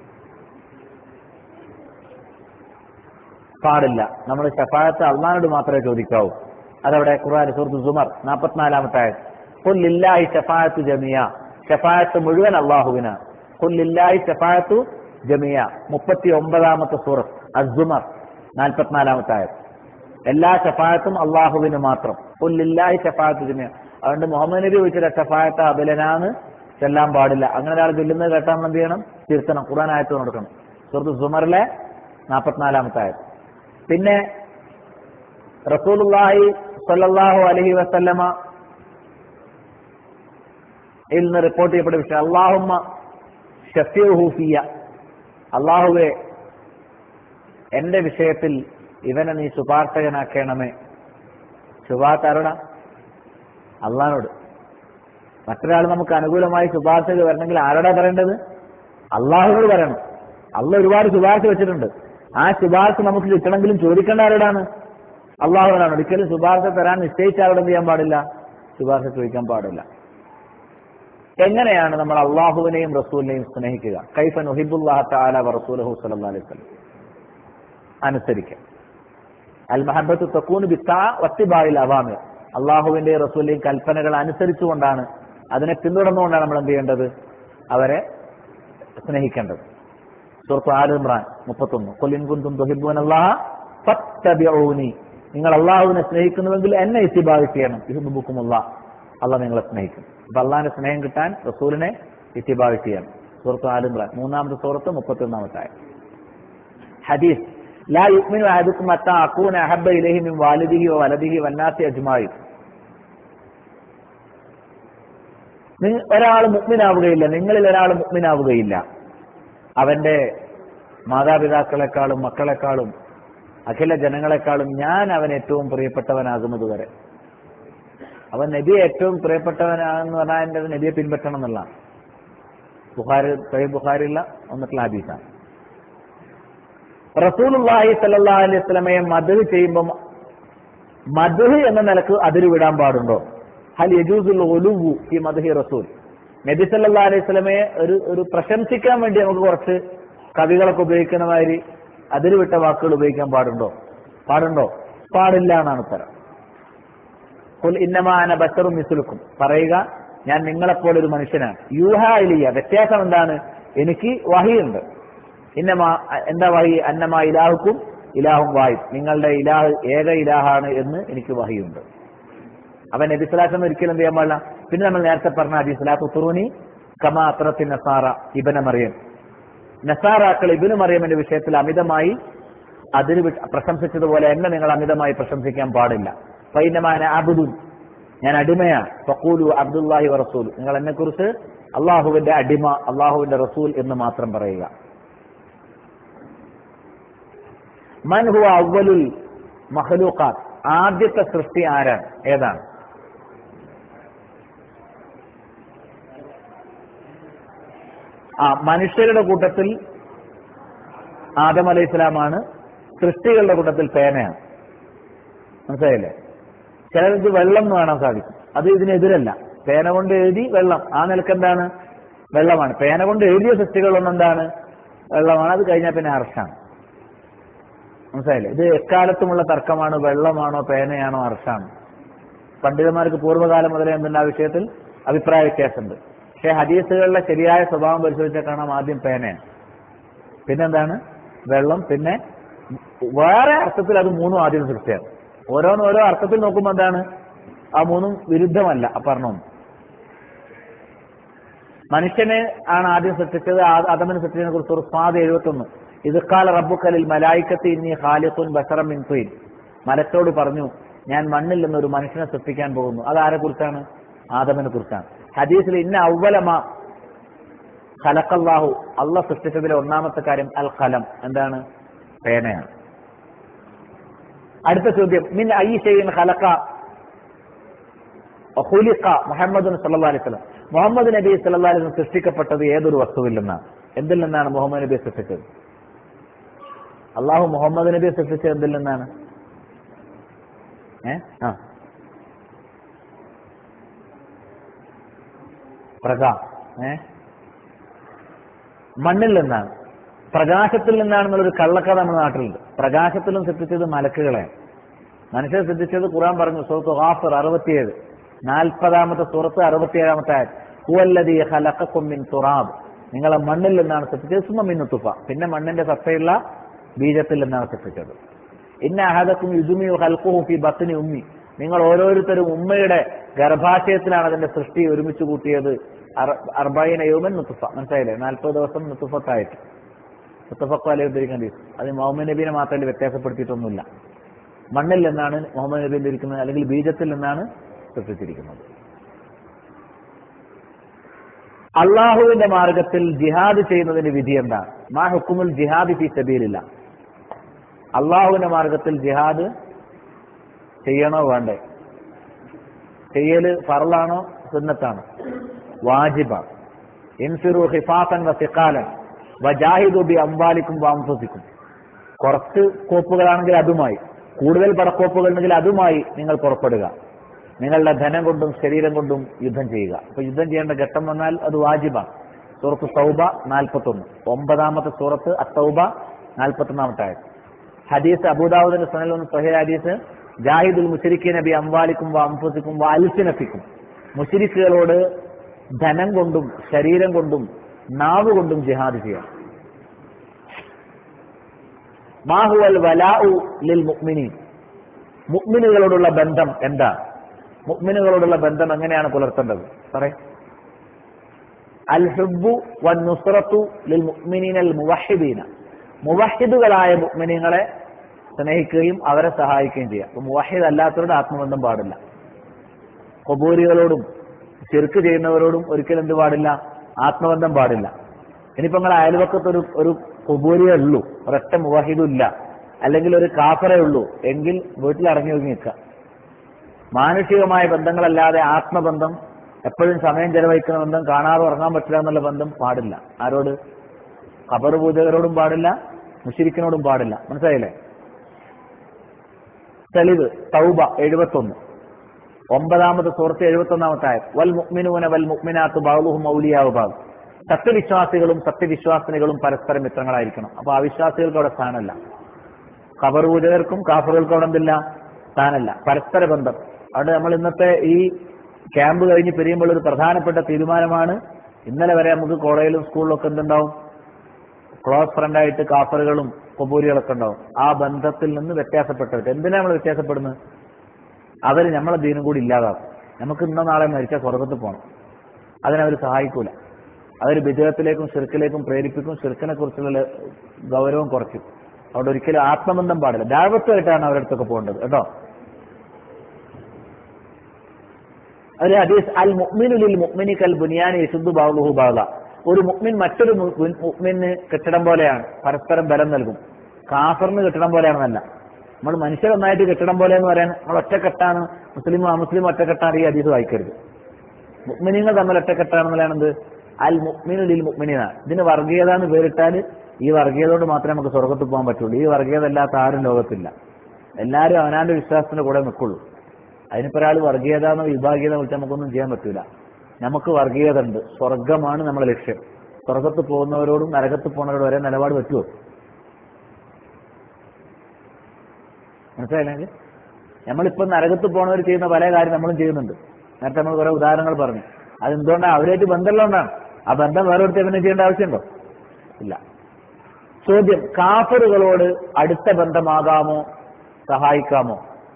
പാടില്ല നമ്മൾ ഷഫായത്ത് അള്ളഹാനോട് മാത്രമേ ചോദിക്കാവൂ അതവിടെ ഖുർആൻ സുഹൃത്ത് സുമർ നാൽപ്പത്തിനാലാമത്തെ ആയത് കൊല്ലില്ലാഹി ഷഫായത്ത് ജമിയ ഷഫായത്ത് മുഴുവൻ അള്ളാഹുവിന് കൊല്ലില്ലാഹി ഷഫായത്തു ജമിയ മുപ്പത്തി ഒമ്പതാമത്തെ സൂറത്ത് അസുമർ നാൽപ്പത്തിനാലാമത്തെ ആയത് എല്ലാ ഷഫായത്തും അള്ളാഹുവിന് മാത്രം കൊല്ലില്ലാഹി ഷഫായത്ത് ജമിയ അതുകൊണ്ട് മുഹമ്മദ് നബി ചോദിച്ചില്ല ഷഫായത്ത് അബലനാന്ന് ചെല്ലാൻ പാടില്ല അങ്ങനെ ഒരാൾ ചൊല്ലുന്നത് കേട്ടാൽ എന്ത് ചെയ്യണം തിരുത്തണം ഖുർആൻ ആയത്ത് കൊടുക്കണം സുഹൃത്ത് സുമറിലെ നാൽപ്പത്തിനാലാമത്തെ ആയത് പിന്നെ റസൂലുള്ളാഹി സല്ലല്ലാഹു അലൈഹി വസല്ലമ യിൽ നിന്ന് റിപ്പോർട്ട് ചെയ്യപ്പെട്ട വിഷയം അള്ളാഹുമ്മ ഷഫീഹു ഫിയ അള്ളാഹുവെ എന്റെ വിഷയത്തിൽ ഇവനെ നീ ശുപാർശകനാക്കണമേ ശുപാർശ ആരോടാ അള്ളഹാനോട് മറ്റൊരാൾ നമുക്ക് അനുകൂലമായി ശുപാർശ വരണമെങ്കിൽ ആരോടാ പറയേണ്ടത് അള്ളാഹുനോട് പറയണം അള്ള ഒരുപാട് ശുപാർശ വെച്ചിട്ടുണ്ട് ആ ശുപാർശ നമുക്ക് കിട്ടണമെങ്കിലും ചോദിക്കേണ്ട ആരോടാണ് അള്ളാഹുവിനാണ് ഒരിക്കലും ശുപാർശ തരാൻ നിശ്ചയിച്ച ആരോട് എന്ത് ചെയ്യാൻ പാടില്ല ശുപാർശ ചോദിക്കാൻ പാടില്ല എങ്ങനെയാണ് നമ്മൾ അള്ളാഹുവിനെയും റസൂലിനെയും സ്നേഹിക്കുക കൈഫ നുഹിബുല്ലാഹ താല റസൂലഹു സല്ലാ അലൈഹി സ്വലം അനുസരിക്കുക അൽ മഹബത്ത് തക്കൂന് ബിത്താ വത്തിബായിൽ അവാമിർ അള്ളാഹുവിന്റെ റസൂലിന്റെയും കൽപ്പനകൾ അനുസരിച്ചുകൊണ്ടാണ് അതിനെ പിന്തുടർന്നുകൊണ്ടാണ് നമ്മൾ എന്ത് ചെയ്യേണ്ടത് അവരെ സ്നേഹിക്കേണ്ടത് സുഹൃത്ത് ആൽ ഇമ്രാൻ മുപ്പത്തൊന്ന് കൊല്ലിൻ കുന്തും ദുഹിബുൻ അള്ളാഹ ഫത്തബിഊനി നിങ്ങൾ അള്ളാഹുവിനെ സ്നേഹിക്കുന്നുവെങ്കിൽ എന്നെ ഇത്തിബാവ് ചെയ്യണം ഇഹുബുക്കുമുള്ള അള്ളാഹ് നിങ്ങളെ സ്നേഹിക്കും അപ്പൊ അള്ളാഹിന്റെ സ്നേഹം കിട്ടാൻ റസൂലിനെ ഇത്തിബാവ് ചെയ്യണം സുഹൃത്ത് ആൽ ഇമ്രാൻ മൂന്നാമത്തെ സുഹൃത്ത് മുപ്പത്തി ഒന്നാമത്തെ ആയ ഹദീസ് ലാ യുക്മിനു അഹദുക്കും അത്ത അക്കൂന അഹബ ഇലഹി മിൻ വാലിദിഹി വ വലദിഹി വന്നാസി അജ്മായി ഒരാൾ മുക്മിനാവുകയില്ല നിങ്ങളിൽ ഒരാൾ മുക്മിനാവുകയില്ല അവന്റെ മാതാപിതാക്കളെക്കാളും മക്കളെക്കാളും അഖില ജനങ്ങളെക്കാളും ഞാൻ അവൻ ഏറ്റവും പ്രിയപ്പെട്ടവനാകുന്നത് വരെ അവൻ നബിയെ ഏറ്റവും പ്രിയപ്പെട്ടവനാണെന്ന് പറഞ്ഞാൽ എന്റെ നബിയെ പിൻപറ്റണം എന്നുള്ള ബുഖാരി സഹി ബുഖാരില്ല ഒന്നിട്ടുള്ള ഹദീസാണ് റസൂലുള്ളാഹി സല്ലല്ലാഹു അലൈഹി വസല്ലമയെ മദ്ഹ് ചെയ്യുമ്പോൾ മദ്ഹ് എന്ന നിലക്ക് അതിര് വിടാൻ പാടുണ്ടോ ഹൽ യജൂസുൽ ഉലുവു ഈ മദ്ഹി റസൂൽ നബി സല്ലല്ലാഹു അലൈഹി വസല്ലമയെ ഒരു ഒരു പ്രശംസിക്കാൻ വേണ്ടി നമുക്ക് കുറച്ച് കവികളൊക്കെ ഉപയോഗിക്കുന്ന മാതിരി അതിര് വിട്ട വാക്കുകൾ ഉപയോഗിക്കാൻ പാടുണ്ടോ പാടുണ്ടോ പാടില്ല എന്നാണ് ഉത്തരം കുൽ ഇന്നമാന ബഷറും മിസുലുക്കും പറയുക ഞാൻ നിങ്ങളെപ്പോലെ ഒരു മനുഷ്യനാണ് യൂഹ ഇലിയ വ്യത്യാസം എന്താണ് എനിക്ക് വഹിയുണ്ട് ഇന്നമാ എന്താ വഹി അന്നമാ ഇലാഹുക്കും ഇലാഹും വായു നിങ്ങളുടെ ഇലാഹ് ഏക ഇലാഹാണ് എന്ന് എനിക്ക് വഹിയുണ്ട് അവൻ നബിസ്ലാസം ഒരിക്കലും എന്ത് ചെയ്യാൻ പാടില്ല പിന്നെ നമ്മൾ നേരത്തെ പറഞ്ഞ അബിസ്ലാത്തു തുറൂനി കമാ അത്രത്തിൻ നസാറ ഇബന മറിയം നസാറാക്കൾ ഇബിനു മറിയമിന്റെ വിഷയത്തിൽ അമിതമായി അതിന് പ്രശംസിച്ചതുപോലെ എന്നെ നിങ്ങൾ അമിതമായി പ്രശംസിക്കാൻ പാടില്ല പൈനമാന അബുദുൻ ഞാൻ അടിമയാണ് ഫക്കൂലു അബ്ദുല്ലാഹി റസൂൽ നിങ്ങൾ എന്നെ കുറിച്ച് അള്ളാഹുവിന്റെ അടിമ അള്ളാഹുവിന്റെ റസൂൽ എന്ന് മാത്രം പറയുക മൻ ഹുവ അവലുൽ മഹലൂക്കാത്ത് ആദ്യത്തെ സൃഷ്ടി ആരാണ് ഏതാണ് ആ മനുഷ്യരുടെ കൂട്ടത്തിൽ ആദം അലൈഹി ഇസ്ലാമാണ് സൃഷ്ടികളുടെ കൂട്ടത്തിൽ പേനയാണ് മനസ്സിലായില്ലേ ചിലർക്ക് വെള്ളം എന്ന് കാണാൻ സാധിക്കും അത് ഇതിനെതിരല്ല പേന കൊണ്ട് എഴുതി വെള്ളം ആ നിലക്ക് എന്താണ് വെള്ളമാണ് പേന കൊണ്ട് എഴുതിയ സൃഷ്ടികളൊന്നും എന്താണ് വെള്ളമാണ് അത് കഴിഞ്ഞാൽ പിന്നെ അർഷാണ് മനസ്സിലായില്ലേ ഇത് എക്കാലത്തുമുള്ള തർക്കമാണ് വെള്ളമാണോ പേനയാണോ അർഷാണ് പണ്ഡിതന്മാർക്ക് പൂർവ്വകാലം മുതലേ എന്തുണ്ട് ആ വിഷയത്തിൽ അഭിപ്രായ വ്യത്യാസമുണ്ട് പക്ഷേ ഹദീസുകളിലെ ശരിയായ സ്വഭാവം പരിശോധിച്ചാൽ കാണാം ആദ്യം പേനയാണ് പിന്നെന്താണ് വെള്ളം പിന്നെ വേറെ അർത്ഥത്തിൽ അത് മൂന്നും ആദ്യം സൃഷ്ടിയാണ് ഓരോന്നും ഓരോ അർത്ഥത്തിൽ നോക്കുമ്പോൾ എന്താണ് ആ മൂന്നും വിരുദ്ധമല്ല ആ പറഞ്ഞൊന്നും മനുഷ്യനെ ആണ് ആദ്യം സൃഷ്ടിച്ചത് അതമന് സൃഷ്ടിച്ചതിനെ കുറിച്ച് ഒരു സ്വാദ് എഴുപത്തൊന്ന് ഇത് കാല റബ്ബുക്കലിൽ മലായിക്കത്ത് ഇന്നി ഖാലിഖുൻ ബഷറം മിൻ തുയിൻ മലത്തോട് പറഞ്ഞു ഞാൻ മണ്ണിൽ നിന്നൊരു മനുഷ്യനെ സൃഷ്ടിക്കാൻ പോകുന്നു അത് ആരെ കുറിച്ചാണ് ആദമിനെ കുറിച്ചാണ് ഹദീസിൽ ഇന്ന ഔവലമ ഖലഖല്ലാഹു അള്ള സൃഷ്ടിച്ചതിലെ ഒന്നാമത്തെ കാര്യം അൽ ഖലം എന്താണ് പേനയാണ് അടുത്ത ചോദ്യം മിൻ ഐ ഷെയ്ൻ ഖലഖ ഖുലിഖ മുഹമ്മദ് സല്ലല്ലാഹു അലൈഹി വസല്ലം മുഹമ്മദ് നബി സല്ലല്ലാഹു അലൈഹി വസല്ലം സൃഷ്ടിക്കപ്പെട്ടത് ഏതൊരു വസ്തുവിൽ നിന്നാണ് എന്തിൽ നിന്നാണ് മുഹമ്മദ് നബിയെ സൃഷ്ടിച്ചത് അള്ളാഹു മുഹമ്മദ് നബിയെ സൃഷ്ടിച്ചത് എന്തിൽ നിന്നാണ് ഏ ആ പ്രകാ ഏ മണ്ണിൽ നിന്നാണ് പ്രകാശത്തിൽ നിന്നാണെന്നുള്ളൊരു കള്ളക്കഥ നമ്മുടെ നാട്ടിലുണ്ട് പ്രകാശത്തിലും സൃഷ്ടിച്ചത് മലക്കുകളെ മനുഷ്യർ സൃഷ്ടിച്ചത് ഖുറാൻ പറഞ്ഞു സുഹൃത്ത് ഹാഫർ അറുപത്തിയേഴ് നാൽപ്പതാമത്തെ സുഹൃത്ത് അറുപത്തിയേഴാമത്തെ ആയത് ഹുവല്ലതി ഹലക്കും മിൻ തുറാബ് നിങ്ങളെ മണ്ണിൽ നിന്നാണ് സൃഷ്ടിച്ചത് സുമ മിന്നുത്തുഫ പിന്നെ മണ്ണിന്റെ സത്തയുള്ള ബീജത്തിൽ നിന്നാണ് സൃഷ്ടിച്ചത് ഇന്ന അഹദക്കും യുജുമിയു ഹൽക്കുഹു ഫി ബത്തിനി ഉമ്മി നിങ്ങൾ ഓരോരുത്തരും ഉമ്മയുടെ ഗർഭാശയത്തിലാണ് അതിന്റെ സൃഷ്ടി ഒരുമിച്ച് കൂട്ടിയത് അർബൈന യോമൻ നുത്തുഫ മനസ്സിലായില്ലേ നാൽപ്പത് ദിവസം നുത്തുഫത്തായിട്ട് നുത്തുഫക്കാലെ ഉദ്ധരിക്കേണ്ടി അത് മുഹമ്മദ് നബീനെ മാത്രമേ വ്യത്യാസപ്പെടുത്തിയിട്ടൊന്നുമില്ല മണ്ണിൽ നിന്നാണ് മുഹമ്മദ് നബി ഇരിക്കുന്നത് അല്ലെങ്കിൽ ബീജത്തിൽ നിന്നാണ് സൃഷ്ടിച്ചിരിക്കുന്നത് അള്ളാഹുവിന്റെ മാർഗത്തിൽ ജിഹാദ് ചെയ്യുന്നതിന്റെ വിധി എന്താണ് മാ ഹുക്കുമുൽ ജിഹാദ് ഫി സബീലില്ല അള്ളാഹുവിന്റെ മാർഗത്തിൽ ജിഹാദ് ചെയ്യണോ വേണ്ടേ ചെയ്യല് ഫറലാണോ സുന്നത്താണോ വാജിബാണ് ഇൻഫിറു ഹിഫാസൻ വസിക്കാലൻ വജാഹിദു ബി അംബാലിക്കും വാംഫസിക്കും കുറച്ച് കോപ്പുകളാണെങ്കിൽ അതുമായി കൂടുതൽ പടക്കോപ്പുകൾ ഉണ്ടെങ്കിൽ അതുമായി നിങ്ങൾ പുറപ്പെടുക നിങ്ങളുടെ ധനം കൊണ്ടും ശരീരം കൊണ്ടും യുദ്ധം ചെയ്യുക അപ്പൊ യുദ്ധം ചെയ്യേണ്ട ഘട്ടം വന്നാൽ അത് വാജിബാണ് സൂറത്ത് സൗബ നാൽപ്പത്തൊന്ന് ഒമ്പതാമത്തെ സൂറത്ത് അത്തൗബ നാൽപ്പത്തൊന്നാമത്തെ ആയത് ഹദീസ് അബൂദാവുദിന്റെ സുനൽ ഒന്ന് സഹേ ഹദീസ് ജാഹിദുൽ മുഷരിഖി നബി അംവാലിക്കും അംഫുസിക്കും അൽസിനഫിക്കും മുഷരിക്കുകളോട് ധനം കൊണ്ടും ശരീരം കൊണ്ടും നാവ് കൊണ്ടും ജിഹാദ് ചെയ്യാം മാഹുവൽ വലാഉ ലിൽ മുഅ്മിനീൻ മുഅ്മിനുകളോടുള്ള ബന്ധം എന്താ മുഅ്മിനുകളോടുള്ള ബന്ധം എങ്ങനെയാണ് പുലർത്തേണ്ടത് പറയ് അൽ ഹുബ്ബു വൻ നുസ്റത്തു ലിൽ മുഅ്മിനീന അൽ മുവഹിദീന മുവഹിദുകളായ മുഅ്മിനീങ്ങളെ സ്നേഹിക്കുകയും അവരെ സഹായിക്കുകയും ചെയ്യുക അപ്പൊ മുവഹിദ് അല്ലാത്തവരുടെ ആത്മബന്ധം പാടില്ല കൊബൂരികളോടും ചെറുക്ക് ചെയ്യുന്നവരോടും ഒരിക്കലും എന്ത് പാടില്ല ആത്മബന്ധം പാടില്ല ഇനിയിപ്പോ നിങ്ങളെ അയൽവക്കത്ത് ഒരു ഒരു കുബൂരിയേ ഉള്ളൂ ഒരൊറ്റ മുവാഹിദും ഇല്ല അല്ലെങ്കിൽ ഒരു കാഫറേ ഉള്ളൂ എങ്കിൽ വീട്ടിൽ ഇറങ്ങി ഒതുങ്ങി നിൽക്കുക മാനുഷികമായ ബന്ധങ്ങളല്ലാതെ ആത്മബന്ധം എപ്പോഴും സമയം ചെലവഴിക്കുന്ന ബന്ധം കാണാതെ ഉറങ്ങാൻ പറ്റില്ല എന്നുള്ള ബന്ധം പാടില്ല ആരോട് ഖബർ പൂജകരോടും പാടില്ല മുഷിരിക്കിനോടും പാടില്ല മനസ്സിലായില്ലേ തെളിവ് തൗബ എഴുപത്തൊന്ന് ഒമ്പതാമത് സുഹൃത്ത് എഴുപത്തി ഒന്നാമത്തെ ആയത് വൽ മുഅ്മിനൂന വൽ മുഅ്മിനാത്ത് ബാളുഹും ഔലിയാവ് ബാബ് സത്യവിശ്വാസികളും സത്യവിശ്വാസിനികളും പരസ്പരം മിത്രങ്ങളായിരിക്കണം അപ്പൊ അവിശ്വാസികൾക്ക് അവിടെ സ്ഥാനമല്ല ഖബർ പൂജകർക്കും കാഫറുകൾക്കും അവിടെ എന്തില്ല സ്ഥാനമല്ല പരസ്പര ബന്ധം അവിടെ നമ്മൾ ഇന്നത്തെ ഈ ക്യാമ്പ് കഴിഞ്ഞ് പിരിയുമ്പോൾ ഒരു പ്രധാനപ്പെട്ട തീരുമാനമാണ് ഇന്നലെ വരെ നമുക്ക് കോളേജിലും സ്കൂളിലും ഒക്കെ എന്തുണ്ടാവും ക്ലോസ് ഫ്രണ്ടായിട്ട് കാഫറുകളും കൊബൂരികളൊക്കെ ഉണ്ടാവും ആ ബന്ധത്തിൽ നിന്ന് വ്യത്യാസപ്പെട്ടവർ എന്തിനാ നമ്മൾ വ്യത്യാസപ്പെടുന്നത് അവർ നമ്മളെ ദീനം കൂടി ഇല്ലാതാക്കും നമുക്ക് ഇന്ന നാളെ മരിച്ച സ്വർഗത്തിൽ പോകണം അതിനവർ സഹായിക്കൂല അവർ വിജയത്തിലേക്കും ശിർക്കിലേക്കും പ്രേരിപ്പിക്കും ശിർക്കിനെ കുറിച്ചുള്ള ഗൗരവം കുറയ്ക്കും അവിടെ ഒരിക്കലും ആത്മബന്ധം പാടില്ല ദാവത്വമായിട്ടാണ് അവരുടെ അടുത്തൊക്കെ പോകേണ്ടത് കേട്ടോ ഒരു ഹദീസ് അൽ മുഅ്മിനുലിൽ മുഅ്മിനി കൽ ബുനിയാനി യശുദ്ധു ബഅ്ലുഹു ബഅ്ല ഒരു മുഅ്മിൻ മറ്റൊരു മു- മുഅ്മിന് കെട്ടിടം പോലെയാണ് പരസ്പരം ബലം നൽകും കാഫറിന് കെട്ടിടം പോലെയാണെന്നല്ല നമ്മൾ മനുഷ്യർ ഒന്നായിട്ട് കെട്ടിടം പോലെ എന്ന് പറയാൻ നമ്മൾ ഒറ്റക്കെട്ടാണ് മുസ്ലിം അമുസ്ലിം ഒറ്റക്കെട്ടാണ് ഈ ഹദീസ് വായിക്കരുത് മുഅ്മിനീങ്ങൾ തമ്മിൽ ഒറ്റക്കെട്ടാണെന്നുള്ളത് അൽ മുഅ്മിനുലിൽ മുഅ്മിനീന ഇതിന് വർഗീയത എന്ന് പേരിട്ടാൽ ഈ വർഗീയത കൊണ്ട് മാത്രമേ നമുക്ക് സ്വർഗത്ത് പോകാൻ പറ്റുള്ളൂ ഈ വർഗീയത അല്ലാത്ത ആരും ലോകത്തില്ല എല്ലാവരും അവനാന്റെ വിശ്വാസത്തിന്റെ കൂടെ നിൽക്കുള്ളൂ അതിനിപ്പോ ഒരാൾ വർഗീയത എന്നോ വിഭാഗീയത വിളിച്ചാൽ നമുക്കൊന്നും ചെയ്യാൻ പറ്റൂല നമുക്ക് വർഗീയത ഉണ്ട് സ്വർഗമാണ് നമ്മുടെ ലക്ഷ്യം സ്വർഗത്ത് പോകുന്നവരോടും നരകത്ത് പോകുന്നവരോടും ഒരേ നിലപാട് പറ്റുമോ മനസ്സിലായില്ലെങ്കിൽ നമ്മളിപ്പോ നരകത്ത് പോണവർ ചെയ്യുന്ന പല കാര്യം നമ്മളും ചെയ്യുന്നുണ്ട് നേരത്തെ നമ്മൾ കുറെ ഉദാഹരണങ്ങൾ പറഞ്ഞു അതെന്തുകൊണ്ടാണ് അവരായിട്ട് ബന്ധമുള്ളതുകൊണ്ടാണ് ആ ബന്ധം വേറെ ഒരുത്തർ പിന്നെ ചെയ്യേണ്ട ആവശ്യമുണ്ടോ ഇല്ല ചോദ്യം കാഫറുകളോട് അടുത്ത ബന്ധമാകാമോ സഹായിക്കാമോ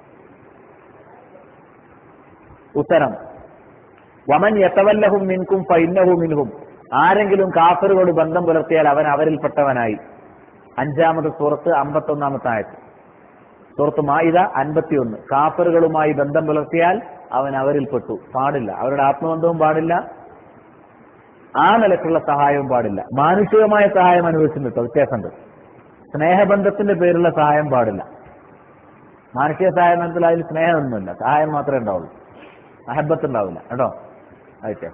ഉത്തരം വമൻ യത്തവല്ലഹും മിൻകും ഫൈന്നഹു മിൻഹും ആരെങ്കിലും കാഫറുകളോട് ബന്ധം പുലർത്തിയാൽ അവൻ അവരിൽപ്പെട്ടവനായി അഞ്ചാമത് സൂറത്ത് അമ്പത്തൊന്നാമത്തെ ആയത് സൂറത്ത് മായിത അൻപത്തിയൊന്ന് കാഫറുകളുമായി ബന്ധം പുലർത്തിയാൽ അവൻ അവരിൽപ്പെട്ടു പാടില്ല അവരുടെ ആത്മബന്ധവും പാടില്ല ആ നിലക്കുള്ള സഹായവും പാടില്ല മാനുഷികമായ സഹായം അനുഭവിച്ചിട്ടുണ്ട് കേട്ടോ വ്യത്യാസമുണ്ട് സ്നേഹബന്ധത്തിന്റെ പേരുള്ള സഹായം പാടില്ല മാനുഷിക സഹായം എന്നതിൽ അതിൽ സ്നേഹമൊന്നുമില്ല സഹായം മാത്രമേ ഉണ്ടാവുള്ളൂ അഹബത്ത് ഉണ്ടാവില്ല കേട്ടോ ആയിട്ടെ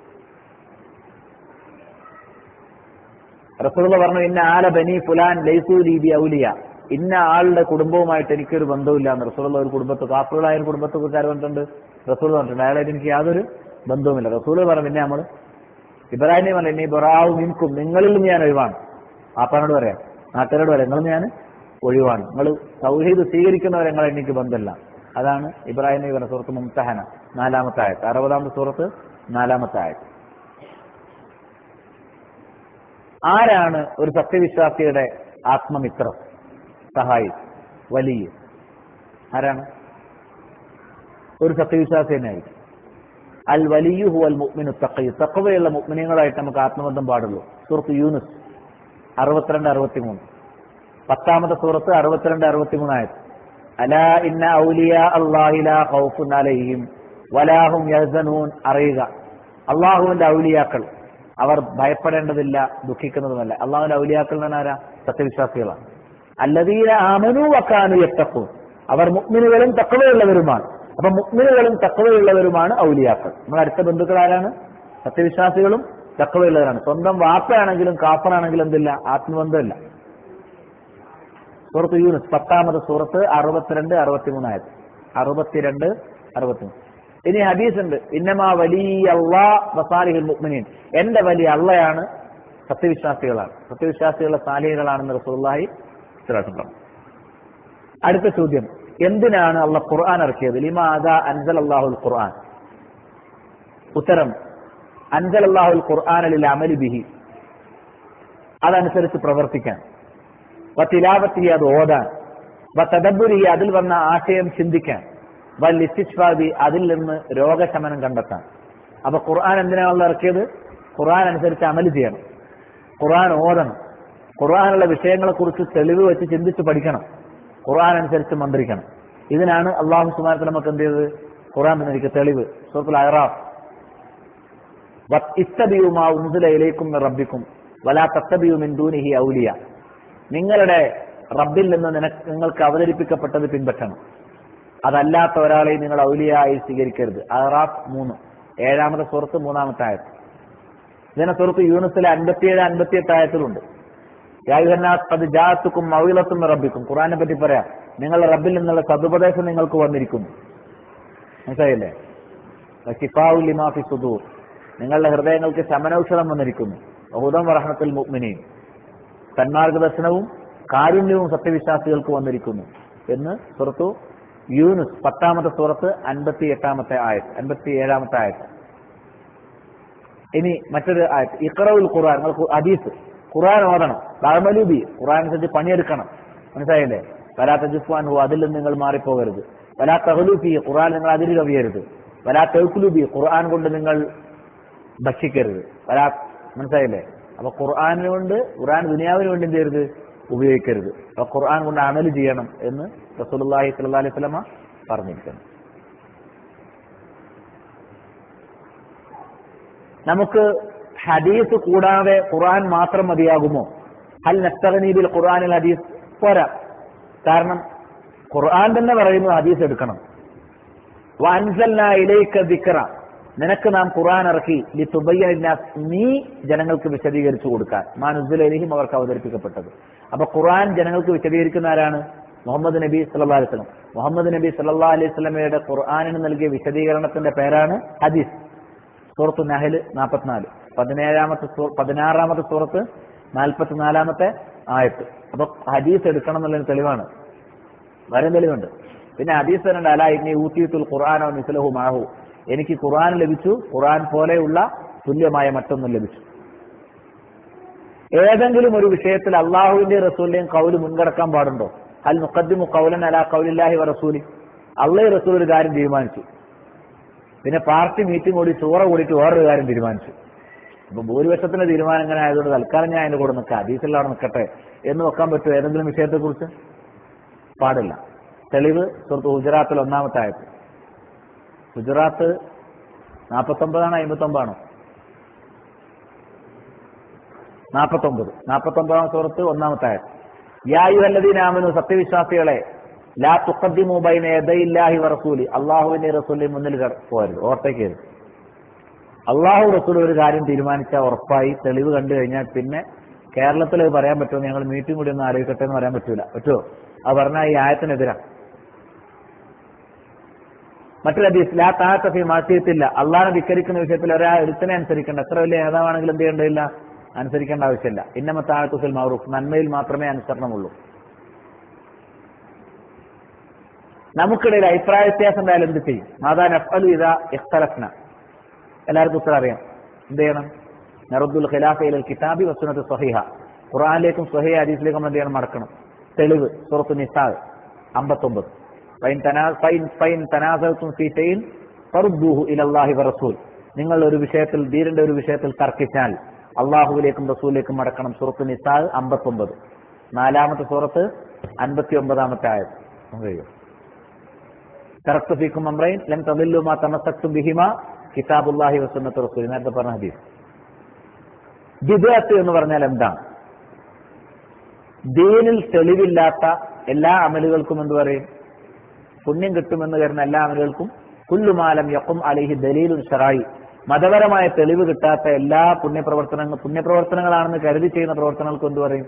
റസൂള്ള പറഞ്ഞു ഇന്ന ആല ബനി ഫുലാൻ ലൈസു രീതി ഔലിയ ഇന്ന ആളുടെ കുടുംബവുമായിട്ട് എനിക്കൊരു ബന്ധവുമില്ല എന്ന് റസൂള്ള ഒരു കുടുംബത്ത് കാപ്പുകളായ ഒരു കുടുംബത്തെ കുറിച്ച് ആര് പറഞ്ഞിട്ടുണ്ട് റസൂൾ പറഞ്ഞിട്ടുണ്ട് അയാളായിട്ട് എനിക്ക് യാതൊരു ബന്ധവുമില്ല റസൂൾ പറഞ്ഞു പിന്നെ നമ്മൾ ഇബ്രാഹിം പറഞ്ഞു ഇനി ബൊറാവു മിൻകും നിങ്ങളിലും ഞാൻ ഒഴിവാണ് ആപ്പാനോട് പറയാം നാട്ടുകാരോട് പറയാം നിങ്ങളും ഞാൻ ഒഴിവാണ് നിങ്ങൾ സൗഹീദ് സ്വീകരിക്കുന്നവരെ നിങ്ങൾ എനിക്ക് ബന്ധമില്ല അതാണ് ഇബ്രാഹിം നബി പറഞ്ഞ സുഹൃത്ത് മുംതഹന നാലാമത്തെ ആയത്ത് അറുപതാമത്തെ സുഹൃത്ത് നാലാമത്തെ ആയത്ത് ആരാണ് ഒരു സത്യവിശ്വാസിയുടെ ആത്മമിത്രം സഹായി വലിയ ആരാണ് ഒരു സത്യവിശ്വാസി തന്നെയായിരിക്കും അൽ വലിയു ഹു അൽ മുഅ്മിനു തഖി തഖവയുള്ള മുഅ്മിനീങ്ങളായിട്ട് നമുക്ക് ആത്മബന്ധം പാടുള്ളൂ സൂറത്ത് യൂനുസ് അറുപത്തിരണ്ട് അറുപത്തിമൂന്ന് പത്താമത്തെ സൂറത്ത് അറുപത്തിരണ്ട് അറുപത്തിമൂന്നായത് അലാ ഇന്ന ഔലിയ അല്ലാഹി ലാ ഖൗഫുൻ അലൈഹിം വലാഹും യഹ്സനൂൻ അറിയുക അള്ളാഹുവിന്റെ ഔലിയാക്കൾ അവർ ഭയപ്പെടേണ്ടതില്ല ദുഃഖിക്കുന്നതുമല്ല അള്ളാഹുവിന്റെ ഔലിയാക്കൾ എന്ന് പറഞ്ഞാൽ ആരാ സത്യവിശ്വാസികളാണ് അല്ലതീന ആമനു വക്കാനു യത്തക്കും അവർ മുക്മിനുകളും തക്കവയുള്ളവരുമാണ് അപ്പൊ മുക്മിനുകളും തക്കവയുള്ളവരുമാണ് ഔലിയാക്കൾ നമ്മൾ അടുത്ത ബന്ധുക്കൾ ആരാണ് സത്യവിശ്വാസികളും തക്കവയുള്ളവരാണ് സ്വന്തം വാപ്പയാണെങ്കിലും കാഫറാണെങ്കിലും എന്തില്ല ആത്മബന്ധമില്ല സൂറത്ത് യൂനിസ് പത്താമത് സൂറത്ത് അറുപത്തിരണ്ട് അറുപത്തിമൂന്നായത് അറുപത്തിരണ്ട് അറുപത്തിമൂന്ന് ഇനി ഹദീസ് ഉണ്ട് ഇന്നമാ വലിയ അള്ളാ ബസാലിഹിൽ മുഅ്മിനീൻ എന്റെ വലിയ അള്ളയാണ് സത്യവിശ്വാസികളാണ് സത്യവിശ്വാസികളുടെ സാലിഹികളാണെന്ന് റസൂലുള്ളാഹി സ്വല്ലല്ലാഹു പറഞ്ഞു അടുത്ത ചോദ്യം എന്തിനാണ് അള്ള ഖുർആൻ ഇറക്കിയത് ലിമാദ അൻസൽ അള്ളാഹുൽ ഖുർആൻ ഉത്തരം അൻസൽ അള്ളാഹുൽ ഖുർആൻ ലിൽ അമലി ബിഹി അതനുസരിച്ച് പ്രവർത്തിക്കാൻ വത്തിലാവത്തി അത് ഓതാൻ വത്തദബുരി അതിൽ വന്ന ആശയം ചിന്തിക്കാൻ വൽ ഇസ്തിഷ്ഫാബി അതിൽ നിന്ന് രോഗശമനം കണ്ടെത്താൻ അപ്പൊ ഖുർആൻ എന്തിനാണല്ലോ ഇറക്കിയത് ഖുർആൻ അനുസരിച്ച് അമല് ചെയ്യണം ഖുർആൻ ഓതണം ഖുർആനുള്ള വിഷയങ്ങളെ കുറിച്ച് തെളിവ് വെച്ച് ചിന്തിച്ച് പഠിക്കണം ഖുർആൻ അനുസരിച്ച് മന്ത്രിക്കണം ഇതിനാണ് അള്ളാഹു സുമാരത്തിൽ നമുക്ക് എന്ത് ചെയ്തത് ഖുർആൻ തന്നിരിക്കുക തെളിവ് സുഹൃത്തുൽ അഹ്റാഫ് ഇസ്തബിയുമാ ഉൻസുല ഇലൈക്കും റബ്ബിക്കും വലാ തത്തബിയു മിൻ ദൂനിഹി ഔലിയ നിങ്ങളുടെ റബ്ബിൽ നിന്ന് നിനക്ക് നിങ്ങൾക്ക് അവതരിപ്പിക്കപ്പെട്ടത് പിൻപറ്റണം അതല്ലാത്ത ഒരാളെ നിങ്ങൾ ഔലിയായി സ്വീകരിക്കരുത് അഹ്റാഫ് മൂന്ന് ഏഴാമത്തെ സുഹൃത്ത് മൂന്നാമത്തെ ആയത്ത് ഇതിനെ സുഹൃത്ത് യൂണിസിലെ അൻപത്തിയേഴ് അൻപത്തിയെട്ട് ആയത്തിലുണ്ട് യായുഹന്നാസ് അത് ജാത്തുക്കും മൗലത്തും റബ്ബിക്കും ഖുറാനെ പറ്റി പറയാം നിങ്ങളുടെ റബ്ബിൽ നിന്നുള്ള സതുപദേശം നിങ്ങൾക്ക് വന്നിരിക്കുന്നു മനസ്സിലായില്ലേ ഷിഫാഉൽ ലിമാഫി സുദൂർ നിങ്ങളുടെ ഹൃദയങ്ങൾക്ക് ശമനൌഷധം വന്നിരിക്കുന്നു ബഹുദം റഹ്മത്തുൽ മുഅ്മിനീൻ സന്മാർഗദർശനവും കാരുണ്യവും സത്യവിശ്വാസികൾക്ക് വന്നിരിക്കുന്നു എന്ന് സുറത്തു യൂനുസ് പത്താമത്തെ സൂറത്ത് അൻപത്തി എട്ടാമത്തെ ആയത് അൻപത്തി ഏഴാമത്തെ ആയത് ഇനി മറ്റൊരു ആയത് ഇഖറവുൽ ഖുർആൻ നിങ്ങൾ ഹദീസ് ഖുർആൻ ഓതണം ബഹമലൂബി ഖുർആൻ അനുസരിച്ച് പണിയെടുക്കണം മനസ്സിലായില്ലേ വലാ തജുഫാൻഹു അതിൽ നിന്ന് നിങ്ങൾ മാറിപ്പോകരുത് വലാ തഹലൂഫി ഖുർആൻ നിങ്ങൾ അതിൽ കവിയരുത് വലാ തെക്കുലുബി ഖുർആൻ കൊണ്ട് നിങ്ങൾ ഭക്ഷിക്കരുത് വലാ മനസ്സിലായില്ലേ അപ്പൊ ഖുർആാനിന് കൊണ്ട് ഖുർആൻ ദുനിയാവിന് വേണ്ടി എന്ത് ചെയ്യരുത് ഉപയോഗിക്കരുത് അപ്പൊ ഖുർആൻ കൊണ്ട് അമല് ചെയ്യണം എന്ന് റസൂലുള്ളാഹി സ്വല്ലല്ലാഹി അലൈഹി വസല്ലമ പറഞ്ഞിരിക്കുന്നു നമുക്ക് ഹദീസ് കൂടാതെ ഖുർആൻ മാത്രം മതിയാകുമോ ഹൽ നസ്തഗനീബിൽ ഖുർആനിൽ ഹദീസ് പോരാ കാരണം ഖുർആൻ തന്നെ പറയുന്നു ഹദീസ് എടുക്കണം വൻസൽന ഇലൈക ദിക്റ നിനക്ക് നാം ഖുർആൻ ഇറക്കി ലി തുബയ്യന നീ ജനങ്ങൾക്ക് വിശദീകരിച്ചു കൊടുക്കാൻ മാനുസുലഹിം അവർക്ക് അവതരിപ്പിക്കപ്പെട്ടത് അപ്പൊ ഖുർആൻ ജനങ്ങൾക്ക് വിശദീകരിക്കുന്ന ആരാണ് മുഹമ്മദ് നബി സല്ലാ അലൈഹി സ്വലം മുഹമ്മദ് നബി സല്ലാ അലൈഹി സ്വലമയുടെ ഖുർആാനിന് നൽകിയ വിശദീകരണത്തിന്റെ പേരാണ് ഹദീസ് സൂറത്ത് നഹല് നാൽപ്പത്തിനാല് പതിനേഴാമത്തെ സൂ- പതിനാറാമത്തെ സൂറത്ത് നാൽപ്പത്തിനാലാമത്തെ ആയത്ത് അപ്പൊ ഹദീസ് എടുക്കണം എന്നുള്ളൊരു തെളിവാണ് വേറെ തെളിവുണ്ട് പിന്നെ ഹദീസ് തന്നെ അല ഇനി ഊത്തിയത്തുൽ ഖുർആാനോ മിസ്ലഹു മാഹു എനിക്ക് ഖുർആൻ ലഭിച്ചു ഖുർആൻ പോലെയുള്ള തുല്യമായ മറ്റൊന്നും ലഭിച്ചു ഏതെങ്കിലും ഒരു വിഷയത്തിൽ അള്ളാഹുവിന്റെ റസൂലിന്റെയും കൗല് മുൻകടക്കാൻ പാടുണ്ടോ അൽ മുഖദ്ദിമു കൗലൻ അല കൗലില്ലാഹി വ റസൂലി അള്ളഹി റസൂൽ ഒരു കാര്യം തീരുമാനിച്ചു പിന്നെ പാർട്ടി മീറ്റിംഗ് കൂടി ചോറ കൂടിയിട്ട് വേറൊരു കാര്യം തീരുമാനിച്ചു അപ്പൊ ഭൂരിപക്ഷത്തിന്റെ തീരുമാനം ഇങ്ങനെ ആയതുകൊണ്ട് തൽക്കാലം ഞാൻ അതിന്റെ കൂടെ നിൽക്കാം ഹദീസിൽ അവിടെ നിൽക്കട്ടെ എന്ന് വെക്കാൻ പറ്റുമോ ഏതെങ്കിലും വിഷയത്തെ കുറിച്ച് പാടില്ല തെളിവ് സുഹൃത്ത് ഗുജറാത്തിൽ ഒന്നാമത്തെ ആയത് ഗുജറാത്ത് നാപ്പത്തൊമ്പതാണോ അമ്പത്തൊമ്പതാണോ നാപ്പത്തൊമ്പത് നാപ്പത്തൊമ്പതാം സുഹൃത്ത് ഒന്നാമത്തെ ആയത് യായുഹല്ലദീനാമനു സത്യവിശ്വാസികളെ ലാ തുഖദ്ദിമു ബൈന യദയില്ലാഹി വറസൂലി അള്ളാഹുവിന്റെ റസൂലിന്റെ മുന്നിൽ കട- പോകരുത് ഓർത്തേക്കരുത് അള്ളാഹു റസൂൽ ഒരു കാര്യം തീരുമാനിച്ചാൽ ഉറപ്പായി തെളിവ് കണ്ടു കഴിഞ്ഞാൽ പിന്നെ കേരളത്തിൽ അത് പറയാൻ പറ്റുമോ ഞങ്ങൾ മീറ്റിംഗ് കൂടി ഒന്ന് ആലോചിക്കട്ടെ എന്ന് പറയാൻ പറ്റൂല പറ്റുമോ അത് പറഞ്ഞാൽ ഈ ആയത്തിനെതിരാ മറ്റൊരു ഹദീസ് ലാ താഴത്തഫി മാറ്റിയത്തില്ല അള്ളാഹിനെ ധിക്കരിക്കുന്ന വിഷയത്തിൽ ഒരാൾ ഒരുത്തനെ അനുസരിക്കേണ്ട എത്ര വലിയ നേതാവാണെങ്കിലും എന്ത് ചെയ്യേണ്ടതില്ല അനുസരിക്കേണ്ട ആവശ്യമില്ല ഇന്നമ താഴത്തുഫിൽ മാറൂഫ് നന്മയിൽ മാത്രമേ അനുസരണമുള്ളൂ നമുക്കിടയിൽ അഭിപ്രായ വ്യത്യാസം ഉണ്ടായാലും എന്ത് ചെയ്യും മാതാ നഫലു ഇതാ ഇഖ്തലഫ്ന എല്ലാവർക്കും ഉത്തരം അറിയാം എന്ത് ചെയ്യണം നറുദ്ദുൽ ഖിലാഫ ഇലൽ കിതാബി വസുനത്ത് സ്വഹീഹ ഖുർആനിലേക്കും സ്വഹീഹ ഹദീസിലേക്കും നമ്മൾ എന്ത് ചെയ്യണം മടക്കണം തെളിവ് സുറത്ത് നിസാദ് അമ്പത്തൊമ്പത് ഫൈൻ തനാ- ഫൈൻ ഫൈൻ തനാസത്തും ഫീ ഷൈഇൻ ഫറുദ്ദൂഹു ഇലല്ലാഹി വറസൂൽ നിങ്ങൾ ഒരു വിഷയത്തിൽ ദീനിന്റെ ഒരു വിഷയത്തിൽ തർക്കിച്ചാൽ അള്ളാഹുവിലേക്കും റസൂലിലേക്കും മടക്കണം സുറത്ത് നിസാദ് അമ്പത്തൊമ്പത് നാലാമത്തെ സൂറത്ത് അൻപത്തി ഒമ്പതാമത്തെ ആയത് കഴിയും തറക്തു ഫീക്കും അമ്രൈൻ ലം തമില്ലു മാ തമസക്തും ബിഹിമ കിതാബുല്ലാഹി വസുന്നത്ത് റസൂൽ നേരത്തെ പറഞ്ഞ ഹദീസ് ബിദ്അത്ത് എന്ന് പറഞ്ഞാൽ എന്താണ് ദീനിൽ തെളിവില്ലാത്ത എല്ലാ അമലുകൾക്കും എന്ത് പറയും പുണ്യം കിട്ടുമെന്ന് കരുതുന്ന എല്ലാ അമലുകൾക്കും കുല്ലുമാലം യക്കും അലിഹി ദലീലുൻ ഷറായി മതപരമായ തെളിവ് കിട്ടാത്ത എല്ലാ പുണ്യപ്രവർത്തനങ്ങൾ പുണ്യപ്രവർത്തനങ്ങളാണെന്ന് കരുതി ചെയ്യുന്ന പ്രവർത്തനങ്ങൾക്ക് എന്ത് പറയും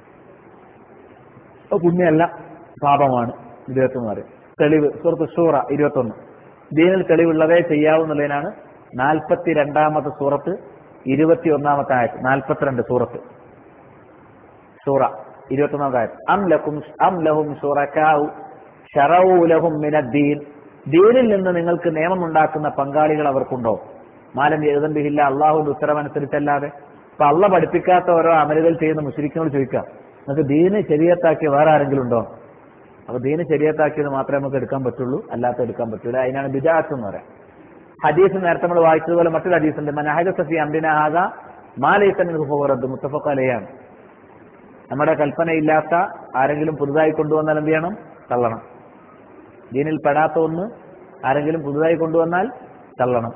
അത് പുണ്യമല്ല പാപമാണ് വിദേഹത്ത് എന്ന് പറയും തെളിവ് സുഹൃത്ത് ഷൂറ ഇരുപത്തൊന്ന് ദീനിൽ തെളിവുള്ളതേ ചെയ്യാവുന്നതിനാണ് നാൽപ്പത്തി രണ്ടാമത്തെ സൂറത്ത് ഇരുപത്തി ഒന്നാമത്തെ ആയത് നാൽപ്പത്തിരണ്ട് സൂറത്ത് സൂറ ഇരുപത്തൊന്നാമത്തെ ആയത് അം ലക്കും അം ലഹും ഷുറക്കാവു ഷറവു ലഹും മിനദ്ദീൻ ദീനിൽ നിന്ന് നിങ്ങൾക്ക് നിയമമുണ്ടാക്കുന്ന പങ്കാളികൾ അവർക്കുണ്ടോ മാലം എഴുതണ്ടില്ല അള്ളാഹുവിന്റെ ഉത്തരവനുസരിച്ചല്ലാതെ അപ്പൊ അള്ള പഠിപ്പിക്കാത്ത ഓരോ അമലുകൾ ചെയ്യുന്ന മുസ്ലിക്കിനോട് ചോദിക്കാം നിങ്ങൾക്ക് ദീന് ശരീരത്താക്കിയ വേറെ ആരെങ്കിലും ഉണ്ടോ അപ്പൊ ദീന് ശരീരത്താക്കിയത് മാത്രമേ നമുക്ക് എടുക്കാൻ പറ്റുള്ളൂ അല്ലാത്ത എടുക്കാൻ പറ്റൂല അതിനാണ് ബിജാത്ത് എന്ന് പറയാം ഹദീസ് നേരത്തെ നമ്മൾ വായിച്ചതുപോലെ മറ്റൊരു ഹദീസ് ഉണ്ട് മനഹജ സഫി അംബിനാഹാദ മാലൈസമിൻ ഹുഫറദ് മുത്തഫഖ് അലയാണ് നമ്മുടെ കൽപ്പനയില്ലാത്ത ആരെങ്കിലും പുതുതായി കൊണ്ടുവന്നാൽ എന്ത് ചെയ്യണം തള്ളണം ദീനിൽ പെടാത്ത ഒന്ന് ആരെങ്കിലും പുതുതായി കൊണ്ടുവന്നാൽ തള്ളണം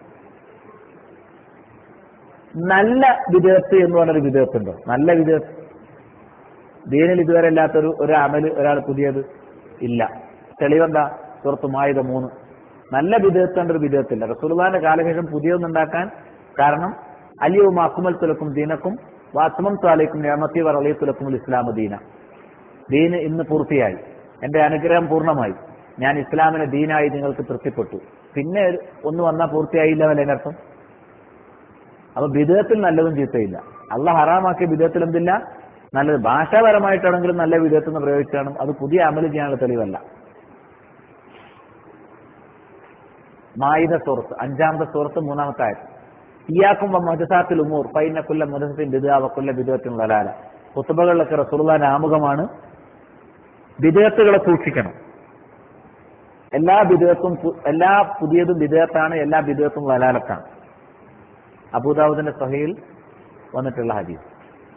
നല്ല വിദേഹത്ത് എന്ന് പറഞ്ഞൊരു വിദേഹത്തുണ്ടോ നല്ല വിദേഹത്ത് ദീനിൽ ഇതുവരെ ഇല്ലാത്തൊരു ഒരു അമല് ഒരാൾ പുതിയത് ഇല്ല തെളിവെന്താ സുഹൃത്ത് മായുധ മൂന്ന് നല്ല വിദേഹത്തേണ്ട ഒരു വിദേഹത്തില്ല റസൂൽഖാന്റെ കാലശേഷം പുതിയൊന്നുണ്ടാക്കാൻ കാരണം അലിയും അക്കുമൽ തുലക്കും ദീനക്കും വാത്മം താലേക്കും നിയമത്തി വറളിയ തുലക്കും ഇസ്ലാമ ദീന ദീന് ഇന്ന് പൂർത്തിയായി എന്റെ അനുഗ്രഹം പൂർണ്ണമായി ഞാൻ ഇസ്ലാമിനെ ദീനായി നിങ്ങൾക്ക് തൃപ്തിപ്പെട്ടു പിന്നെ ഒന്ന് വന്നാൽ പൂർത്തിയായില്ല വല്ല അതിനർത്ഥം അപ്പൊ ബിദത്തിൽ നല്ലതും ചീത്തയില്ല അള്ള ഹറാമാക്കിയ ബിദത്തിൽ എന്തില്ല നല്ലത് ഭാഷാപരമായിട്ടാണെങ്കിലും നല്ല വിധത്തിൽ നിന്ന് പ്രയോഗിച്ചാണ് അത് പുതിയ അമല് ചെയ്യാനുള്ള തെളിവല്ല മായുധ സുഹൃത്ത് അഞ്ചാമത്തെ സുഹൃത്ത് മൂന്നാമത്തെ ആയത് ഇയാക്കും മഹസാത്തിൽ ഉമൂർ പൈന കൊല്ല മുദസത്തിൻ ബിദാവ കൊല്ല ബിദത്തിൻ വലാല കുത്തുബകളിലൊക്കെ റസൂലുള്ളാന്റെ ആമുഖമാണ് ബിദത്തുകളെ സൂക്ഷിക്കണം എല്ലാ ബിദത്തും എല്ലാ പുതിയതും ബിദത്താണ് എല്ലാ ബിദത്തും വലാലത്താണ് അബൂദാവുദിന്റെ സഹയിൽ വന്നിട്ടുള്ള ഹദീസ്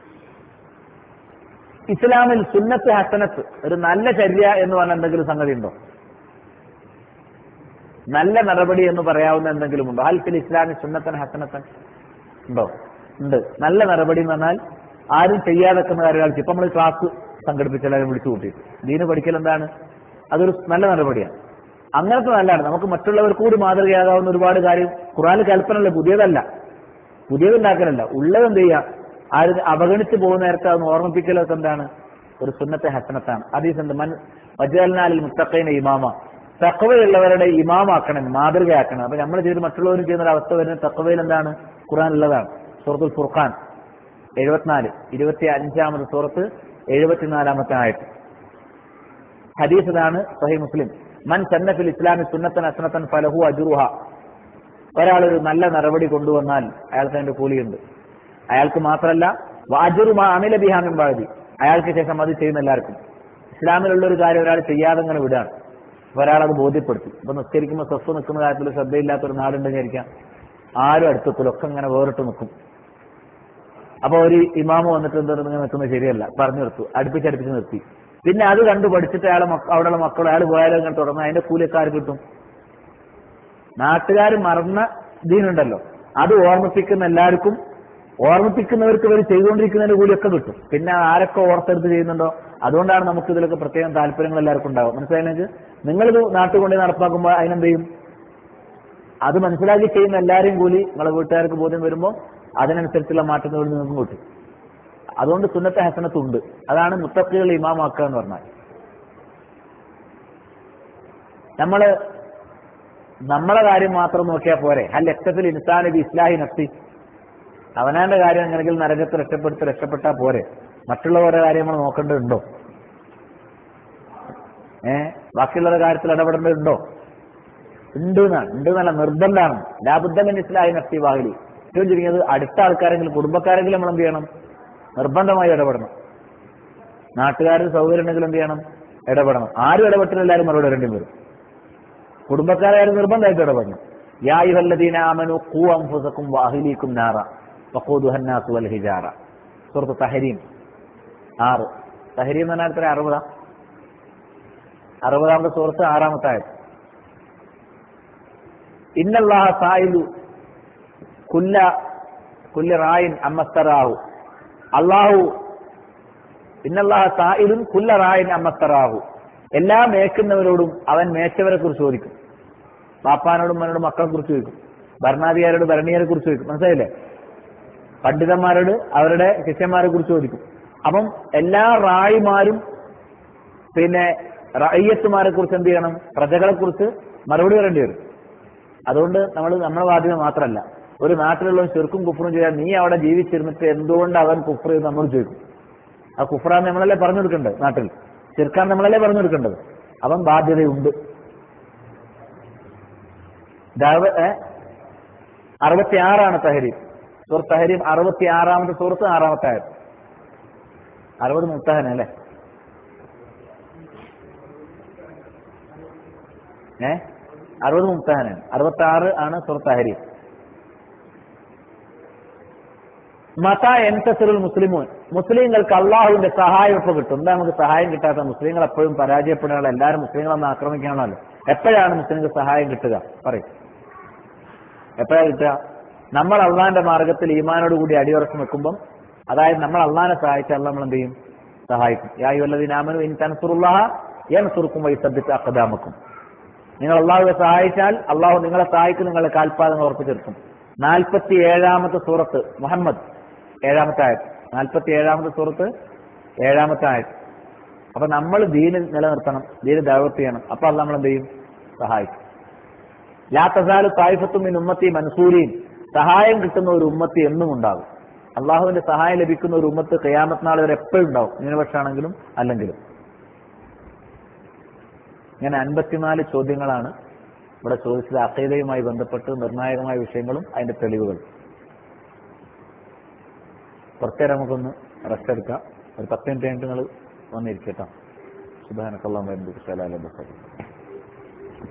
ഇസ്ലാമിൽ സുന്നത്ത് ഹസനത്ത് ഒരു നല്ല ചര്യ എന്ന് പറഞ്ഞ എന്തെങ്കിലും സംഗതി ഉണ്ടോ നല്ല നടപടി എന്ന് പറയാവുന്ന എന്തെങ്കിലും ഉണ്ടോ ഹൽഫിൽ ഇസ്ലാമി സുന്നത്തൻ ഹസനത്തൻ ഉണ്ടോ ഉണ്ട് നല്ല നടപടി എന്ന് പറഞ്ഞാൽ ആരും ചെയ്യാതെക്കുന്ന കാര്യങ്ങൾ ഇപ്പൊ നമ്മൾ ക്ലാസ് സംഘടിപ്പിച്ച് എല്ലാവരും വിളിച്ചു കൂട്ടിയിട്ട് ദീന് പഠിക്കൽ എന്താണ് അതൊരു നല്ല നടപടിയാണ് അങ്ങനത്തെ നല്ലതാണ് നമുക്ക് മറ്റുള്ളവർക്ക് കൂടി മാതൃകയാകാവുന്ന ഒരുപാട് കാര്യം ഖുറാൻ കൽപ്പനല്ല പുതിയതല്ല പുതിയതുണ്ടാക്കലല്ല ഉള്ളത് എന്ത് ചെയ്യുക ആര് അവഗണിച്ച് പോകുന്ന നേരത്തെ അതൊന്ന് ഓർമ്മിപ്പിക്കലൊക്കെ എന്താണ് ഒരു സുന്നത്തെ ഹസനത്താണ് അതീസുണ്ട് മൻ വജാലിനാലിൽ മുത്തഖൈന ഇമാമ തക്കവയുള്ളവരുടെ ഇമാമാക്കണം മാതൃകയാക്കണം അപ്പൊ നമ്മൾ ചെയ്ത് മറ്റുള്ളവരും ചെയ്യുന്ന ഒരു അവസ്ഥ വരുന്ന തക്കവയിൽ എന്താണ് ഖുറാൻ ഉള്ളതാണ് സൂറത്തുൽ ഫുർഖാൻ എഴുപത്തിനാല് ഇരുപത്തി അഞ്ചാമത് സൂറത്ത് എഴുപത്തിനാലാമത്തെ ആയിട്ട് ഹദീസ് ഇതാണ് സഹി മുസ്ലിം മൻ സന്നഫിൽ ഇസ്ലാമി സുന്നത്തൻ അസ്നത്തൻ ഫലഹു അജുറുഹ ഒരാളൊരു നല്ല നടപടി കൊണ്ടുവന്നാൽ അയാൾക്ക് അതിന്റെ കൂലിയുണ്ട് അയാൾക്ക് മാത്രമല്ല വാജുറുമാ അമില ബിഹാമിൻ ബാധി അയാൾക്ക് ശേഷം അത് ചെയ്യുന്ന എല്ലാവർക്കും ഇസ്ലാമിലുള്ള ഒരു കാര്യം ഒരാൾ ചെയ്യാതെ ഇങ്ങനെ വിടാണ് അപ്പൊ ഒരാൾ അത് ബോധ്യപ്പെടുത്തി ഇപ്പൊ നിസ്കരിക്കുമ്പോൾ സ്വസ്ഥ നിൽക്കുന്ന കാര്യത്തിൽ ശ്രദ്ധയില്ലാത്ത ഒരു നാടുണ്ടെന്ന് വിചാരിക്കാം ആരും അടുത്തെത്തില്ല ഒക്കെ ഇങ്ങനെ വേറിട്ട് നിൽക്കും അപ്പൊ ഒരു ഇമാമ വന്നിട്ട് എന്താ ഇങ്ങനെ നിൽക്കുന്നത് ശരിയല്ല പറഞ്ഞു നിർത്തും അടുപ്പിച്ചടുപ്പിച്ച് നിർത്തി പിന്നെ അത് കണ്ടു പഠിച്ചിട്ട് അയാളെ മക്ക- അവിടെയുള്ള മക്കൾ അയാൾ പോയാലും ഇങ്ങനെ തുടർന്ന് അതിന്റെ കൂലിയൊക്കെ ആര് കിട്ടും നാട്ടുകാർ മറന്ന ദീനുണ്ടല്ലോ അത് ഓർമ്മിപ്പിക്കുന്ന എല്ലാവർക്കും ഓർമ്മിപ്പിക്കുന്നവർക്ക് ഇവർ ചെയ്തുകൊണ്ടിരിക്കുന്നതിന്റെ കൂലിയൊക്കെ കിട്ടും പിന്നെ ആരൊക്കെ ഓർത്തെടുത്ത് ചെയ്യുന്നുണ്ടോ അതുകൊണ്ടാണ് നമുക്ക് ഇതിലൊക്കെ പ്രത്യേകം താല്പര്യങ്ങൾ എല്ലാവർക്കും ഉണ്ടാവും മനസ്സിലായില്ലെങ്കിൽ നിങ്ങളിത് നാട്ടിൽ കൊണ്ടുപോയി നടപ്പാക്കുമ്പോൾ അതിനെന്ത് ചെയ്യും അത് മനസ്സിലാക്കി ചെയ്യുന്ന എല്ലാവരെയും കൂലി നിങ്ങളെ വീട്ടുകാർക്ക് ബോധ്യം വരുമ്പോൾ അതിനനുസരിച്ചുള്ള മാറ്റങ്ങൾ നിങ്ങൾക്കും കിട്ടും അതുകൊണ്ട് സുന്നത്തെ ഹസനത്തുണ്ട് അതാണ് മുത്തക്കുകൾ ഇമാമാക്കുക എന്ന് പറഞ്ഞാൽ നമ്മള് നമ്മളെ കാര്യം മാത്രം നോക്കിയാൽ പോരെ ഹൽ എക്സഫിൽ ഇൻസാൻ ബി ഇസ്ലാഹി നഫ്സി അവനാന്റെ കാര്യം എങ്ങനെയെങ്കിൽ നരകത്ത് രക്ഷപ്പെടുത്തി രക്ഷപ്പെട്ടാൽ പോരെ മറ്റുള്ളവരുടെ കാര്യം നമ്മൾ നോക്കേണ്ടതുണ്ടോ ഏ ബാക്കിയുള്ളവരുടെ കാര്യത്തിൽ ഇടപെടേണ്ടതുണ്ടോ ഉണ്ട് എന്നാണ് ഉണ്ട് എന്നല്ല നിർബന്ധമാണ് ലാബുദ്ധമൻ ഇസ്ലാഹി നഫ്സി വാഹിലി ഏറ്റവും ചുരുങ്ങിയത് അടുത്ത ആൾക്കാരെങ്കിലും കുടുംബക്കാരെങ്കിലും നമ്മൾ എന്ത് ചെയ്യണം നിർബന്ധമായി ഇടപെടണം നാട്ടുകാർക്ക് സൗകര്യം ഉണ്ടെങ്കിൽ എന്ത് ചെയ്യണം ഇടപെടണം ആരും ഇടപെട്ടില്ല എല്ലാവരും മറുപടി വരേണ്ടി വരും കുടുംബക്കാരായാലും നിർബന്ധമായിട്ട് ഇടപെടണം യായുഹല്ലദീന ആമനു ഖൂ അൻഫുസക്കും വാഹിലീക്കും നാറ വഖൂദുഹന്നാസു വൽ ഹിജാറ സൂറത്ത് തഹരീം ആറ് തഹരീം എന്ന് പറഞ്ഞാൽ എത്ര അറുപതാം അറുപതാമത്തെ സൂറത്ത് ആറാമത്തെ ആയത് ഇന്നല്ലാഹ സായിലു കുല്ല കുല്ല റായിൻ അമ്മസ്തറാഹു അള്ളാഹു ഇന്നല്ലാഹ സായിലുൻ കുല്ല റായിൻ അമ്മസ്തറാഹു എല്ലാ മേക്കുന്നവരോടും അവൻ മേച്ചവരെ കുറിച്ച് ചോദിക്കും പാപ്പാനോടും അവനോടും മക്കളെ കുറിച്ച് ചോദിക്കും ഭരണാധികാരിയോട് ഭരണീയരെ കുറിച്ച് ചോദിക്കും മനസ്സിലായില്ലേ പണ്ഡിതന്മാരോട് അവരുടെ ശിഷ്യന്മാരെ കുറിച്ച് ചോദിക്കും അപ്പം എല്ലാ റായിമാരും പിന്നെ റയ്യത്തുമാരെ കുറിച്ച് എന്ത് ചെയ്യണം പ്രജകളെ കുറിച്ച് മറുപടി പറയേണ്ടി വരും അതുകൊണ്ട് നമ്മൾ നമ്മുടെ ബാധ്യത മാത്രമല്ല ഒരു നാട്ടിലുള്ള ചെറുക്കും കുഫറും ചെയ്യാൻ നീ അവിടെ ജീവിച്ചിരുന്നിട്ട് എന്തുകൊണ്ട് അവൻ കുഫർ എന്ന് നമ്മൾ ചോദിക്കും ആ കുഫറാൻ നമ്മളല്ലേ പറഞ്ഞു കൊടുക്കേണ്ടത് നാട്ടിൽ ചെറുക്കാൻ നമ്മളല്ലേ പറഞ്ഞു കൊടുക്കേണ്ടത് അവൻ ബാധ്യതയുണ്ട് ദാവ- ഏ? അറുപത്തിയാറാണ് തഹരീം സൂറത്ത് തഹരീം അറുപത്തി ആറാമത്തെ സൂറത്ത് ആറാമത്തെ ആയത് അറുപത് മുത്തഹന അല്ലേ ഏ അറുപത് മുത്തഹനാണ് അറുപത്തി ആറ് ആണ് സൂറത്ത് തഹരീം മത എൻതസിറുൽ മുസ്ലിമൂൻ മുസ്ലിങ്ങൾക്ക് അള്ളാഹുവിന്റെ സഹായം ഇപ്പൊ കിട്ടും എന്താ നമുക്ക് സഹായം കിട്ടാത്ത മുസ്ലിങ്ങൾ എപ്പോഴും പരാജയപ്പെടാനുള്ള എല്ലാവരും മുസ്ലിങ്ങളൊന്ന് ആക്രമിക്കാണല്ലോ എപ്പോഴാണ് മുസ്ലിങ്ങൾക്ക് സഹായം കിട്ടുക പറയും എപ്പോഴാ കിട്ടുക നമ്മൾ അള്ളാന്റെ മാർഗത്തിൽ ഈമാനോട് കൂടി അടിയുറച്ച് നിൽക്കുമ്പം അതായത് നമ്മൾ അള്ളാനെ സഹായിച്ചാൽ അള്ളാഹ് നമ്മൾ എന്ത് ചെയ്യും സഹായിക്കും യായു അല്ലദീനാമനു ഇൻ തൻസുറുല്ലാഹ യൻസുറുക്കും വൈസബ്ബിത്ത് അഖദാമക്കും നിങ്ങൾ അള്ളാഹുവെ സഹായിച്ചാൽ അള്ളാഹു നിങ്ങളെ സഹായിക്കും നിങ്ങളുടെ കാൽപാദങ്ങൾ ഉറപ്പിച്ചെടുക്കും നാൽപ്പത്തി ഏഴാമത്തെ സൂറത്ത് മുഹമ്മദ് ഏഴാമത്തെ ആയത് നാൽപ്പത്തി ഏഴാമത്തെ സൂറത്ത് ഏഴാമത്തെ ആയത് അപ്പൊ നമ്മൾ ദീന് നിലനിർത്തണം ദീന് ദൈവത്ത് ചെയ്യണം അപ്പൊ അത് നമ്മൾ എന്ത് ചെയ്യും സഹായിക്കും ലാ തസാലു തായിഫത്തും മിൻ ഉമ്മത്തി മൻസൂരിയും സഹായം കിട്ടുന്ന ഒരു ഉമ്മത്തി എന്നും ഉണ്ടാകും അള്ളാഹുവിന്റെ സഹായം ലഭിക്കുന്ന ഒരു ഉമ്മത്ത് കയാമത്ത് നാൾ വരെ എപ്പോഴും ഉണ്ടാവും ന്യൂനപക്ഷമാണെങ്കിലും അല്ലെങ്കിലും ഇങ്ങനെ അൻപത്തിനാല് ചോദ്യങ്ങളാണ് ഇവിടെ ചോദിച്ചത് അക്കൈതയുമായി ബന്ധപ്പെട്ട് നിർണായകമായ വിഷയങ്ങളും അതിന്റെ തെളിവുകളും കുറച്ചേരം നമുക്കൊന്ന് റെസ്റ്റ് എടുക്കാം ഒരു പത്ത് മിനിറ്റ് കഴിഞ്ഞിട്ട് നിങ്ങൾ വന്നിരിക്കട്ടോ സുബാനക്കല്ലാം വരുന്നത്